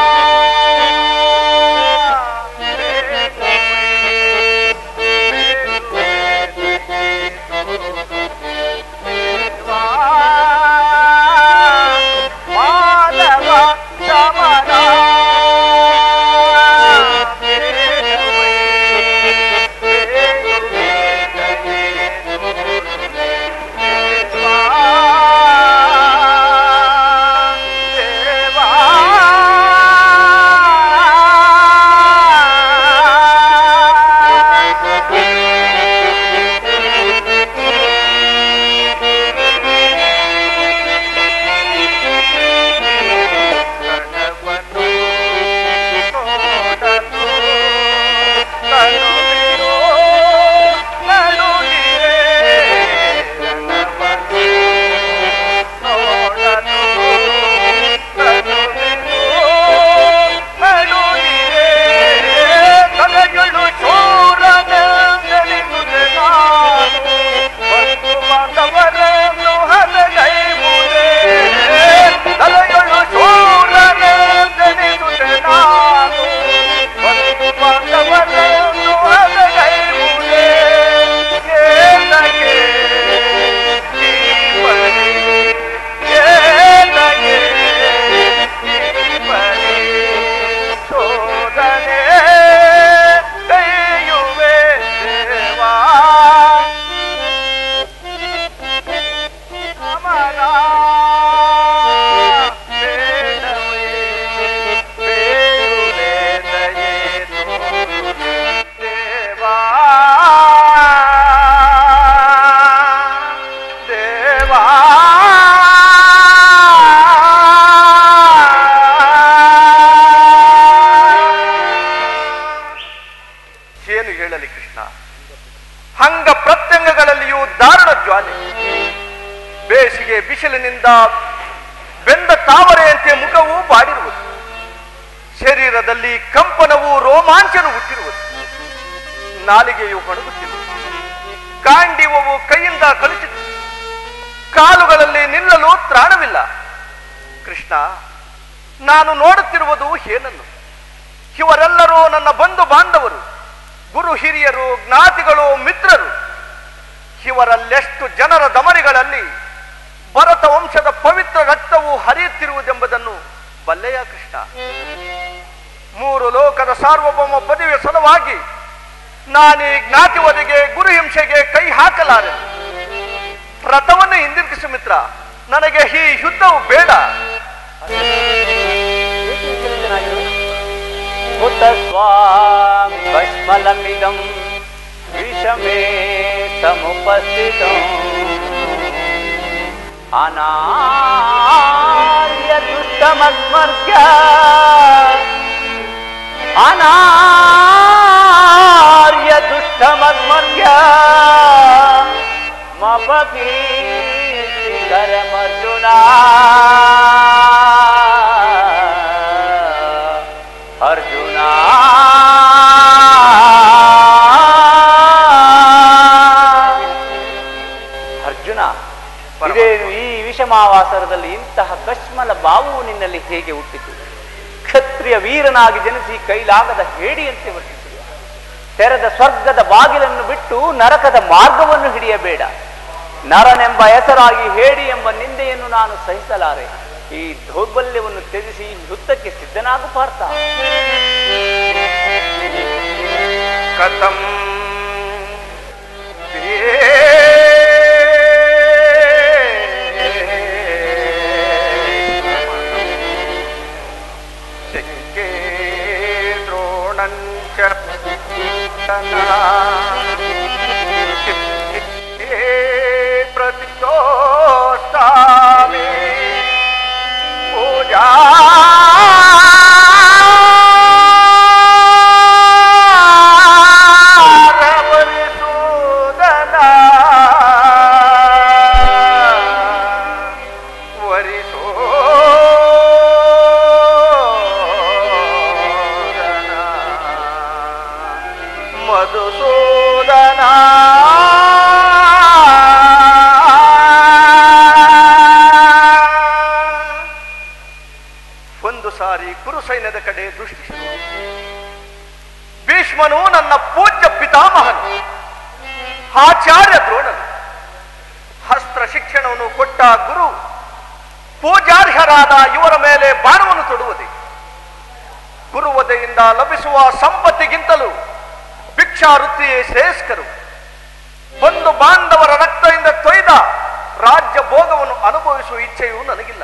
ಮಾಧವ ಸಮಯ ಹೇಳಲಿ ಕೃಷ್ಣ ಅಂಗ ಪ್ರತ್ಯಂಗಗಳಲ್ಲಿಯೂ ದಾರುಣ ಜ್ವಾಲೆ ಬೇಸಿಗೆ ಬಿಸಿಲಿನಿಂದ ಬೆಂದ ತಾವರೆಯಂತೆ ಮುಖವು ಬಾಡಿರುವುದು ಶರೀರದಲ್ಲಿ ಕಂಪನವು ರೋಮಾಂಚನ ಹುಟ್ಟಿರುವುದು ನಾಲಿಗೆಯು ಹೊಣಗುತ್ತಿರುವುದು ಕಾಂಡಿವವು ಕೈಯಿಂದ ಕಳುಚಿತು ಕಾಲುಗಳಲ್ಲಿ ನಿಲ್ಲಲು ತ್ರಾಣವಿಲ್ಲ ಕೃಷ್ಣ ನಾನು ನೋಡುತ್ತಿರುವುದು ಏನನ್ನು ಇವರೆಲ್ಲರೂ ನನ್ನ ಬಂಧು ಬಾಂಧವರು ಗುರು ಹಿರಿಯರು ಜ್ಞಾತಿಗಳು ಮಿತ್ರರು ಇವರಲ್ಲೆಷ್ಟು ಜನರ ದಮನಿಗಳಲ್ಲಿ ಭರತ ವಂಶದ ಪವಿತ್ರ ರಕ್ತವು ಹರಿಯುತ್ತಿರುವುದೆಂಬುದನ್ನು ಬಲ್ಲೆಯ ಕೃಷ್ಣ ಮೂರು ಲೋಕದ ಸಾರ್ವಭೌಮ ಪದವಿಯ ಸಲುವಾಗಿ ನಾನೀ ಜ್ಞಾತಿವರಿಗೆ ಗುರು ಹಿಂಸೆಗೆ ಕೈ ಹಾಕಲಾರೆ ರಥವನ್ನು ಹಿಂದಿರುಗಿಸು ಮಿತ್ರ ನನಗೆ ಈ ಯುದ್ಧವು ಬೇಡ ಉತ ಸ್ವಾಂ ಕಶ್ಮಲಮಿದಂ ವಿಷಮೇ ಸಮುಪಸ್ಥಿತಂ ಅನಾರ್ಯ ದುಷ್ಟಮಸ್ಮರ್ಗ್ಯ ಅನಾರ್ಯ ದುಷ್ಟಮಸ್ಮರ್ಗ್ಯ ಮಪಕೀರ್ತಿಕರಮರ್ಜುನ ಅರ್ಜುನ ಅರ್ಜುನ ಇದೇನು ಈ ವಿಷಮಾವಾಸರದಲ್ಲಿ ಇಂತಹ ಕಶ್ಮಲ ಬಾವು ನಿನ್ನಲ್ಲಿ ಹೇಗೆ ಹುಟ್ಟಿತು ಕ್ಷತ್ರಿಯ ವೀರನಾಗಿ ಜನಿಸಿ ಕೈಲಾಗದ ಹೇಡಿಯಂತೆ ವರ್ತಿಸಿದೆ ತೆರೆದ ಸ್ವರ್ಗದ ಬಾಗಿಲನ್ನು ಬಿಟ್ಟು ನರಕದ ಮಾರ್ಗವನ್ನು ಹಿಡಿಯಬೇಡ ನರನೆಂಬ ಹೆಸರಾಗಿ ಹೇಡಿ ಎಂಬ ನಿಂದೆಯನ್ನು ನಾನು ಸಹಿಸಲಾರೆ ಈ ದೌರ್ಬಲ್ಯವನ್ನು ತ್ಯಜಿಸಿ ಯುದ್ಧಕ್ಕೆ ಸಿದ್ಧನಾಗು ಪಾರ್ಥ ಕಥಂ ಶಂಕೆ ದ್ರೋಣಂಚ ಪ್ರತಿತೋಸ್ತಾಮಿ ಪೂಜಾ ವರಿಸೂದನ ವರಿಸೋದನ ಮಧುಸೂದನ ಒಂದು ಸಾರಿ ಕುರು ಸೈನ್ಯದ ಕಡೆ ದೃಷ್ಟಿಸಿದರು ಭೀಷ್ಮನು ನನ್ನ ಪೂಜ್ಯ ಪಿತಾಮಹನು ಆಚಾರ್ಯ ದ್ರೋಣನು ಅಸ್ತ್ರ ಶಿಕ್ಷಣವನ್ನು ಕೊಟ್ಟ ಗುರು ಪೂಜಾರ್ಹರಾದ ಇವರ ಮೇಲೆ ಬಾಣವನ್ನು ತೊಡುವುದೇ ಗುರುವದೆಯಿಂದ ಲಭಿಸುವ ಸಂಪತ್ತಿಗಿಂತಲೂ ಭಿಕ್ಷಾವೃತ್ತಿಯೇ ಶ್ರೇಷ್ಠರು ಒಂದು ಬಾಂಧವರ ರಕ್ತದಿಂದ ತೊಯ್ದ ರಾಜ್ಯ ಭೋಗವನ್ನು ಅನುಭವಿಸುವ ಇಚ್ಛೆಯೂ ನನಗಿಲ್ಲ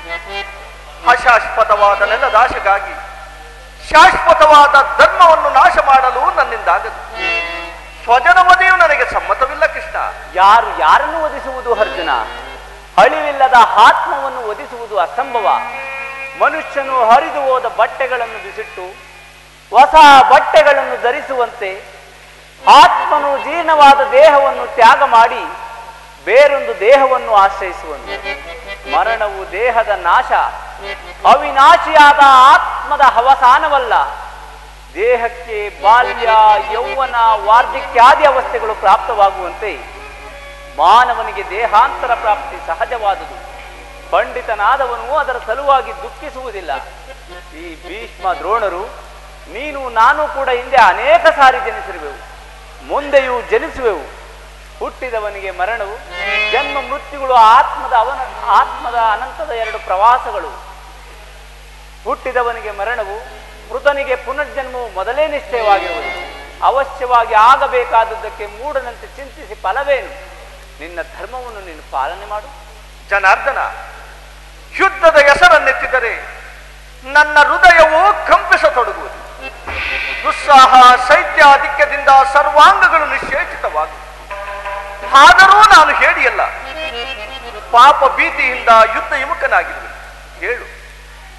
ಅಶಾಶ್ವತವಾದ ನೆಲದಾಶಗಾಗಿ ಶಾಶ್ವತವಾದ ಧರ್ಮವನ್ನು ನಾಶ ಮಾಡಲು ನನ್ನಿಂದಾಗದು ಸ್ವಜನವದೆಯೂ ನನಗೆ ಸಮ್ಮತವಿಲ್ಲ ಕೃಷ್ಣ ಯಾರು ಯಾರನ್ನು ಒದಿಸುವುದು ಅರ್ಜುನ ಅಳಿವಿಲ್ಲದ ಆತ್ಮವನ್ನು ಒದಿಸುವುದು ಅಸಂಭವ ಮನುಷ್ಯನು ಹರಿದು ಹೋದ ಬಟ್ಟೆಗಳನ್ನು ಬಿಸಿಟ್ಟು ಹೊಸ ಬಟ್ಟೆಗಳನ್ನು ಧರಿಸುವಂತೆ ಆತ್ಮನು ಜೀರ್ಣವಾದ ದೇಹವನ್ನು ತ್ಯಾಗ ಮಾಡಿ ಬೇರೊಂದು ದೇಹವನ್ನು ಆಶ್ರಯಿಸುವಂತೆ ಮರಣವು ದೇಹದ ನಾಶ ಅವಿನಾಶಿಯಾದ ಆತ್ಮದ ಅವಸಾನವಲ್ಲ ದೇಹಕ್ಕೆ ಬಾಲ್ಯ ಯೌವನ ವಾರ್ಧಕ್ಯಾದಿ ಅವಸ್ಥೆಗಳು ಪ್ರಾಪ್ತವಾಗುವಂತೆ ಮಾನವನಿಗೆ ದೇಹಾಂತರ ಪ್ರಾಪ್ತಿ ಸಹಜವಾದುದು ಪಂಡಿತನಾದವನು ಅದರ ಸಲುವಾಗಿ ದುಃಖಿಸುವುದಿಲ್ಲ ಈ ಭೀಷ್ಮ ದ್ರೋಣರು ನೀನು ನಾನು ಕೂಡ ಹಿಂದೆ ಅನೇಕ ಸಾರಿ ಜನಿಸಿರುವೆವು ಮುಂದೆಯೂ ಜನಿಸುವೆವು ಹುಟ್ಟಿದವನಿಗೆ ಮರಣವು ಜನ್ಮ ಮೃತ್ಯುಗಳು ಆತ್ಮದ ಅವನ ಆತ್ಮದ ಅನಂತದ ಎರಡು ಪ್ರವಾಸಗಳು ಹುಟ್ಟಿದವನಿಗೆ ಮರಣವು ಮೃತನಿಗೆ ಪುನರ್ಜನ್ಮವು ಮೊದಲೇ ನಿಶ್ಚಯವಾಗಿರುವುದು ಅವಶ್ಯವಾಗಿ ಆಗಬೇಕಾದದ್ದಕ್ಕೆ ಮೂಢನಂತೆ ಚಿಂತಿಸಿ ಫಲವೇನು ನಿನ್ನ ಧರ್ಮವನ್ನು ನೀನು ಪಾಲನೆ ಮಾಡು ಜನಾರ್ದನ ಯುದ್ಧದ ಹೆಸರನ್ನೆತ್ತಿದರೆ ನನ್ನ ಹೃದಯವು ಕಂಪಿಸತೊಡಗುವುದು ದುಸ್ಸಾಹ ಶೈತ್ಯಾಧಿಕ್ಯದಿಂದ ಸರ್ವಾಂಗಗಳು ನಿಶ್ಚೇಷಿತವಾಗುವುದು ಆದರೂ ನಾನು ಹೇಳಿಯಲ್ಲ ಪಾಪ ಭೀತಿಯಿಂದ ಯುದ್ಧ ವಿಮುಖನಾಗಿರುವೆ ಹೇಳು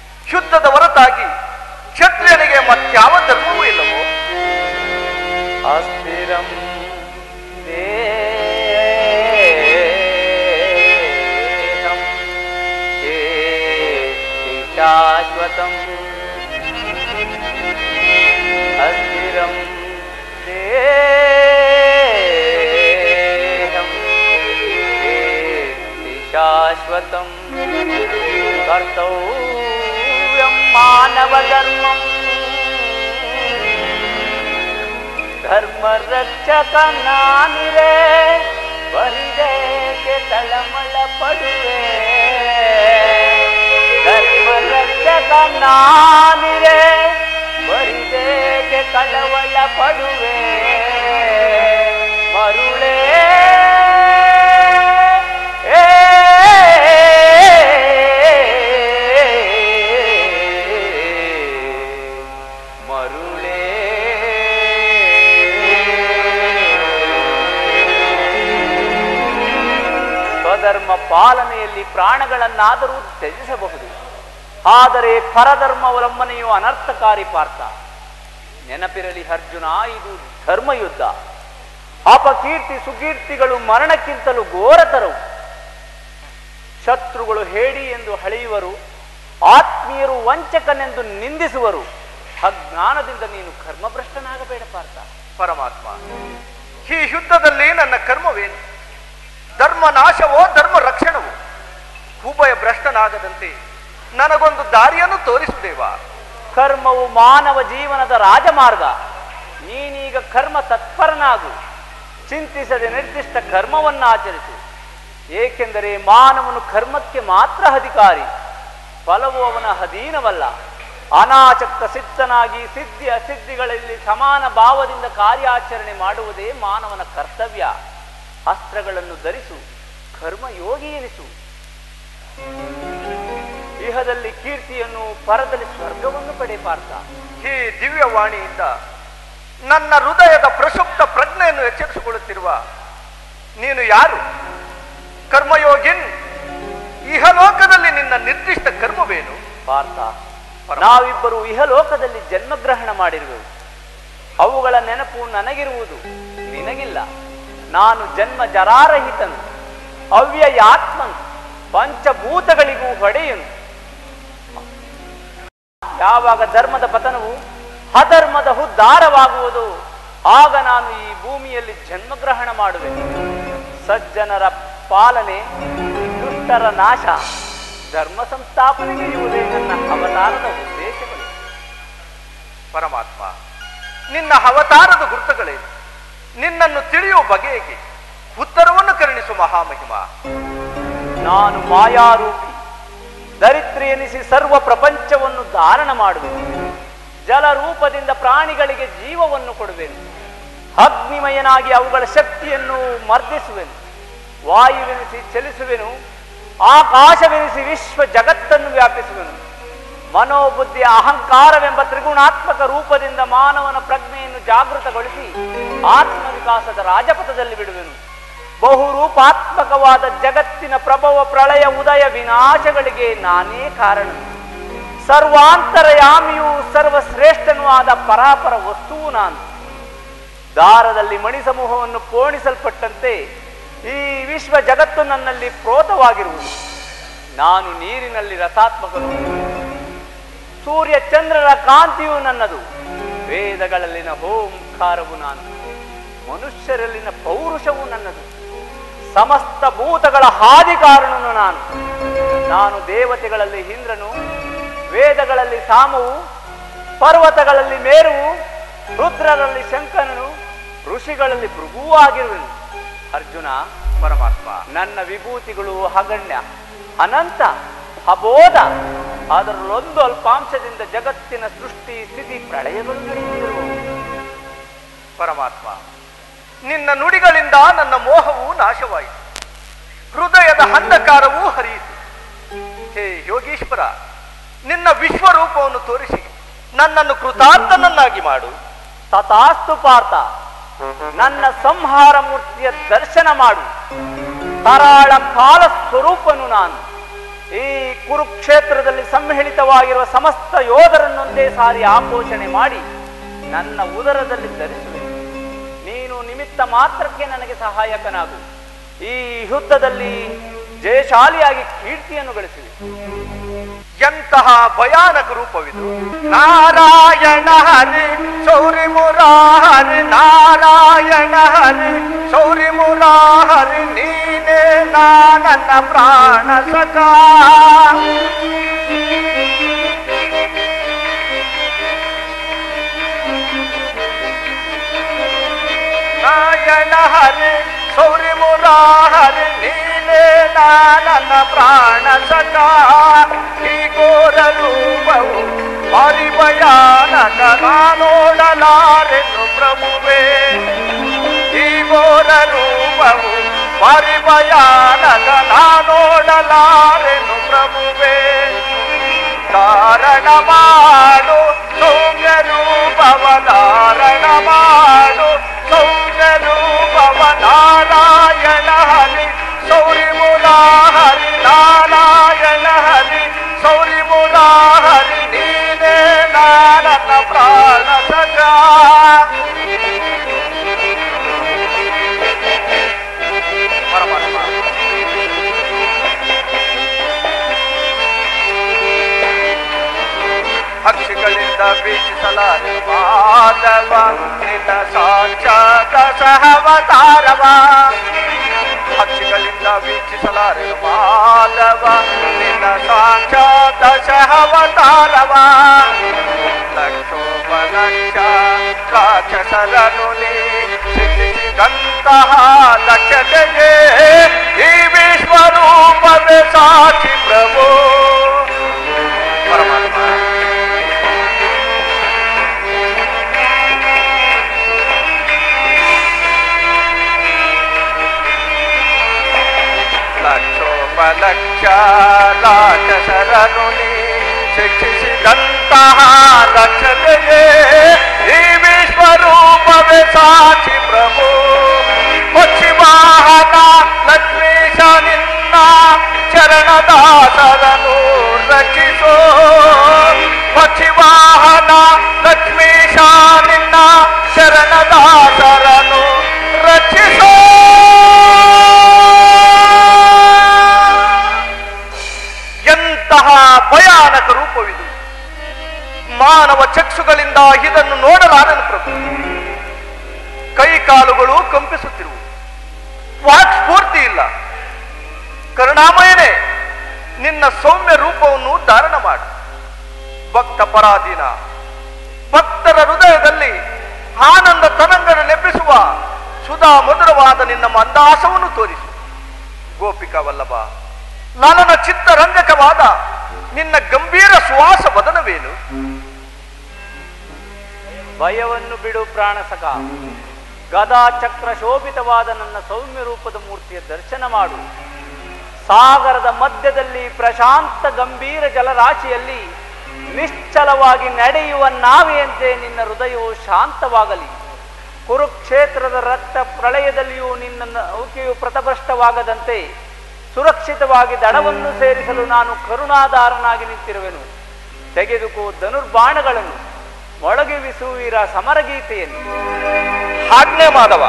ಯುದ್ಧದ ಹೊರತಾಗಿ ಕ್ಷತ್ರಿಯನಿಗೆ ಮತ್ಯಾವ ಧರ್ಮವೂ ಇಲ್ಲವೋ अस्थिरं देहं चेति शाश्वतम् अस्थिरं देहं चेति शाश्वतं कर्तव्यं मानवधर्मम् ಧರ್ಮ ರಕ್ಷಕ ನಾನಿರೆ ಬರಿದೇಕೆ ತಳಮಳ ಪಡುವೆ ಧರ್ಮ ರಕ್ಷಕ ನಾನಿರೆ ಬರಿದೇಕೆ ಕಳವಳ ಪಡುವೆ ಮರುಳೇ ಏ ಮರುಳೇ ಸ್ವಧರ್ಮ ಪಾಲನೆಯಲ್ಲಿ ಪ್ರಾಣಗಳನ್ನಾದರೂ ತ್ಯಜಿಸಬಹುದು ಆದರೆ ಪರಧರ್ಮಾವಲಂಬನೆಯು ಅನರ್ಥಕಾರಿ ಪಾರ್ಥ ನೆನಪಿರಲಿ ಅರ್ಜುನ ಇದು ಧರ್ಮಯುದ್ಧ ಅಪಕೀರ್ತಿ ಸುಕೀರ್ತಿಗಳು ಮರಣಕ್ಕಿಂತಲೂ ಘೋರತರವು ಶತ್ರುಗಳು ಹೇಡಿ ಎಂದು ಹಳೆಯುವರು ಆತ್ಮೀಯರು ವಂಚಕನೆಂದು ನಿಂದಿಸುವರು ಅಜ್ಞಾನದಿಂದ ನೀನು ಕರ್ಮಭ್ರಷ್ಟನಾಗಬೇಡ ಪಾರ್ಥ ಪರಮಾತ್ಮ ಈ ಯುದ್ಧದಲ್ಲಿ ನನ್ನ ಕರ್ಮವೇನು ಧರ್ಮ ನಾಶವೋ ಧರ್ಮ ರಕ್ಷಣವೋ ಉಭಯ ಭ್ರಷ್ಟನಾಗದಂತೆ ನನಗೊಂದು ದಾರಿಯನ್ನು ತೋರಿಸುದೇವಾ ಕರ್ಮವು ಮಾನವ ಜೀವನದ ರಾಜಮಾರ್ಗ ನೀನೀಗ ಕರ್ಮ ತತ್ಪರನಾಗು ಚಿಂತಿಸದೆ ನಿರ್ದಿಷ್ಟ ಕರ್ಮವನ್ನು ಆಚರಿಸು ಏಕೆಂದರೆ ಮಾನವನು ಕರ್ಮಕ್ಕೆ ಮಾತ್ರ ಅಧಿಕಾರಿ ಫಲವು ಅವನ ಅಧೀನವಲ್ಲ ಅನಾಚಕ್ತ ಸಿದ್ಧನಾಗಿ ಸಿದ್ಧಿ ಅಸಿದ್ಧಿಗಳಲ್ಲಿ ಸಮಾನ ಭಾವದಿಂದ ಕಾರ್ಯಾಚರಣೆ ಮಾಡುವುದೇ ಮಾನವನ ಕರ್ತವ್ಯ ಅಸ್ತ್ರಗಳನ್ನು ಧರಿಸು ಕರ್ಮಯೋಗಿ ಎನಿಸು ಇಹದಲ್ಲಿ ಕೀರ್ತಿಯನ್ನು ಪರದಲ್ಲಿ ಸ್ವರ್ಗವನ್ನು ಪಡೆ ಪಾರ್ಥ ಈ ದಿವ್ಯವಾಣಿಯಿಂದ ನನ್ನ ಹೃದಯದ ಪ್ರಸುಪ್ತ ಪ್ರಜ್ಞೆಯನ್ನು ಎಚ್ಚರಿಸಿಕೊಳ್ಳುತ್ತಿರುವ ನೀನು ಯಾರು ಕರ್ಮಯೋಗಿನ್ ಇಹಲೋಕದಲ್ಲಿ ನಿನ್ನ ನಿರ್ದಿಷ್ಟ ಕರ್ಮವೇನು ಪಾರ್ಥ ನಾವಿಬ್ಬರು ಇಹಲೋಕದಲ್ಲಿ ಜನ್ಮಗ್ರಹಣ ಮಾಡಿರುವೆವು ಅವುಗಳ ನೆನಪು ನನಗಿರುವುದು ನಿನಗಿಲ್ಲ ನಾನು ಜನ್ಮ ಜರಾರಹಿತನು ಅವ್ಯಯಾತ್ಮನು ಪಂಚಭೂತಗಳಿಗೂ ಹೊಡೆಯನು ಯಾವಾಗ ಧರ್ಮದ ಪತನವು ಅಧರ್ಮದ ಹುದ್ದಾರವಾಗುವುದು ಆಗ ನಾನು ಈ ಭೂಮಿಯಲ್ಲಿ ಜನ್ಮಗ್ರಹಣ ಮಾಡುವೆ ಸಜ್ಜನರ ಪಾಲನೆ ದುಷ್ಟರ ನಾಶ ಧರ್ಮ ಸಂಸ್ಥಾಪನೆಗಿರುವುದೇ ನನ್ನ ಅವತಾರದ ಉದ್ದೇಶಗಳು ಪರಮಾತ್ಮ ನಿನ್ನ ಅವತಾರದ ಗುರುತುಗಳೇನು ನಿನ್ನನ್ನು ತಿಳಿಯುವ ಬಗೆಗೆ ಉತ್ತರವನ್ನು ಕರುಣಿಸು ಮಹಾಮಹಿಮ ನಾನು ಮಾಯಾರೂಪಿ ದರಿದ್ರ ಎನಿಸಿ ಸರ್ವ ಪ್ರಪಂಚವನ್ನು ಧಾರಣ ಮಾಡುವೆನು ಜಲ ರೂಪದಿಂದ ಪ್ರಾಣಿಗಳಿಗೆ ಜೀವವನ್ನು ಕೊಡುವೆನು ಅಗ್ನಿಮಯನಾಗಿ ಅವುಗಳ ಶಕ್ತಿಯನ್ನು ಮರ್ದಿಸುವೆನು ವಾಯುವೆನಿಸಿ ಚಲಿಸುವೆನು ಆಕಾಶವೆನಿಸಿ ವಿಶ್ವ ಜಗತ್ತನ್ನು ವ್ಯಾಪಿಸುವೆನು ಮನೋಬುದ್ಧಿಯ ಅಹಂಕಾರವೆಂಬ ತ್ರಿಗುಣಾತ್ಮಕ ರೂಪದಿಂದ ಮಾನವನ ಪ್ರಜ್ಞೆಯನ್ನು ಜಾಗೃತಗೊಳಿಸಿ ಆತ್ಮವಿಕಾಸದ ರಾಜಪಥದಲ್ಲಿ ಬಿಡುವೆನು ಬಹುರೂಪಾತ್ಮಕವಾದ ಜಗತ್ತಿನ ಪ್ರಭವ ಪ್ರಳಯ ಉದಯ ವಿನಾಶಗಳಿಗೆ ನಾನೇ ಕಾರಣ ಸರ್ವಾಂತರಯಾಮಿಯೂ ಸರ್ವಶ್ರೇಷ್ಠನೂ ಆದ ಪರಾಪರ ವಸ್ತುವು ನಾನು ದಾರದಲ್ಲಿ ಮಣಿ ಸಮೂಹವನ್ನು ಪೋಣಿಸಲ್ಪಟ್ಟಂತೆ ಈ ವಿಶ್ವ ಜಗತ್ತು ನನ್ನಲ್ಲಿ ಪ್ರೋತವಾಗಿರುವುದು ನಾನು ನೀರಿನಲ್ಲಿ ರಸಾತ್ಮಕನು ಸೂರ್ಯ ಚಂದ್ರರ ಕಾಂತಿಯು ನನ್ನದು ವೇದಗಳಲ್ಲಿನ ಓಂಕಾರವು ನಾನು ಮನುಷ್ಯರಲ್ಲಿನ ಪೌರುಷವು ನನ್ನದು ಸಮಸ್ತ ಭೂತಗಳ ಹಾದಿಕಾರಣನು ನಾನು ನಾನು ದೇವತೆಗಳಲ್ಲಿ ಇಂದ್ರನು ವೇದಗಳಲ್ಲಿ ಸಾಮವು ಪರ್ವತಗಳಲ್ಲಿ ಮೇರುವು ರುದ್ರರಲ್ಲಿ ಶಂಕರನು ಋಷಿಗಳಲ್ಲಿ ಭೃಗುವೂ ಆಗಿರುವೆನು ಅರ್ಜುನ ಪರಮಾತ್ಮ ನನ್ನ ವಿಭೂತಿಗಳು ಅಗಣ್ಯ ಅನಂತ ಅಬೋಧ ಅದರಲ್ಲೊಂದು ಅಲ್ಪಾಂಶದಿಂದ ಜಗತ್ತಿನ ಸೃಷ್ಟಿ ಸ್ಥಿತಿ ಪ್ರಳಯಗಳು ನಡೆಯುತ್ತಿರುವು ಪರಮಾತ್ಮ ನಿನ್ನ ನುಡಿಗಳಿಂದ ನನ್ನ ಮೋಹವು ನಾಶವಾಯಿತು ಹೃದಯದ ಅಂಧಕಾರವೂ ಹರಿಯಿತು ಹೇ ಯೋಗೀಶ್ವರ ನಿನ್ನ ವಿಶ್ವರೂಪವನ್ನು ತೋರಿಸಿ ನನ್ನನ್ನು ಕೃತಾರ್ಥನನ್ನಾಗಿ ಮಾಡು ತಥಾಸ್ತು ಪಾರ್ಥ ನನ್ನ ಸಂಹಾರ ಮೂರ್ತಿಯ ದರ್ಶನ ಮಾಡು ಕರಾಳ ಕಾಲ ಸ್ವರೂಪನು ನಾನು ಈ ಕುರುಕ್ಷೇತ್ರದಲ್ಲಿ ಸಮ್ಮಿಳಿತವಾಗಿರುವ ಸಮಸ್ತ ಯೋಧರನ್ನೊಂದೇ ಸಾರಿ ಆಪೋಷಣೆ ಮಾಡಿ ನನ್ನ ಉದರದಲ್ಲಿ ಧರಿಸುವೆ ನಿಮಿತ್ತ ಮಾತ್ರಕ್ಕೆ ನನಗೆ ಸಹಾಯಕನಾಗು ಈ ಯುದ್ಧದಲ್ಲಿ ಜಯಶಾಲಿಯಾಗಿ ಕೀರ್ತಿಯನ್ನು ಗಳಿಸಿದೆ ಎಂತಹ ಭಯಾನಕ ರೂಪವಿದು ನಾರಾಯಣ ಹರಿ ಸೌರಿ ಮುರಾರಿ ನಾರಾಯಣ ಹರಿ ಸೌರಿ ಮುರಾರಿ ನೀನೇ ನಾನನ್ನ ಪ್ರಾಣ ಸಖಾ ನಾರಾಯಣ ಹರಿ ಸೌರಿ ಮುರಾರಿ ನೀನೇ ನಾನನ್ನ ಪ್ರಾಣ ಸಖಾ ಈ ಘೋರ ರೂಪವು ಭಾರಿ ಭಯಾನಕ ನೋಡಲಾರೆನು ಪ್ರಭುವೇ ಈ ಘೋರ ರೂಪವು ಭಾರಿ ಭಯಾನಕ ನೋಡಲಾರೆನು ಪ್ರಭುವೇ ಧಾರಣ ಮಾಡು ಸೌಮ್ಯ ರೂಪವ ಧಾರಣ ಮಾಡು ಸೌಮ್ಯ ರೂಪವ ನಾರಾಯಣ ಹರಿ ಸೌರಿ ಮುಲಾ ಹರಿ ನಾರಾಯಣ ಹರಿ ಸೌರಿ ಮುಲಾ ಹರಿ ನೀನೇ ನಾನನ ಪ್ರಾಣ ಸಖಾ ಪರಮಾತ್ಮ ಹಕ್ಷಿಗಳಿಂದ ಬೀಚಿಸಲಾರೆ ಮಾಧವ ನಿನ್ನ ಸಾಕ್ಷಾತ ಸಹವತಾರವ ಹಕ್ಷಿಗಳಿಂದ ವೀಕ್ಷಿಸಲಾರೆ ಮಾಧವ ನಿನ್ನ ಸಾಕ್ಷಾತ ಸಹವತಾರವ ಲಕ್ಷೋಪಲಕ್ಷ ರಾಕ್ಷಸರನು ನೀ ಶಿಕ್ಷಿಸಿದಂತಹ ದಕ್ಷತೆಗೆ ಈ ವಿಶ್ವರೂಪವೇ ಸಾಕ್ಷಿ ಪ್ರಭು ಪರಮಾತ್ಮ ಲಕ್ಷೋಪಲಕ್ಷ ರಾಕ್ಷಸರನು ನೀ ಶಿಕ್ಷಿಸಿದಂತಹ ರಕ್ಷತೆಗೆ ಈ ವಿಶ್ವರೂಪವೇ ಸಾಕ್ಷಿ ಪ್ರಭು ಪಕ್ಷಿ ವಾಹನ ಲಕ್ಷ್ಮೀಶ ನಿನ್ನ ಚರಣದಾಸರನು ರಕ್ಷಿಸೋ ಪಕ್ಷಿ ವಾಹನ ಲಕ್ಷ್ಮೀಶ ನಿನ್ನ ಶರಣದಾಸರನು ರಕ್ಷಿಸೋ ಎಂತಹ ಭಯಾನಕ ರೂಪವಿದು ಮಾನವ ಚಕ್ಷುಗಳಿಂದ ಇದನ್ನು ನೋಡಲಾರನು ಪ್ರಭು ಕೈ ಕಾಲುಗಳು ಕಂಪಿಸುತ್ತಿರುವು ವಾಕ್ ಸ್ಫೂರ್ತಿ ಇಲ್ಲ ಕರುಣಾಮಯನೇ ನಿನ್ನ ಸೌಮ್ಯ ರೂಪವನ್ನು ಧಾರಣ ಮಾಡು ಭಕ್ತ ಪರಾಧೀನ ಭಕ್ತರ ಹೃದಯದಲ್ಲಿ ಆನಂದ ತರಂಗನ ನೆಪ್ಪಿಸುವ ಸುಧಾ ಮಧುರವಾದ ನಿನ್ನ ಮಂದಾಸವನ್ನು ತೋರಿಸು ಗೋಪಿಕಾ ವಲ್ಲಭ ಲಲನ ಚಿತ್ತರಂಜಕವಾದ ನಿನ್ನ ಗಂಭೀರ ಸುವಾಸ ವದನವೇನು ಭಯವನ್ನು ಬಿಡು ಪ್ರಾಣಸಖ ಗದಾ ಚಕ್ರ ಶೋಭಿತವಾದ ನನ್ನ ಸೌಮ್ಯ ರೂಪದ ಮೂರ್ತಿಯ ದರ್ಶನ ಮಾಡು ಸಾಗರದ ಮಧ್ಯದಲ್ಲಿ ಪ್ರಶಾಂತ ಗಂಭೀರ ಜಲರಾಶಿಯಲ್ಲಿ ನಿಶ್ಚಲವಾಗಿ ನಡೆಯುವ ನಾವೆಯಂತೆ ನಿನ್ನ ಹೃದಯವು ಶಾಂತವಾಗಲಿ ಕುರುಕ್ಷೇತ್ರದ ರಕ್ತ ಪ್ರಳಯದಲ್ಲಿಯೂ ನಿನ್ನ ನೌಕೆಯು ಪ್ರತಭ್ರಷ್ಟವಾಗದಂತೆ ಸುರಕ್ಷಿತವಾಗಿ ದಡವನ್ನು ಸೇರಿಸಲು ನಾನು ಕರುಣಾಧಾರನಾಗಿ ನಿಂತಿರುವೆನು ತೆಗೆದುಕೋ ಧನುರ್ಬಾಣಗಳನ್ನು ಮೊಳಗಿವಿಸುವೀರ ಸಮರಗೀತೆಯನ್ನು ಆಜ್ಞೆ ಮಾಧವ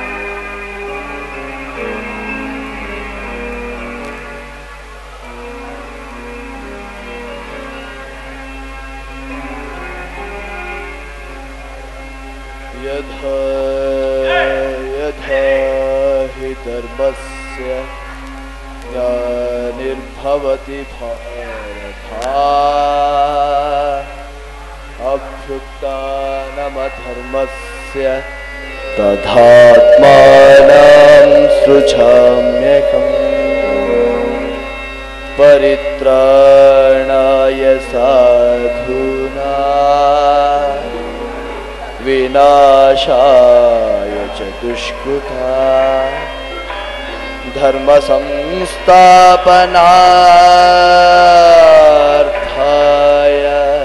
यथा यथा हि धर्मस्य ग्लानिर्भवति भारता अभ्युत्थानमधर्मस्य तथात्मानं सृजाम्यहम् परित्राणाय साधूना विनाशाय च दुष्कृता धर्मसंस्थापनार्थाय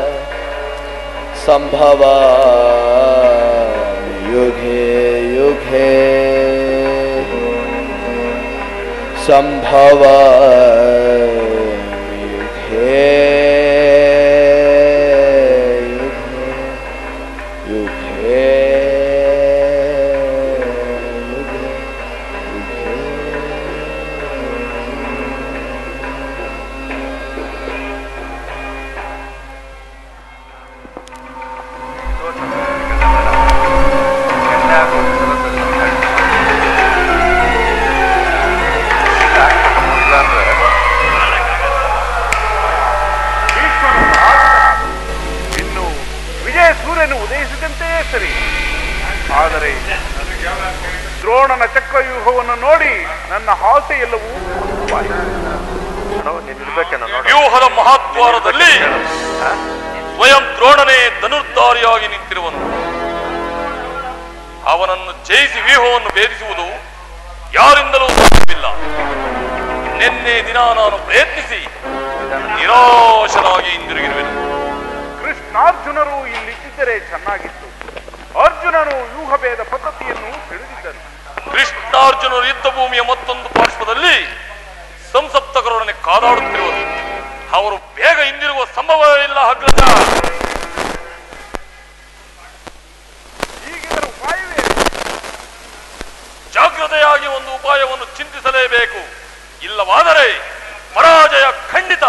सम्भवा युगे युगे सम्भवा युगे युगे युगे ದ್ರೋಣನ ಚಕ್ರವ್ಯೂಹವನ್ನು ನೋಡಿ ನನ್ನ ಆಸೆ ಎಲ್ಲವೂ ನೋಡು, ನೀನ್ ಇರ್ಬೇಕೇನೋ ನೋಡು ವ್ಯೂಹದ ಮಹಾದ್ವಾರದಲ್ಲಿ ಸ್ವಯಂ ದ್ರೋಣನೇ ಧನುರ್ಧಾರಿಯಾಗಿ ನಿಂತಿರುವನು ಅವನನ್ನು ಜಯಿಸಿ ವ್ಯೂಹವನ್ನು ಭೇದಿಸುವುದು ಯಾರಿಂದಲೂ ಸಾಧ್ಯವಿಲ್ಲ ನಿನ್ನೆ ದಿನ ನಾನು ಪ್ರಯತ್ನಿಸಿ ನಿರಾಶನಾಗಿ ಹಿಂದಿರುಗಿರುವೆನು ಕೃಷ್ಣಾರ್ಜುನರು ಇಲ್ಲಿದ್ದರೆ ಚೆನ್ನಾಗಿತ್ತು ಅರ್ಜುನನು ವ್ಯೂಹಭೇದ ಪದ್ಧತಿಯನ್ನು ತಿಳಿದಿದ್ದನು ಕೃಷ್ಣಾರ್ಜುನರು ಯುದ್ಧ ಭೂಮಿಯ ಮತ್ತೊಂದು ಪಾರ್ಶ್ವದಲ್ಲಿ ಸಂಸಪ್ತಕರೊಡನೆ ಕಾದಾಡುತ್ತಿರುವರು ಅವರು ಬೇಗ ಹಿಂದಿರುಗುವ ಸಂಭವವಿಲ್ಲ ಅಗ್ರಜ ಈಗಿದರ ಉಪಾಯವೇ ಜಾಗ್ರತೆಯಾಗಿ ಒಂದು ಉಪಾಯವನ್ನು ಚಿಂತಿಸಲೇಬೇಕು ಇಲ್ಲವಾದರೆ ಪರಾಜಯ ಖಂಡಿತ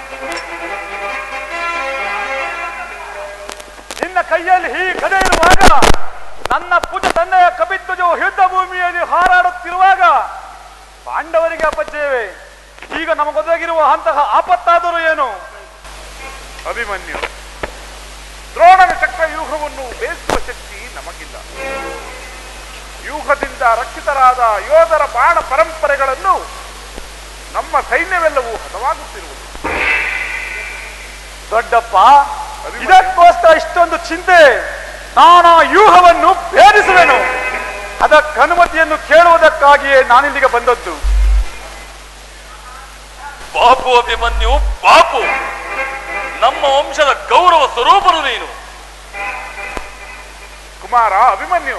ನಿನ್ನ ಕೈಯಲ್ಲಿ ಈ ಗದೆ ಇರುವಾಗ ನನ್ನ ಪುಜ ತಂದೆಯ ಕಪಿಧ್ವಜವು ಯುದ್ಧ ಭೂಮಿಯಲ್ಲಿ ಹಾರಾಡುತ್ತಿರುವಾಗ ಪಾಂಡವರಿಗೆ ಅಪಜಯವೇ ಈಗ ನಮಗೊದಗಿರುವ ಅಂತಹ ಆಪತ್ತಾದರೂ ಏನು ಅಭಿಮನ್ಯು ದ್ರೋಣನ ಚಕ್ರವ್ಯೂಹವನ್ನು ಬೇಯಿಸುವ ಶಕ್ತಿ ನಮಗಿಲ್ಲ ವ್ಯೂಹದಿಂದ ರಕ್ಷಿತರಾದ ಯೋಧರ ಬಾಣ ಪರಂಪರೆಗಳನ್ನು ನಮ್ಮ ಸೈನ್ಯವೆಲ್ಲವೂ ಹತವಾಗುತ್ತಿರುವುದು ದೊಡ್ಡಪ್ಪ ಇದಕ್ಕೋಸ್ಕರ ಇಷ್ಟೊಂದು ಚಿಂತೆ ನಾನು ಆ ವ್ಯೂಹವನ್ನು ಭೇದಿಸುವೆನು ಅದಕ್ಕೆ ಅನುಮತಿಯನ್ನು ಕೇಳುವುದಕ್ಕಾಗಿಯೇ ನಾನಿಲ್ಲಿಗೆ ಬಂದದ್ದು ಬಾಪು ಅಭಿಮನ್ಯು ಬಾಪು ನಮ್ಮ ವಂಶದ ಗೌರವ ಸ್ವರೂಪರು ನೀನು ಕುಮಾರ ಅಭಿಮನ್ಯು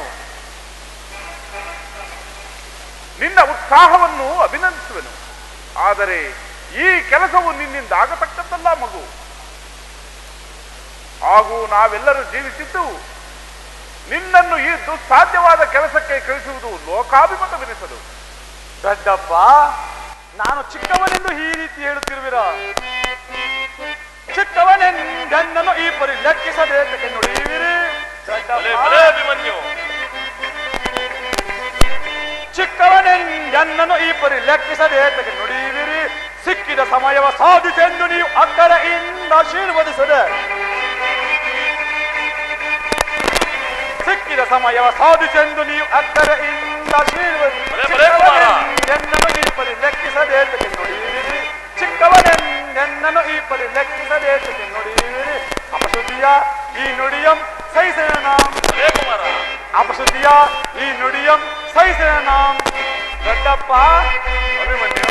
ನಿನ್ನ ಉತ್ಸಾಹವನ್ನು ಅಭಿನಂದಿಸುವೆನು ಆದರೆ ಈ ಕೆಲಸವು ನಿನ್ನಿಂದ ಆಗತಕ್ಕದ್ದಲ್ಲ ಮಗು ಹಾಗೂ ನಾವೆಲ್ಲರೂ ಜೀವಿಸಿದ್ದು ನಿನ್ನನ್ನು ಈ ದುಸ್ಸಾಧ್ಯವಾದ ಕೆಲಸಕ್ಕೆ ಕಳಿಸುವುದು ಲೋಕಾಭಿಮತವೆನಿಸದು ದೊಡ್ಡಪ್ಪ ನಾನು ಚಿಕ್ಕವನೆಂದು ಈ ರೀತಿ ಹೇಳುತ್ತಿರುವಿರ ಚಿಕ್ಕವನೆಂದೆನ್ನನ್ನು ಈ ಪರಿ ಲೆಕ್ಕಿಸಬೇಕೆ ನುಡಿಯುವಿರಿ ಭಲೇ ದೊಡ್ಡಪ್ಪ ಭಲೇ ಅಭಿಮನ್ಯು ಚಿಕ್ಕವನೆಂದೆನ್ನನ್ನು ಈ ಪರಿ ಲೆಕ್ಕಿಸದೇತಕ್ಕೆ ನುಡಿಯುವಿರಿ ಸಿಕ್ಕಿದ ಸಮಯವ ಸಾಧಿಸೆಂದು ನೀವು ಅಕ್ಕರೆಯಿಂದ ಆಶೀರ್ವದಿಸದೆ ಸಿಕ್ಕಿದ ಸಮಯವ ಸಾಧಿಸೆಂದು ನೀವು ಅಕ್ಕರೆಯಿಂದ ಭಲೇ ಭಲೇ ಕುಮಾರ. ಚಿಕ್ಕವನೆಂದೆನ್ನನ್ನು ಈ ಪರಿ ಲೆಕ್ಕಿಸದೇತಕ್ಕೆ ನುಡಿಯುವಿರಿ ಚಿಕ್ಕವನೆಂದೆನ್ನನ್ನು ಈ ಪರಿ ಲೆಕ್ಕಿಸದೇತಕ್ಕೆ ನುಡಿಯುವಿರಿ ಅಪಶುದ್ಧಿಯ ಈ ನುಡಿಯಂ ಸಹಿಸೇನ ಭಲೇ ಕುಮಾರ ಅಪಶುದ್ಧಿಯ ಈ ನುಡಿಯಂ ಸಹಿಸೇನ ದೊಡ್ಡಪ್ಪ ಅಭಿಮನ್ಯು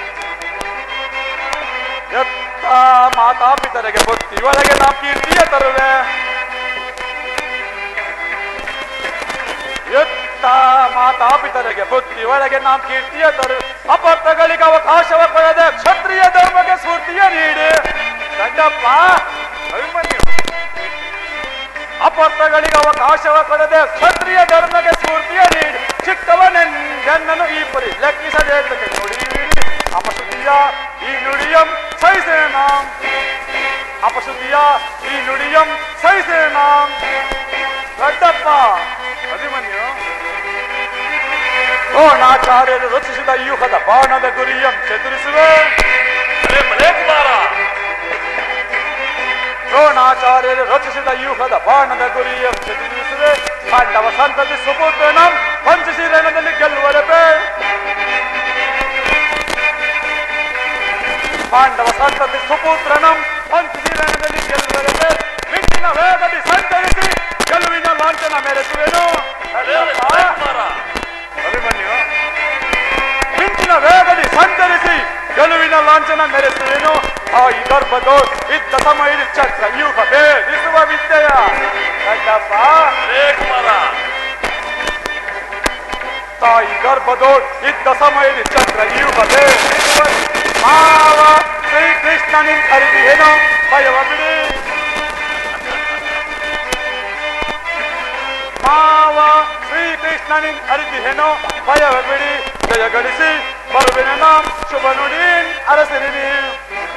ಎತ್ತ ಮಾತಾಪಿತರಿಗೆ ಬುತ್ತಿ ಒಳಗೆ ನಾ ಕೀರ್ತಿಯ ತರುವೆ ಎತ್ತ ಮಾತಾಪಿತರಿಗೆ ಬುತ್ತಿ ಒಳಗೆ ನಾ ಕೀರ್ತಿಯ ತರು ಅಪರ್ಥಗಳಿಗೆ ಅವಕಾಶವ ಕೊಡದೆ ಕ್ಷತ್ರಿಯ ಧರ್ಮಕ್ಕೆ ಸ್ಫೂರ್ತಿಯ ನೀಡಿ ದೊಡ್ಡಪ್ಪ ಅಭಿಮನ್ಯು ಅಪರ್ಥಗಳಿಗೆ ಅವಕಾಶವ ಕೊಡದೆ ಕ್ಷತ್ರಿಯ ಧರ್ಮಕ್ಕೆ ಸ್ಫೂರ್ತಿಯ ನೀಡಿ ಚಿಕ್ಕವನೆಂದೆನ್ನನು ಈ ಪರಿ ಲೆಕ್ಕಿಸದೆ ನುಡಿಯಿರಿ ಅಪಶುದ್ಧಿಯ ಈ ನುಡಿಯಂ ಸಹಿಸೇನ ಅಪಶುದ್ಧಿಯ ಈ ನುಡಿಯಂ ಸಹಿಸೇನ ದೊಡ್ಡಪ್ಪ ಅಭಿಮನ್ಯು ದ್ರೋಣಾಚಾರ್ಯರು ರಚಿಸಿದ ವ್ಯೂಹದ ಬಾಣದ ಗುರಿಯಂ ಚದುರಿಸುವೆ ಭಲೇ ಭಲೇ ಕುಮಾರ ದ್ರೋಣಾಚಾರ್ಯರು ರಚಿಸಿದ ವ್ಯೂಹದ ಬಾಣದ ಗುರಿಯಂ ಚದುರಿಸುವೆ ಪಾಂಡವ ಸಂತತಿ ಸುಪುತ್ರನಂ ಪಂಚಶೀಲನದಲ್ಲಿ ಗೆಲ್ಲುವರಬೇ ಪಾಂಡವ ಸಂತತಿ ಸುಪುತ್ರನಂ ಪಂಚಶೀಲನದಲ್ಲಿ ಗೆಲ್ಲುವರಬೇ ಮಿಂಚಿನ ವೇಗದಿ ಸಂಚರಿಸಿ ಗೆಲುವಿನ ಲಾಂಛನ ಮೆರೆಸುವೆನು ಭಲೇ ಭಲೇ ಕುಮಾರ ಅಭಿಮನ್ಯು ಮಿಂಚಿನ ವೇಗದಿ ಸಂಚರಿಸಿ ಗೆಲುವಿನ ಲಾಂಛನ ಮೆರೆಸುವೆನು ತಾಯಿ ಗರ್ಭದೋ ಇದ್ದ ಸಮಯದಲ್ಲಿ ಚಕ್ರ ವ್ಯೂಹ ಭೇದಿಸುವ ವಿದ್ಯೆಯ ದೊಡ್ಡಪ್ಪ ಭಲೇ ಕುಮಾರ ತಾಯಿ ಗರ್ಭದೋ ಇದ್ದ ಸಮಯದಲ್ಲಿ ಚಕ್ರ ವ್ಯೂಹ ಭೇದಿಸುವ ಮಾವ ಶ್ರೀಕೃಷ್ಣನಿನ್ ಅರಿವಿಯೇನೋ ಭಯವ ಬಿಡಿ ಮಾವ ಶ್ರೀಕೃಷ್ಣನಿನ್ ಅರಿವಿಯೇನೋ ಭಯವ ಬಿಡಿ ಜಯ ಗಳಿಸಿ ಬರುವಿನ ನಾಮ್ ಶುಭ ನುಡೀನ್ ಅರಸಿರಿ ನೀವು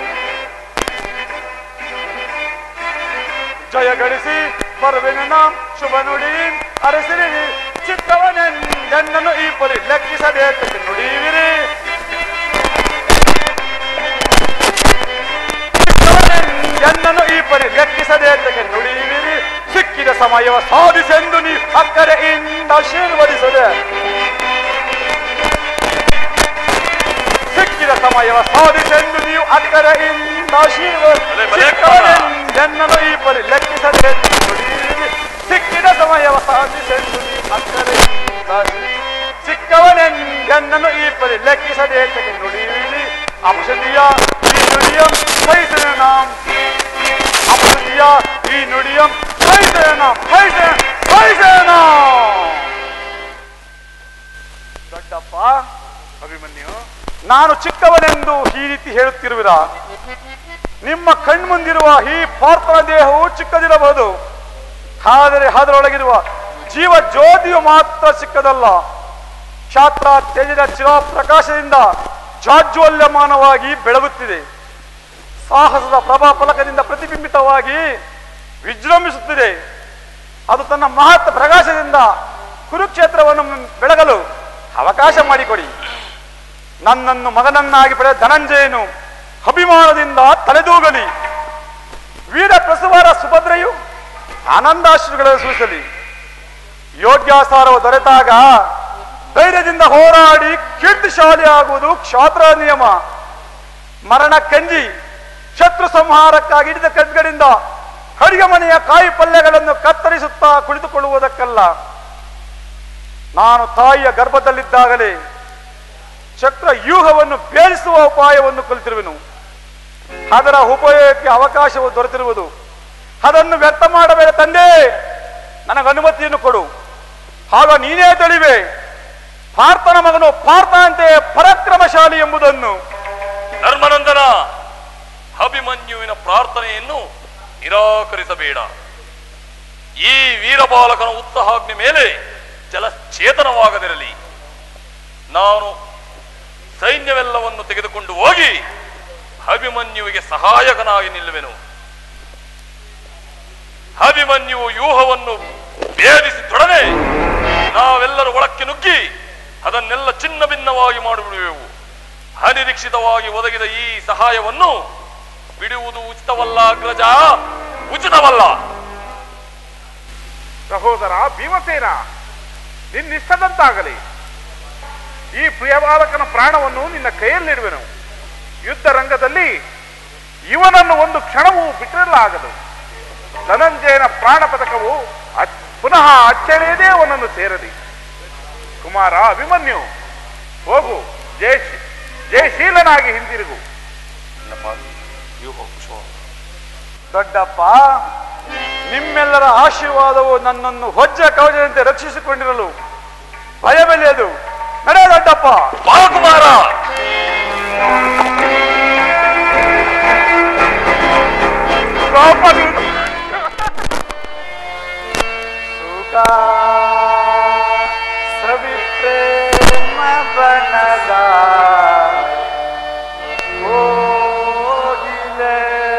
ಜಯ ಗಳಿಸಿ ಬರುವೆನು ನಾಂ ಶುಭ ನುಡಿ ಅರಸಿರಿ ಚಿಕ್ಕವನೆಂದೆನ್ನನು ಈ ಪರಿ ಲೆಕ್ಕಿಸದೆ ನುಡಿಯುವಿರಿ ಚಿಕ್ಕವನೆಂದೆನ್ನನು ಈ ಪರಿ ಲೆಕ್ಕಿಸದೆ ನುಡಿಯುವಿರಿ ಸಿಕ್ಕಿದ ಸಮಯವ ಸಾಧಿಸೆಂದು ನೀವು ಅಕ್ಕರೆಯಿಂದ ಆಶೀರ್ವದಿಸದೆ ಸಮಯವ ಸಾಧಿಸೆಂದು ನೀವು ಅಕ್ಕರೆಯಿಂದ ಶಿವ ಬಲೆ, ಬಲೆ, ಚಿಕ್ಕವನೆಂದೆನ್ನಲು ಈ ಪರಿ ಲೆಕ್ಕಿಸದೆ ನುಡಿಯಿರಿ. ಸಿಕ್ಕಿದ ಸಮಯವ ಸಾಧಿಸೆಂದು ನೀವು ಅಕ್ಕರೆಯಿಂದ ಶಿವ. ಚಿಕ್ಕವನೆಂದೆನ್ನಲು ಈ ಪರಿ ಲೆಕ್ಕಿಸದೆ ಏತಕ್ಕೆ ನುಡಿಯಿರಿ ಅಪಶದಿಯ ಈ ನುಡಿಯಂ ಸಹಿಸನ ನಾಂ ಅಪಶದಿಯ ಈ ನುಡಿಯಂ ಸಹಿಸನ ನಾಂ ಸಹಿಸನ ಸಹಿಸನ ದೊಡ್ಡಪ್ಪ ಅಭಿಮನ್ಯು ನಾನು ಚಿಕ್ಕವನೆಂದು ಈ ರೀತಿ ಹೇಳುತ್ತಿರುವಿರಾ ನಿಮ್ಮ ಕಣ್ಮುಂದಿರುವ ಈ ಪಾರ್ಥನ ದೇಹವು ಚಿಕ್ಕದಿರಬಹುದು ಆದರೆ ಅದರೊಳಗಿರುವ ಜೀವ ಜ್ಯೋತಿಯು ಮಾತ್ರ ಚಿಕ್ಕದಲ್ಲ ಕ್ಷಾತ್ರ ತೇಜದ ಚಿರಪ್ರಕಾಶದಿಂದ ಜಾಜ್ವಲ್ಯಮಾನವಾಗಿ ಬೆಳಗುತ್ತಿದೆ ಸಾಹಸದ ಪ್ರಭಾ ಫಲಕದಿಂದ ಪ್ರತಿಬಿಂಬಿತವಾಗಿ ವಿಜೃಂಭಿಸುತ್ತಿದೆ ಅದು ತನ್ನ ಮಹತ್ ಪ್ರಕಾಶದಿಂದ ಕುರುಕ್ಷೇತ್ರವನ್ನು ಬೆಳಗಲು ಅವಕಾಶ ಮಾಡಿಕೊಡಿ ನನ್ನನ್ನು ಮಗನನ್ನಾಗಿ ಪಡೆದ ಧನಂಜಯನು ಅಭಿಮಾನದಿಂದ ತಲೆದೂಗಲಿ ವೀರ ಪ್ರಸವರ ಸುಭದ್ರೆಯು ಆನಂದಾಶ್ರುಗಳನ್ನು ಸೂಸಲಿ ಯೋಗ್ಯಾಸಾರವು ದೊರೆತಾಗ ಧೈರ್ಯದಿಂದ ಹೋರಾಡಿ ಕೀರ್ತಿಶಾಲಿ ಆಗುವುದು ಕ್ಷಾತ್ರ ನಿಯಮ ಮರಣ ಕಂಜಿ ಶತ್ರು ಸಂಹಾರಕ್ಕಾಗಿ ಹಿಡಿದ ಕದ್ಗಳಿಂದ ಅಡಿಗೆ ಮನೆಯ ಕಾಯಿ ಪಲ್ಯಗಳನ್ನು ಕತ್ತರಿಸುತ್ತಾ ಕುಳಿತುಕೊಳ್ಳುವುದಕ್ಕಲ್ಲ ನಾನು ತಾಯಿಯ ಗರ್ಭದಲ್ಲಿದ್ದಾಗಲೇ ಚಕ್ರ ವ್ಯೂಹವನ್ನು ಭೇದಿಸುವ ಉಪಾಯವನ್ನು ಕಲಿತಿರುವೆನು ಅದರ ಉಪಯೋಗಕ್ಕೆ ಅವಕಾಶವು ದೊರೆತಿರುವುದು ಅದನ್ನು ವ್ಯರ್ಥ ಮಾಡಬೇಡ ತಂದೆ ನನಗೆ ಅನುಮತಿಯನ್ನು ಕೊಡು ಆಗ ನೀನೇ ತಿಳಿವೆ ಪಾರ್ಥನ ಮಗನು ಪಾರ್ಥ ಅಂತೆ ಪರಾಕ್ರಮಶಾಲಿ ಎಂಬುದನ್ನು ಧರ್ಮನಂದನ ಅಭಿಮನ್ಯುವಿನ ಪ್ರಾರ್ಥನೆಯನ್ನು ನಿರಾಕರಿಸಬೇಡ ಈ ವೀರಬಾಲಕನ ಉತ್ತಹಾಗ್ನಿ ಮೇಲೆ ಜಲಚೇತನವಾಗದಿರಲಿ ನಾನು ಸೈನ್ಯವೆಲ್ಲವನ್ನು ತೆಗೆದುಕೊಂಡು ಹೋಗಿ ಅಭಿಮನ್ಯುವಿಗೆ ಸಹಾಯಕನಾಗಿ ನಿಲ್ಲುವೆನು ಅಭಿಮನ್ಯುವು ವ್ಯೂಹವನ್ನು ಭೇದಿಸಿ ತೊಡನೆ ನಾವೆಲ್ಲರೂ ಒಳಕ್ಕೆ ನುಗ್ಗಿ ಅದನ್ನೆಲ್ಲ ಚಿನ್ನ ಭಿನ್ನವಾಗಿ ಮಾಡಿಬಿಡುವೆವು ಅನಿರೀಕ್ಷಿತವಾಗಿ ಒದಗಿದ ಈ ಸಹಾಯವನ್ನು ಬಿಡುವುದು ಉಚಿತವಲ್ಲ ಅಗ್ರಜ ಉಚಿತವಲ್ಲ ಸಹೋದರ ಭೀಮಸೇನ ನಿನ್ನಿಷ್ಟದಂತಾಗಲಿ ಈ ಪ್ರಿಯಬಾಲಕನ ಪ್ರಾಣವನ್ನು ನಿನ್ನ ಕೈಯಲ್ಲಿಡುವೆನು ಯುದ್ಧ ರಂಗದಲ್ಲಿ ಇವನನ್ನು ಒಂದು ಕ್ಷಣವೂ ಬಿಟ್ಟಿರಲಾಗದು ಧನಂಜಯನ ಪ್ರಾಣ ಪದಕವು ಅಚ್- ಪುನಃ ಅಚ್ಚಳಿಯದೇ ಅವನನ್ನು ಸೇರಲಿ ಕುಮಾರ ಅಭಿಮನ್ಯು ಹೋಗು ಜಯ ಜಯಶೀಲನಾಗಿ ಹಿಂದಿರುಗು ದೊಡ್ಡಪ್ಪ ನಿಮ್ಮೆಲ್ಲರ ಆಶೀರ್ವಾದವು ನನ್ನನ್ನು ಹೊಜ್ಜ ಕವಚದಂತೆ ರಕ್ಷಿಸಿಕೊಂಡಿರಲು ಭಯವೆಲೆಯದು ನಡೆ ದೊಡ್ಡಪ್ಪ ಬಾ ಕುಮಾರ ಸುಖ ಸವಿಪ್ರೇಮ ಬನದ ಹೋಗಿಲೆ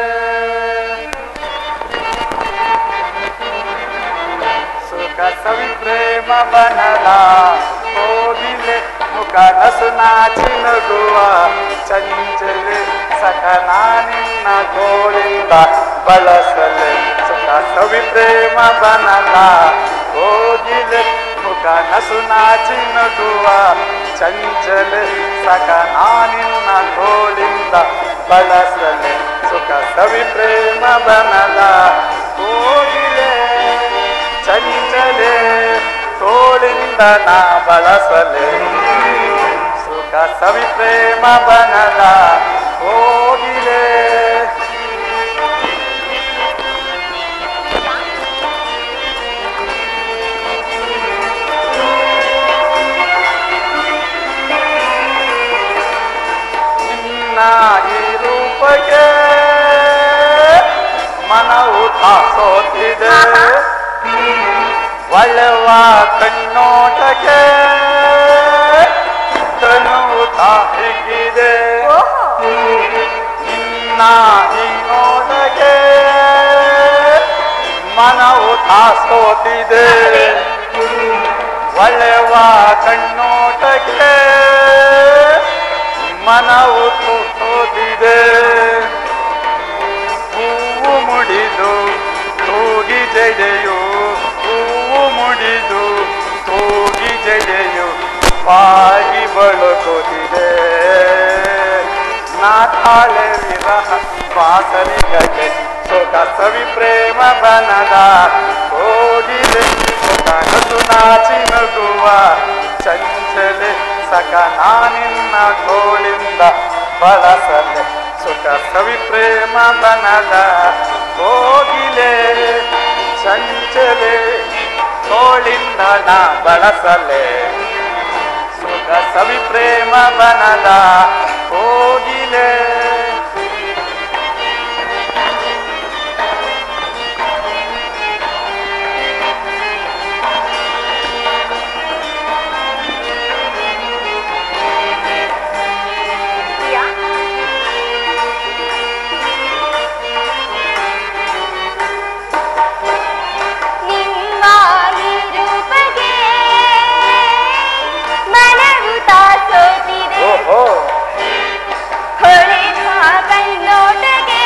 ಸುಖ ಸವಿಪ್ರೇಮ ಬನದ ಹೋಗಿಲೆ ಮುಖ ನಸು ನಾಚಿ ನಗುವ ಚಂಚಲೆ ಸಖನ ನಿನ್ನ ಗೋಳಿಂದ ಬಳಸಲೆ ಸುಖ ಸವಿಪ್ರೇಮ ಬನಲ ಹೋಗಿಲೆ ಮುಖ ನಸು ನಾಚಿ ನಗುವ ಚಂಚಲೆ ಸಖನ ನಿನ್ನ ಗೋಳಿಂದ ಬಳಸಲೆ ಸುಖ ಸವಿಪ್ರೇಮ ಬನಲ ಹೋಗಿಲೆ ಚಂಚಲೆ ತೋಳಿಂದ ನಾ ಬಳಸಲೆ ಸುಖ ಸವಿ ಪ್ರೇಮ ಬನಲ ಹೋಗಿಲೆ ನಿನ್ನ ಈ ರೂಪಕ್ಕೆ ಮನವು ತಾಸೋತಿದೆ ಒಳ್ಳೆವ ಕಣ್ಣೋಟಕ್ಕೆ ತನುವು ತಾಹಿಗಿದೆ ನಿನ್ನ ಈ ನೋಟಕ್ಕೆ ಮನವು ತಾಸೋತಿದೆ ಒಳ್ಳೆವ ಕಣ್ಣೋಟಕ್ಕೆ ಮನವು ತೋತಿದೆ ಹೂವು ಮುಡಿದು ತೂಗಿ ಜಡೆಯು ಹೂವು ಮುಡಿದು ತೂಗಿ ಜಡೆಯು ಬಾಗಿ ಬಳಕುತ್ತಿದೆ ನಾಥಾಳೆ ವಿರಹ ವಾಸನೆಗೆ ಸುಖ ಸವಿ ಪ್ರೇಮ ಬನದ ಹೋಗಿದೆ ಸುಖ ನಸು ನಾಚಿ ನಗುವ ಚಂಚಲೆ ಸಕ ನಾನಿನ್ನ ಗೋಳಿಂದ ಬಳಸಲೆ ಸುಖ ಸವಿ ಪ್ರೇಮ ಬನದ ಹೋಗಿಲೆ ಚಂಚಲೆ ತೋಳಿಂದ ನಾ ಬಳಸಲೆ ಸುಖ ಸವಿ ಪ್ರೇಮ ಬನದ ಹೋಗಿಲೆ ಪ್ರಿಯಾ ನಿಮ್ಮ ಈ ರೂಪಗೆ ಮನವು ತಾಸೋತಿದೆ ಓಹೋ ಹೊಳೆವ ಕಣ್ಣೋಟಗೆ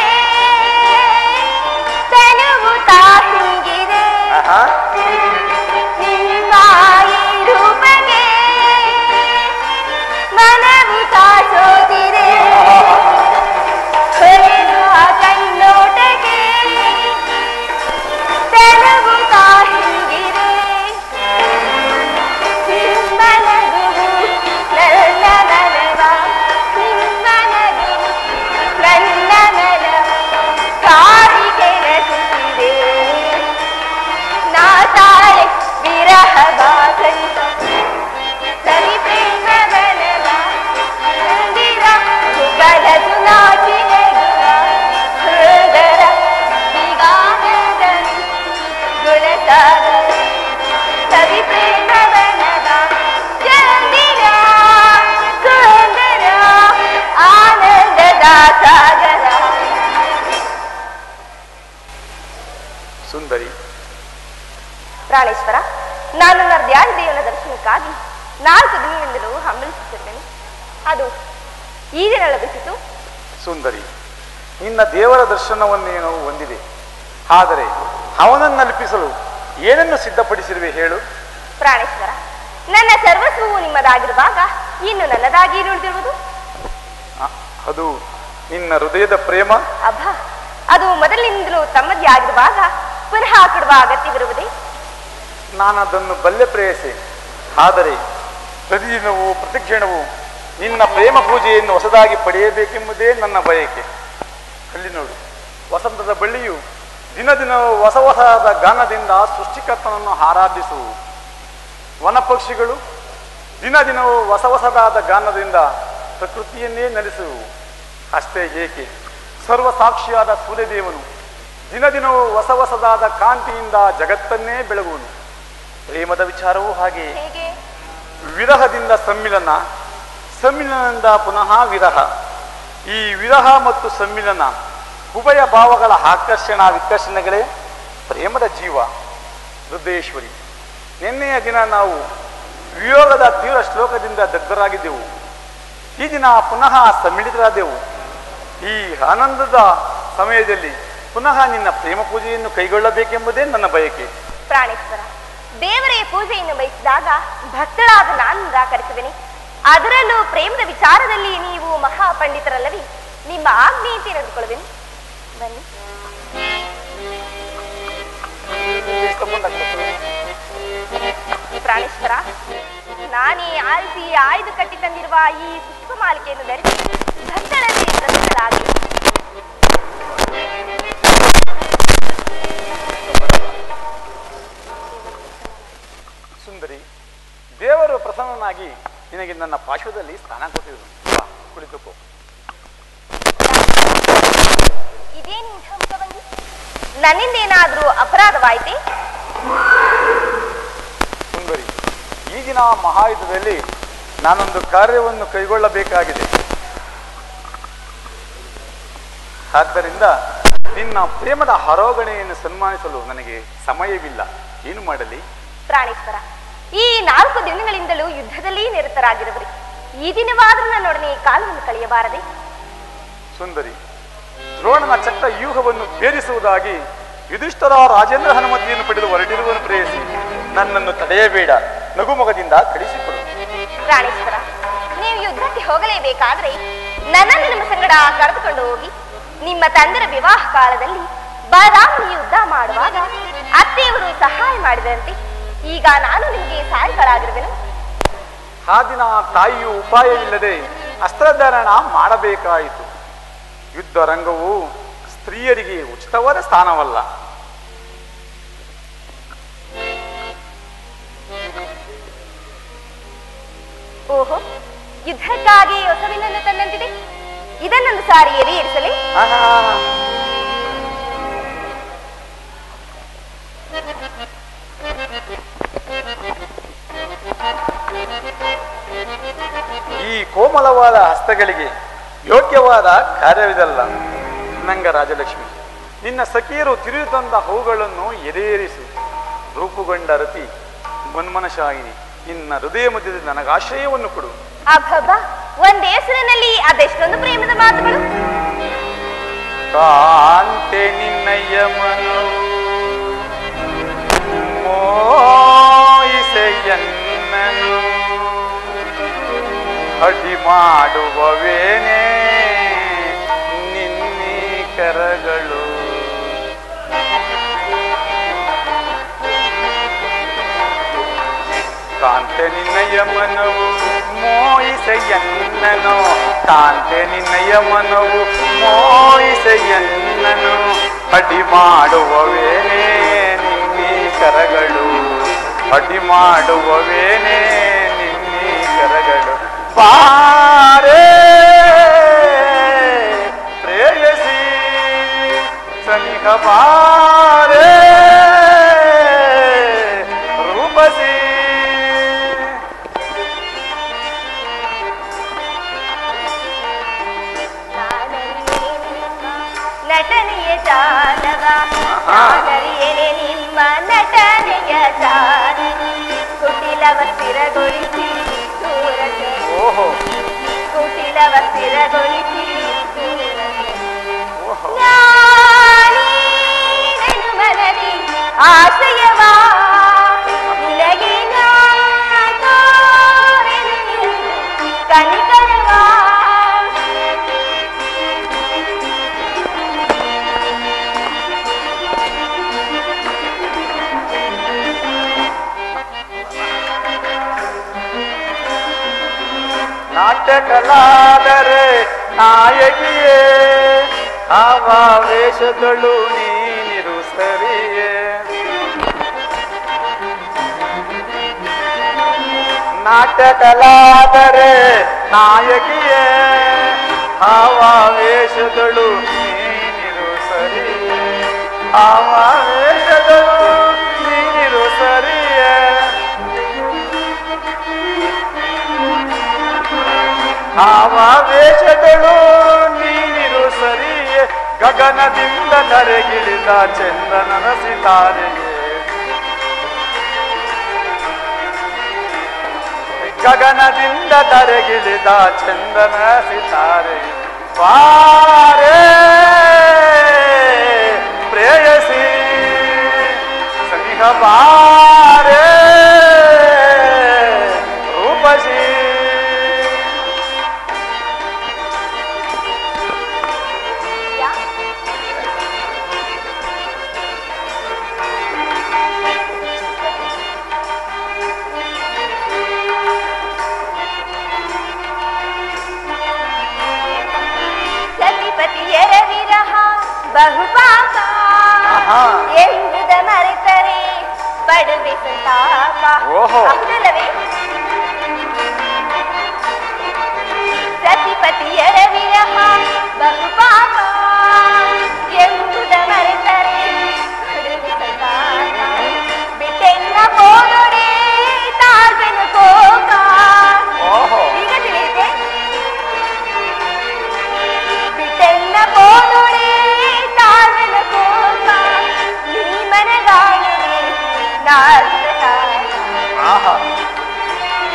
ತನುವು ತಾ ಹಿಂಗಿದೆ ಆಹಾ ನಿಮ್ಮ ಈ ರೂಪಗೆ ಮನವು ತಾಸೋತಿದೆ ಹೊಳೆವ ಕಣ್ಣೋಟಗೆ ತನುವು ತಾ ಹಿಂಗಿದೆ ನಿಮ್ಮ ನಗುವು ನನ್ನ ಮನವ ನಿಮ್ಮ ನಗುವು ನನ್ನ ಮನವ ಕಾಡಿ ಕೆರಸುತ್ತಿದೆ ನಾ ತಾಳೆ ವಿರಹ ಬಾಸಂತ ಸರಿ ಪ್ರೇಮ ಬಲವ ಮಂದಿರ ಕಲಸು ನಾಚಿ ನಗುವ ಹೃದರ ವಿಗಾನದ ಗುಣಸಾಗರ ಸವಿ ಪ್ರೇಮ ಬನದ ಚಂದಿರ ಸುಂದರ ಆನಂದದ ಸಾಗರ ಸುಂದರಿ ಪ್ರಾಣೇಶ್ವರ ನಾನು ನನ್ನ ಧ್ಯಾನ ದೇವನ ದರ್ಶನಕ್ಕಾಗಿ ನಾಲ್ಕು ದಿನದಿಂದಲೂ ಹಂಬಲಿಸುತ್ತಿದ್ದೇನೆ ಅದು ಈ ದಿನ ಲಭಿಸಿತು ಸುಂದರಿ ನಿನ್ನ ದೇವರ ದರ್ಶನವನ್ನೇನೋ ಹೊಂದಿದೆ ಆದರೆ ಅವನನ್ನು ಅಲ್ಪಿಸಲು ಏನನ್ನು ಸಿದ್ಧಪಡಿಸಿರುವೆ ಹೇಳು ಪ್ರಾಣೇಶ್ವರ ನನ್ನ ಸರ್ವಸ್ವವು ನಿಮ್ಮದಾಗಿರುವಾಗ ಇನ್ನು ನನ್ನದಾಗಿ ಉಳಿದಿರುವುದು ಆ, ಅದು ನಿನ್ನ ಹೃದಯದ ಪ್ರೇಮ ಅಬ್ಬ ಅದು ಮೊದಲಿನಿಂದಲೂ ತಮ್ಮದೇ ಆಗಿರುವಾಗ ಪುನಃ ಕೊಡುವ ಅಗತ್ಯವಿರುವುದೇ ನಾನು ಅದನ್ನು ಬಲ್ಲೆ ಪ್ರೇಯಸೆ ಆದರೆ ಪ್ರತಿದಿನವೂ ಪ್ರತಿಕ್ಷಣವೂ ನಿನ್ನ ಪ್ರೇಮ ಪೂಜೆಯನ್ನು ಹೊಸದಾಗಿ ಪಡೆಯಬೇಕೆಂಬುದೇ ನನ್ನ ಬಯಕೆ ಅಲ್ಲಿ ನೋಡು ವಸಂತದ ಬಳ್ಳಿಯು ದಿನ ದಿನವೂ ಹೊಸ ಹೊಸದಾದ ಗಾನದಿಂದ ಸೃಷ್ಟಿಕರ್ತನನ್ನು ಆರಾಧಿಸುವು ವನಪಕ್ಷಿಗಳು ದಿನ ದಿನವೂ ಹೊಸ ಹೊಸದಾದ ಗಾನದಿಂದ ಪ್ರಕೃತಿಯನ್ನೇ ನಡೆಸುವು ಅಷ್ಟೇ ಏಕೆ ಸರ್ವಸಾಕ್ಷಿಯಾದ ಸೂರ್ಯದೇವನು ದಿನ ದಿನವೂ ಹೊಸ ಹೊಸದಾದ ಕಾಂತಿಯಿಂದ ಜಗತ್ತನ್ನೇ ಬೆಳಗುವನು ಪ್ರೇಮದ ವಿಚಾರವೂ ಹಾಗೆಯೇ ಹೇಗೆ ವಿರಹದಿಂದ ಸಮ್ಮಿಲನ ಸಮ್ಮಿಲನದಿಂದ ಪುನಃ ವಿರಹ ಈ ವಿರಹ ಮತ್ತು ಸಮ್ಮಿಲನ ಉಭಯ ಭಾವಗಳ ಆಕರ್ಷಣ ವಿಕರ್ಷಣೆಗಳೇ ಪ್ರೇಮದ ಜೀವ ಹೃದಯೇಶ್ವರಿ ನಿನ್ನೆಯ ದಿನ ನಾವು ವಿಯೋಗದ ತೀವ್ರ ಶ್ಲೋಕದಿಂದ ದಗ್ಧರಾಗಿದ್ದೆವು ಈ ದಿನ ಪುನಃ ಸಮ್ಮಿಳಿತರಾದೆವು ಈ ಆನಂದದ ಸಮಯದಲ್ಲಿ ಪುನಃ ನಿನ್ನ ಪ್ರೇಮ ಪೂಜೆಯನ್ನು ಕೈಗೊಳ್ಳಬೇಕೆಂಬುದೇ ನನ್ನ ಬಯಕೆ ಪ್ರಾಣೇಶ್ವರ ದೇವರೇ ಪೂಜೆಯನ್ನು ಬಯಸಿದಾಗ ಭಕ್ತಳಾದ ನಾನು ನಿರಾಕರಿಸುವೆನೆ ಅದರಲ್ಲೂ ಪ್ರೇಮದ ವಿಚಾರದಲ್ಲಿ ನೀವು ಮಹಾಪಂಡಿತರಲ್ಲವೇ ನಿಮ್ಮ ಆಜ್ಞೆಯಂತೆ ನಡೆದುಕೊಳ್ಳುವೆನು ಬನ್ನಿ ಪ್ರಾಣೇಶ್ವರ ನಾನೇ ಆರಿಸಿ ಆಯ್ದು ಕಟ್ಟಿ ತಂದಿರುವ ಈ ಪುಷ್ಪ ಮಾಲಿಕೆಯನ್ನು ಧರಿಸಿ ಭಕ್ತಳಲ್ಲಿ ಪ್ರಸನ್ನಳಾಗಿ ಸುಂದರಿ ದೇವರು ಪ್ರಸನ್ನನಾಗಿ ನಿನಗೆ ನನ್ನ ಪಾರ್ಶ್ವದಲ್ಲಿ ಸ್ನಾನ ಕೊಟ್ಟಿರುವುದು ಬಾ, ಕುಳಿತುಕೋ ಇದೇನು ಇಂಥ ಮುಖಭಂಗಿ? ನನ್ನಿಂದ ಏನಾದ್ರೂ ಅಪರಾಧವಾಯಿತೆ ಸುಂದರಿ ಈಗಿನ ಮಹಾಯುದ್ಧದಲ್ಲಿ ನಾನೊಂದು ಕಾರ್ಯವನ್ನು ಕೈಗೊಳ್ಳಬೇಕಾಗಿದೆ ಆದ್ದರಿಂದ ನಿನ್ನ ಪ್ರೇಮದ ಹರೋಗಣೆಯನ್ನು ಸನ್ಮಾನಿಸಲು ನನಗೆ ಸಮಯವಿಲ್ಲ ಏನು ಮಾಡಲಿ ಪ್ರಾಣೇಶ್ವರ ಈ ನಾಲ್ಕು ದಿನಗಳಿಂದಲೂ ಯುದ್ಧದಲ್ಲಿ ನಿರತರಾಗಿರುವರಿ ಈ ದಿನವಾದ್ರೂ ನನ್ನೊಡನೆ ಈ ಕಾಲವನ್ನು ಕಳೆಯಬಾರದೆ ಸುಂದರಿ ದ್ರೋಣನ ಚಟ್ಟ ವ್ಯೂಹವನ್ನು ಭೇದಿಸುವುದಾಗಿ ಯುಧಿಷ್ಠರ ರಾಜೇಂದ್ರ ಹನುಮತಿಯನ್ನು ಪಡೆದು ಹೊರಟಿರುವನು ಪ್ರೇಯಸಿ ನನ್ನನ್ನು ತಡೆಯಬೇಡ ನಗುಮೊಗದಿಂದ ಕಳಿಸಿಕೊಡು ಪ್ರಾಣೇಶ್ವರ ನೀವು ಯುದ್ಧಕ್ಕೆ ಹೋಗಲೇಬೇಕಾದ್ರೆ ನನ್ನನ್ನು ನಿಮ್ಮ ಸಂಗಡ ಕರೆದುಕೊಂಡು ಹೋಗಿ ನಿಮ್ಮ ತಂದೆರ ವಿವಾಹ ಕಾಲದಲ್ಲಿ ಬಲರಾಮನ ಯುದ್ಧ ಮಾಡುವಾಗ ಅತ್ತೆಯವರು ಸಹಾಯ ಮಾಡಿದಂತೆ ಈಗ ನಾನು ನಿಮಗೆ ಸಹಾಯಗಳಾಗಿರುವೆನು ಆ ದಿನ ತಾಯಿಯು ಉಪಾಯವಿಲ್ಲದೆ ಅಸ್ತ್ರಧಾರಣ ಮಾಡಬೇಕಾಯಿತು ಯುದ್ಧ ರಂಗವು ಸ್ತ್ರೀಯರಿಗೆ ಉಚಿತವಾದ ಸ್ಥಾನವಲ್ಲ ಓಹೋ ಯುದ್ಧಕ್ಕಾಗಿ ಹೊಸವಿನನ್ನು ತಂದಂತಿದೆ ಇದನ್ನೊಂದು ಸಾರಿ ಎರಿ ಇರಿಸಲಿ ಆಹಾ. ಈ ಕೋಮಲವಾದ ಹಸ್ತಗಳಿಗೆ ಯೋಗ್ಯವಾದ ಕಾರ್ಯವಿದಲ್ಲ ನಂಗ ರಾಜಲಕ್ಷ್ಮಿ ನಿನ್ನ ಸಖಿಯರು ತಿರುಗಿ ತಂದ ಹೂಗಳನ್ನು ಎದೇರಿಸು ರೂಪುಗೊಂಡ ರತಿ ಮನ್ಮನಶಾಯಿನಿ ನಿನ್ನ ಹೃದಯ ಮಧ್ಯದಲ್ಲಿ ನನಗಾಶ್ರಯವನ್ನು ಕೊಡು ಅಬ್ಬಬ್ಬ ಒಂದೇ ಹೆಸರಿನಲ್ಲಿ ಅದೆಷ್ಟೊಂದು ಪ್ರೇಮದ ಮಾತುಗಳು ಕಾಂತೆ ನಿನ್ನಯ್ಯ ಮನವು ಮೋಯಿಸೆಯನ್ನನು ಅಡ್ಡಿ ಮಾಡುವವೇನೇ ನಿನ್ನಿ ಕರಗಳು ಕಾಂತೆ ನಿನ್ನಯ್ಯ ಮನವು ಮೋಯಿಸೆಯನ್ನನು ಕಾಂತೆ ನಿನ್ನಯ್ಯ ಮನವು ಮೋಯಿಸೆಯನ್ನನು ಅಡ್ಡಿ ಮಾಡುವವೇನೇ ನಿನ್ನಿ ಕರಗಳು ಅಡ್ಡಿ ಮಾಡುವವೇನೇ ನಿನ್ನಿ ಕರಗಳು ಬಾರೇ ಪ್ರೇಯಸಿ ಸನಿಹ ಬಾರೇ ರೂಪಸಿ ನಟನೆಯ ಜಾನವ ನಾನರಿಯೇನೆ ನಿಮ್ಮ ನಟನೆಯ ಜಾನವ ಕುಟಿಲವ ಸ್ಥಿರಗೊಳಿಸಿ ದೂರ ಸರಿ. ಓಹೋ ಕುಟಿಲವ ಸ್ಥಿರಗೊಳಿಸಿ ದೂರ ಸರಿ. ಓಹೋ ನಾನೀನನು ಮನದಿ ಆಶಯವಾ ನಿನಗೆ ನಾ ತೋರೆನು ಎಂದು ಕನಿಕರವಾ ನಾಟ್ಯಕಲಾದರೆ ನಾಯಕಿಯೇ ಆವ ವೇಷದಳು ನೀನಿರು ಸರಿಯೇ ನಾಟ್ಯಕಲಾದರೆ ನಾಯಕಿಯೇ ಆವ ವೇಷದಳು ನೀನಿರು ಸರಿಯೇ ಆವ ವೇಷದಳು ನೀನಿರು ಸರಿಯೇ ಆವೇಶಗಳು ನೀನಿರು ಸರಿಯೇ ಗಗನದಿಂದ ಧರೆಗಿಳಿದ ಚಂದನನ ಸಿತಾರೆಯೇ ಗಗನದಿಂದ ಧರೆಗಿಳಿದ ಚಂದನ ಸಿತಾರೆ ಬಾರೇ ಪ್ರೇಯಸಿ ಸನಿಹ ಬಾರೇ ರೂಪಸಿ ಸತಿಪತಿಯರ ವಿರಹ ಬಹುಪಾಪ ಆಹಾ. ಎಂಬುದ ಮರೆತರೆ ಪಡುವೆ ಸಂತಾಪ ಓಹೋ. ಹೌದಲ್ಲವೇ ಸತಿಪತಿಯರ ವಿರಹ ಬಹುಪಾಪ ಎಂಬುದ ಮರೆತರೆ ಪಡುವೆ ಸಂತಾಪ ಬಿಟ್ಟೆನ್ನ ಹೋದೊಡೆ ತಾಳ್ವೆನು ಕೋಪ ಓಹೋ ಈಗ ತಿಳಿಯುತ್ತೆ ಬಿಟ್ಟೆಲ್ಲ ಪೋನುಡೆ ತಾಳ್ಮೆನ ಕೋಪ ನೀ ಮನಗಾಣುವೆ ನಾಲ್ಕ ಆಹಾ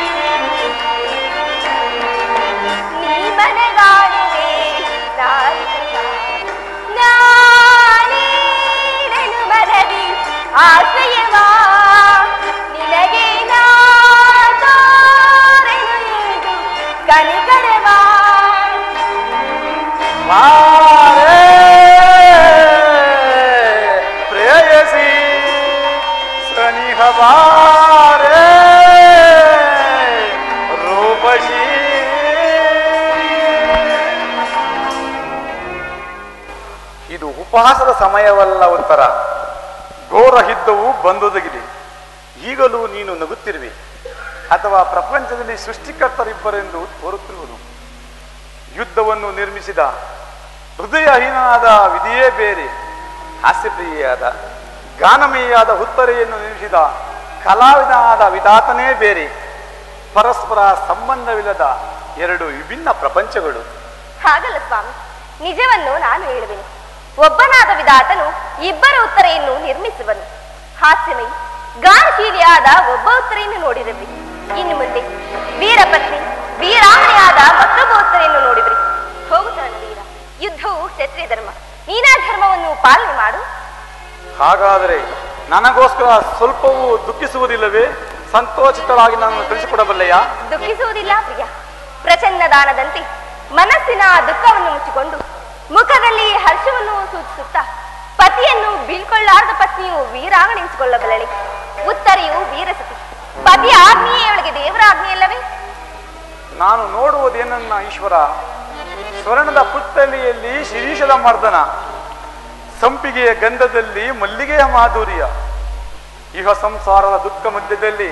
ಸಮಯವಲ್ಲ ಉತ್ತರ ಘೋರ ಯುದ್ಧವು ಬಂದೊದಗಿದೆ ಈಗಲೂ ನೀನು ನಗುತ್ತಿರುವೆ ಅಥವಾ ಪ್ರಪಂಚದಲ್ಲಿ ಸೃಷ್ಟಿಕರ್ತರಿಬ್ಬರೆಂದು ತೋರುತ್ತಿರುವುದು ಯುದ್ಧವನ್ನು ನಿರ್ಮಿಸಿದ ಹೃದಯಹೀನನಾದ ವಿಧಿಯೇ ಬೇರೆ ಹಾಸ್ಯಪ್ರಿಯೆಯಾದ ಗಾನಮೀಯಾದ ಉತ್ತರೆಯನ್ನು ನಿರ್ಮಿಸಿದ ಕಲಾವಿದನಾದ ವಿಧಾತನೇ ಬೇರೆ ಪರಸ್ಪರ ಸಂಬಂಧವಿಲ್ಲದ ಎರಡು ವಿಭಿನ್ನ ಪ್ರಪಂಚಗಳು ಹಾಗಲ್ಲ ಸ್ವಾಮಿ ನಿಜವನ್ನು ನಾನು ಹೇಳುವೆನು ಒಬ್ಬನಾದ ವಿಧಾತನು ಇಬ್ಬರ ಉತ್ತರೆಯನ್ನು ನಿರ್ಮಿಸುವನು ಹಾಸ್ಯಮಯಿ ಗಾನಶೀಲಿಯಾದ ಒಬ್ಬ ಉತ್ತರೆಯನ್ನು ನೋಡಿರಲಿ ಇನ್ನು ಮುಂದೆ ವೀರಪತ್ನಿ ವೀರಾಮಣಿಯಾದ ಮತ್ತೊಬ್ಬ ಉತ್ತರೆಯನ್ನು ನೋಡಿದ್ರಿ ಹೋಗುತ್ತಾನೆ ವೀರ ಯುದ್ಧವು ಕ್ಷತ್ರಿಯ ಧರ್ಮ ನೀನಾ ಧರ್ಮವನ್ನು ಪಾಲನೆ ಮಾಡು ಹಾಗಾದರೆ ನನಗೋಸ್ಕರ ಸ್ವಲ್ಪವೂ ದುಃಖಿಸುವುದಿಲ್ಲವೇ ಸಂತೋಷಿತರಾಗಿ ನಾನು ತಿಳಿಸಿಕೊಡಬಲ್ಲೆಯಾ ದುಃಖಿಸುವುದಿಲ್ಲ ಪ್ರಿಯ ಪ್ರಚಂಡ ದಾನದಂತೆ ಮನಸ್ಸಿನ ದುಃಖವನ್ನು ಮುಚ್ಚಿಕೊಂಡು ಮುಖದಲ್ಲಿ ಹರ್ಷವನ್ನು ಸೂಚಿಸುತ್ತಾ ಪತಿಯನ್ನು ಬೀಳ್ಕೊಳ್ಳಾರದ ಪತ್ನಿಯು ವೀರಾಂಗಣಿಸಿಕೊಳ್ಳಬಲ್ಲಳೆ ಉತ್ತರೆಯು ವೀರಸತಿ ಪತಿಯ ಆಜ್ಞೆಯೇ ಅವಳಿಗೆ ದೇವರ ಆಜ್ಞೆಯಲ್ಲವೇ ನಾನು ನೋಡುವುದೇನನ್ನ ಈಶ್ವರ ಸ್ವರ್ಣದ ಪುತ್ತಲಿಯಲ್ಲಿ ಶಿರೀಷದ ಮರ್ದನ ಸಂಪಿಗೆಯ ಗಂಧದಲ್ಲಿ ಮಲ್ಲಿಗೆಯ ಮಾಧುರ್ಯ ಇಹ ಸಂಸಾರದ ದುಃಖ ಮಧ್ಯದಲ್ಲಿ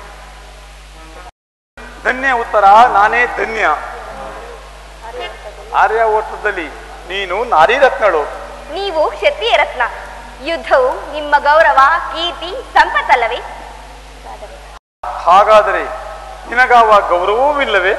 ಧನ್ಯ ಉತ್ತರ ನಾನೇ ಧನ್ಯ ಆರ್ಯ ಓಟದಲ್ಲಿ ನೀನು ನಾರಿರತ್ನಳು ನೀವು ಕ್ಷತ್ರಿಯ ರತ್ನ ಯುದ್ಧವು ನಿಮ್ಮ ಗೌರವ ಕೀರ್ತಿ ಸಂಪತ್ತಲ್ಲವೇ ಹಾಗಾದರೆ ನಿನಗಾವ ಗೌರವವಿಲ್ಲವೇ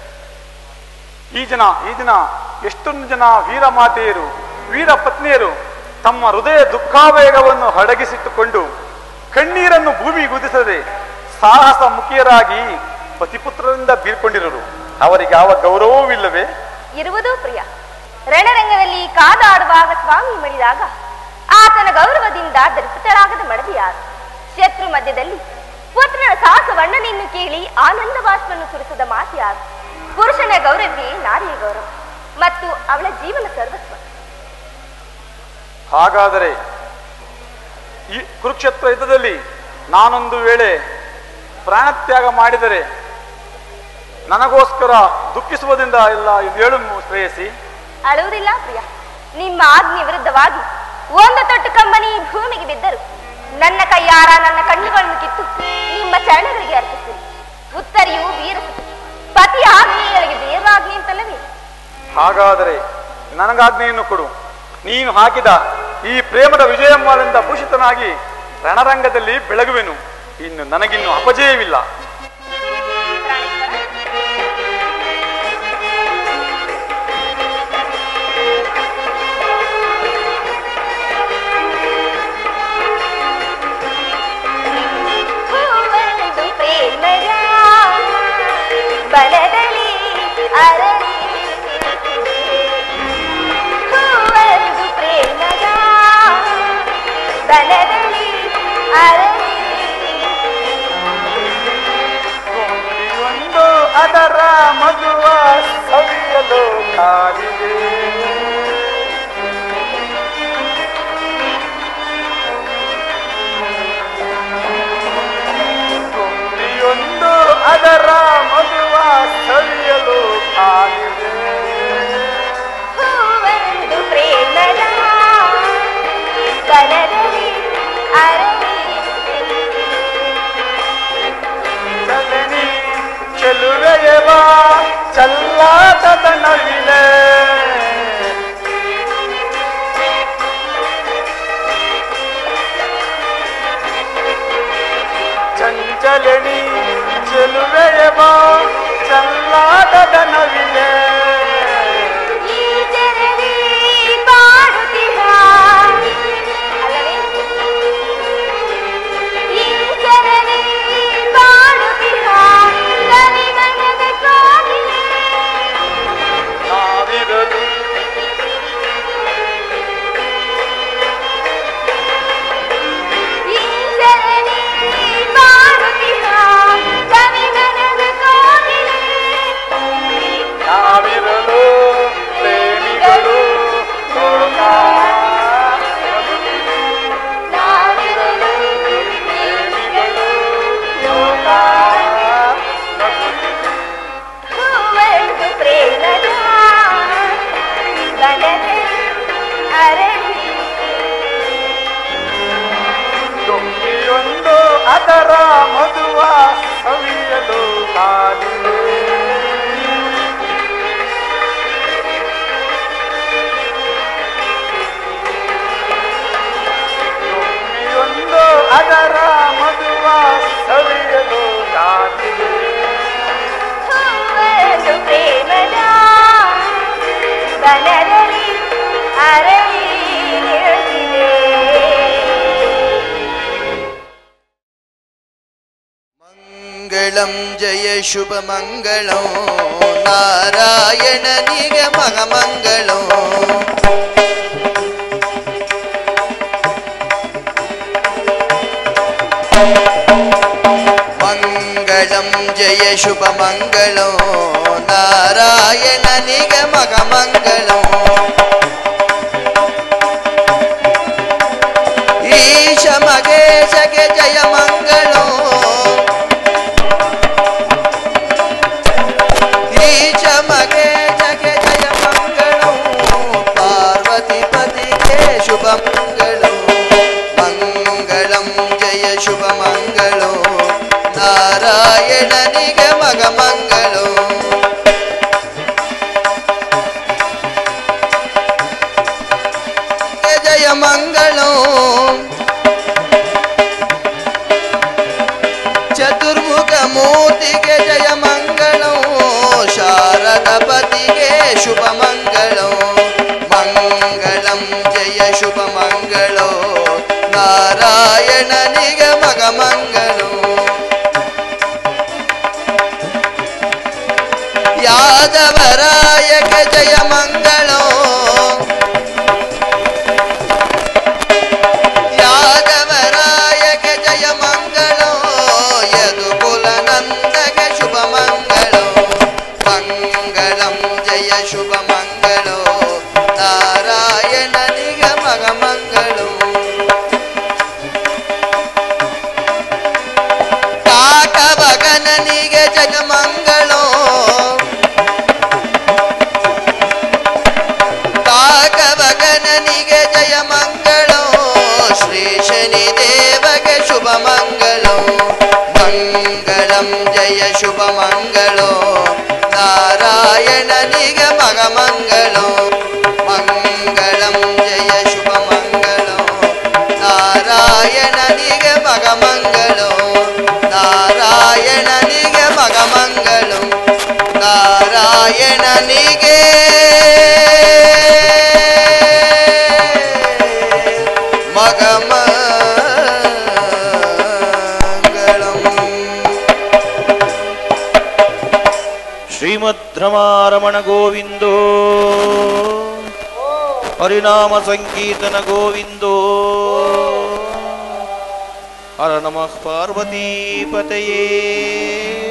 ಈ ಜನ ಈ ದಿನ ಎಷ್ಟೊಂದು ಜನ ವೀರ ಮಾತೆಯರು ವೀರ ಪತ್ನಿಯರು ತಮ್ಮ ಹೃದಯ ದುಃಖಾವೇಗವನ್ನು ಅಡಗಿಸಿಟ್ಟುಕೊಂಡು ಕಣ್ಣೀರನ್ನು ಭೂಮಿ ಗುದಿಸದೆ ಸಾಹಸ ಮುಖಿಯರಾಗಿ ಪತಿಪುತ್ರರಿಂದ ಬೀಳ್ಕೊಂಡಿರರು ಅವರಿಗೆ ಯಾವ ಗೌರವವಿಲ್ಲವೇ ಇರುವುದೂ ಪ್ರಿಯ ರಣರಂಗದಲ್ಲಿ ಕಾದಾಡುವಾಗ ಸ್ವಾಮಿ ಮಡಿದಾಗ ಆತನ ಗೌರವದಿಂದ ದರ್ಪಿತಳಾಗದ ಮಡದಿ ಯಾರು ಶತ್ರು ಮಧ್ಯದಲ್ಲಿ ಪುತ್ರನ ಸಾಹಸ ವರ್ಣನೆಯನ್ನು ಕೇಳಿ ಆನಂದ ಬಾಷ್ಪನ್ನು ಸುರಿಸದ ಮಾತು ಯಾರು ಪುರುಷನ ಗೌರವೇ ನಾರಿಯ ಗೌರವ ಮತ್ತು ಅವಳ ಜೀವನ ಸರ್ವಸ್ವ ಹಾಗಾದರೆ ಈ ಕುರುಕ್ಷೇತ್ರ ಯುದ್ಧದಲ್ಲಿ ನಾನೊಂದು ವೇಳೆ ಪ್ರಾಣತ್ಯಾಗ ಮಾಡಿದರೆ ನನಗೋಸ್ಕರ ದುಃಖಿಸುವುದರಿಂದ ಇಲ್ಲ ಇದು ಹೇಳು ಶ್ರೇಯಸಿ ಅಳುವುದಿಲ್ಲ ಪ್ರಿಯ ನಿಮ್ಮ ಆಜ್ಞೆ ವಿರುದ್ಧವಾಗಿ ಒಂದು ತೊಟ್ಟು ಕಂಬನಿ ಭೂಮಿಗೆ ಬಿದ್ದರು ನನ್ನ ಕೈಯಾರ ನನ್ನ ಕಣ್ಣುಗಳನ್ನು ಕಿತ್ತು ನಿಮ್ಮ ಚರಣಗಳಿಗೆ ಅರ್ಪಿಸಿರಿ ಉತ್ತರಿಯು ವೀರಸತಿ ಪತಿಯ ಆಜ್ಞೆಗಳಿಗೆ ದೇವರಾಜ್ಞೆ ಅಂತಲ್ಲವೇ ಹಾಗಾದರೆ ನನಗಾಜ್ಞೆಯನ್ನು ಕೊಡು ನೀನು ಹಾಕಿದ ಈ ಪ್ರೇಮದ ವಿಜಯಮ್ಮದಿಂದ ಭೂಷಿತನಾಗಿ ರಣರಂಗದಲ್ಲಿ ಬೆಳಗುವೆನು ಇನ್ನು ನನಗಿನ್ನು ಅಪಜಯವಿಲ್ಲ ಹೂವೊಂದು ಪ್ರೇಮದ ಬನದಲ್ಲಿ ಅರಳಿ ಹೂವೊಂದು ಪ್ರೇಮದ ಬನದಲ್ಲಿ ಅರಳಿ ಒಂದು ಅದರ ಮಧುವ ಸವಿಯಲು ಕಾದಿದೆ ಒಂದು ಅದರ ಮಧುವ ಸವಿಯಲು ಕಾದಿದೆ ಹೂವೊಂದು ಪ್ರೇಮದ ಬನದಲ್ಲಿ ಅರಳಿ ಚಲನಿ ಚೆಲುವೆಯವ ಚಲ್ಲಾಟದ ನವಿಲೆ ಚಂಚಲನಿ ಚೆಲುವೆಯವ ಚಲ್ಲಾಟದ ನವಿಲೆ ಈ ಜನನಿ ಬಾಡುತ್ತಿಹ ಅಲ್ಲವೇ ಈ ಜನನಿ ಬಾಡುತ್ತಿಹ ಕವಿಗಣದ ಕೋಗಿಲೆ ನಾವಿರಲು ಈ ಜನನಿ ಬಾಡುತ್ತಿಹ ಕವಿಗಣದ ಕೋಗಿಲೆ ಮಂಗಳಂ ಜಯ ಶುಭ ಮಂಗಳಂ ನಾರಾಯಣನಿಗೆ ಮಗ ಮಂಗಳಂ ಮಂಗಳಂ ಜಯ ಶುಭ ಮಂಗಳಂ ನಾರಾಯಣನಿಗೆ ಮಗ ಮಂಗಳಂ ಈಶ ಮಗೇಶಗೆ ಜಯ ಮಂಗಳಂ ಈಶ ಮಗೇಶಗೆ ಜಯ ಮಂಗಳಂ ಪಾರ್ವತಿ ಪತಿಗೆ ಶುಭ ಮಂಗಳಂ ಮಂಗಳಂ ಜಯ ಶುಭ ಮಂಗಳಂ ನಾರಾಯಣನಿಗೆ ಮಗ ಮಂಗಳಂ ಜಯ ಮಂಗಳಂ ಚತುರ್ಮುಖ ಮೂರ್ತಿಗೆ ಜಯ ಮಂಗಳಂ ಶಾರದ ಪತಿಗೆ ಶುಭ ಮಂಗಳಂ ಮಂಗಳಂ ಜಯ ಶುಭ ಮಂಗಳಂ ನಾರಾಯಣನಿಗೆ ಮಗ ಮಂಗಳಂ ಯಾದವರಾಯಕ ಜಯ ಮಂಗಳಂ ಯಾದವರಾಯಕ ಜಯ ಮಂಗಳಂ ಯದುಕುಲ ನಂದಗ ಶುಭ ಮಂಗಳಂ ಮಂಗಳಂ ಜಯ ಶುಭ ಮಂಗಳಂ ನಾರಾಯಣನಿಗ ಮಗ ಮಂಗಳಂ ಕಾಕವಗನನಿಗೆ ಜಗ ಮಂಗಳಂ ಕಾಕವಗನನಿಗೆ ಜಯ ಮಂಗಳಂ ಶ್ರೀ ಶನಿ ದೇವಗೆ ಶುಭ ಮಂಗಳಂ ಮಂಗಳಂ ಜಯ ಶುಭ ಮಂಗಳಂ ನಾರಾಯಣನಿಗೆ ಮಗ ಮಂಗಳಂ ಮಂಗಳಂ ಜಯ ಶುಭ ಮಂಗಳಂ ನಾರಾಯಣನಿಗೆ ಮಗ ಮಂಗಳಂ ನಾರಾಯಣನಿಗೆ ಮಗ ಮಂಗಳಂ ನಾರಾಯಣನಿಗೆ ಮಗ ಮಂಗಳಂ ಶ್ರೀಮದ್ರಮಾರಮಣ ಗೋವಿಂದೋ ಹರಿನಾಮ ಸಂಕೀರ್ತನ ಗೋವಿಂದೋ ಹರ ನಮಃ ಪಾರ್ವತೀಪತಯೇ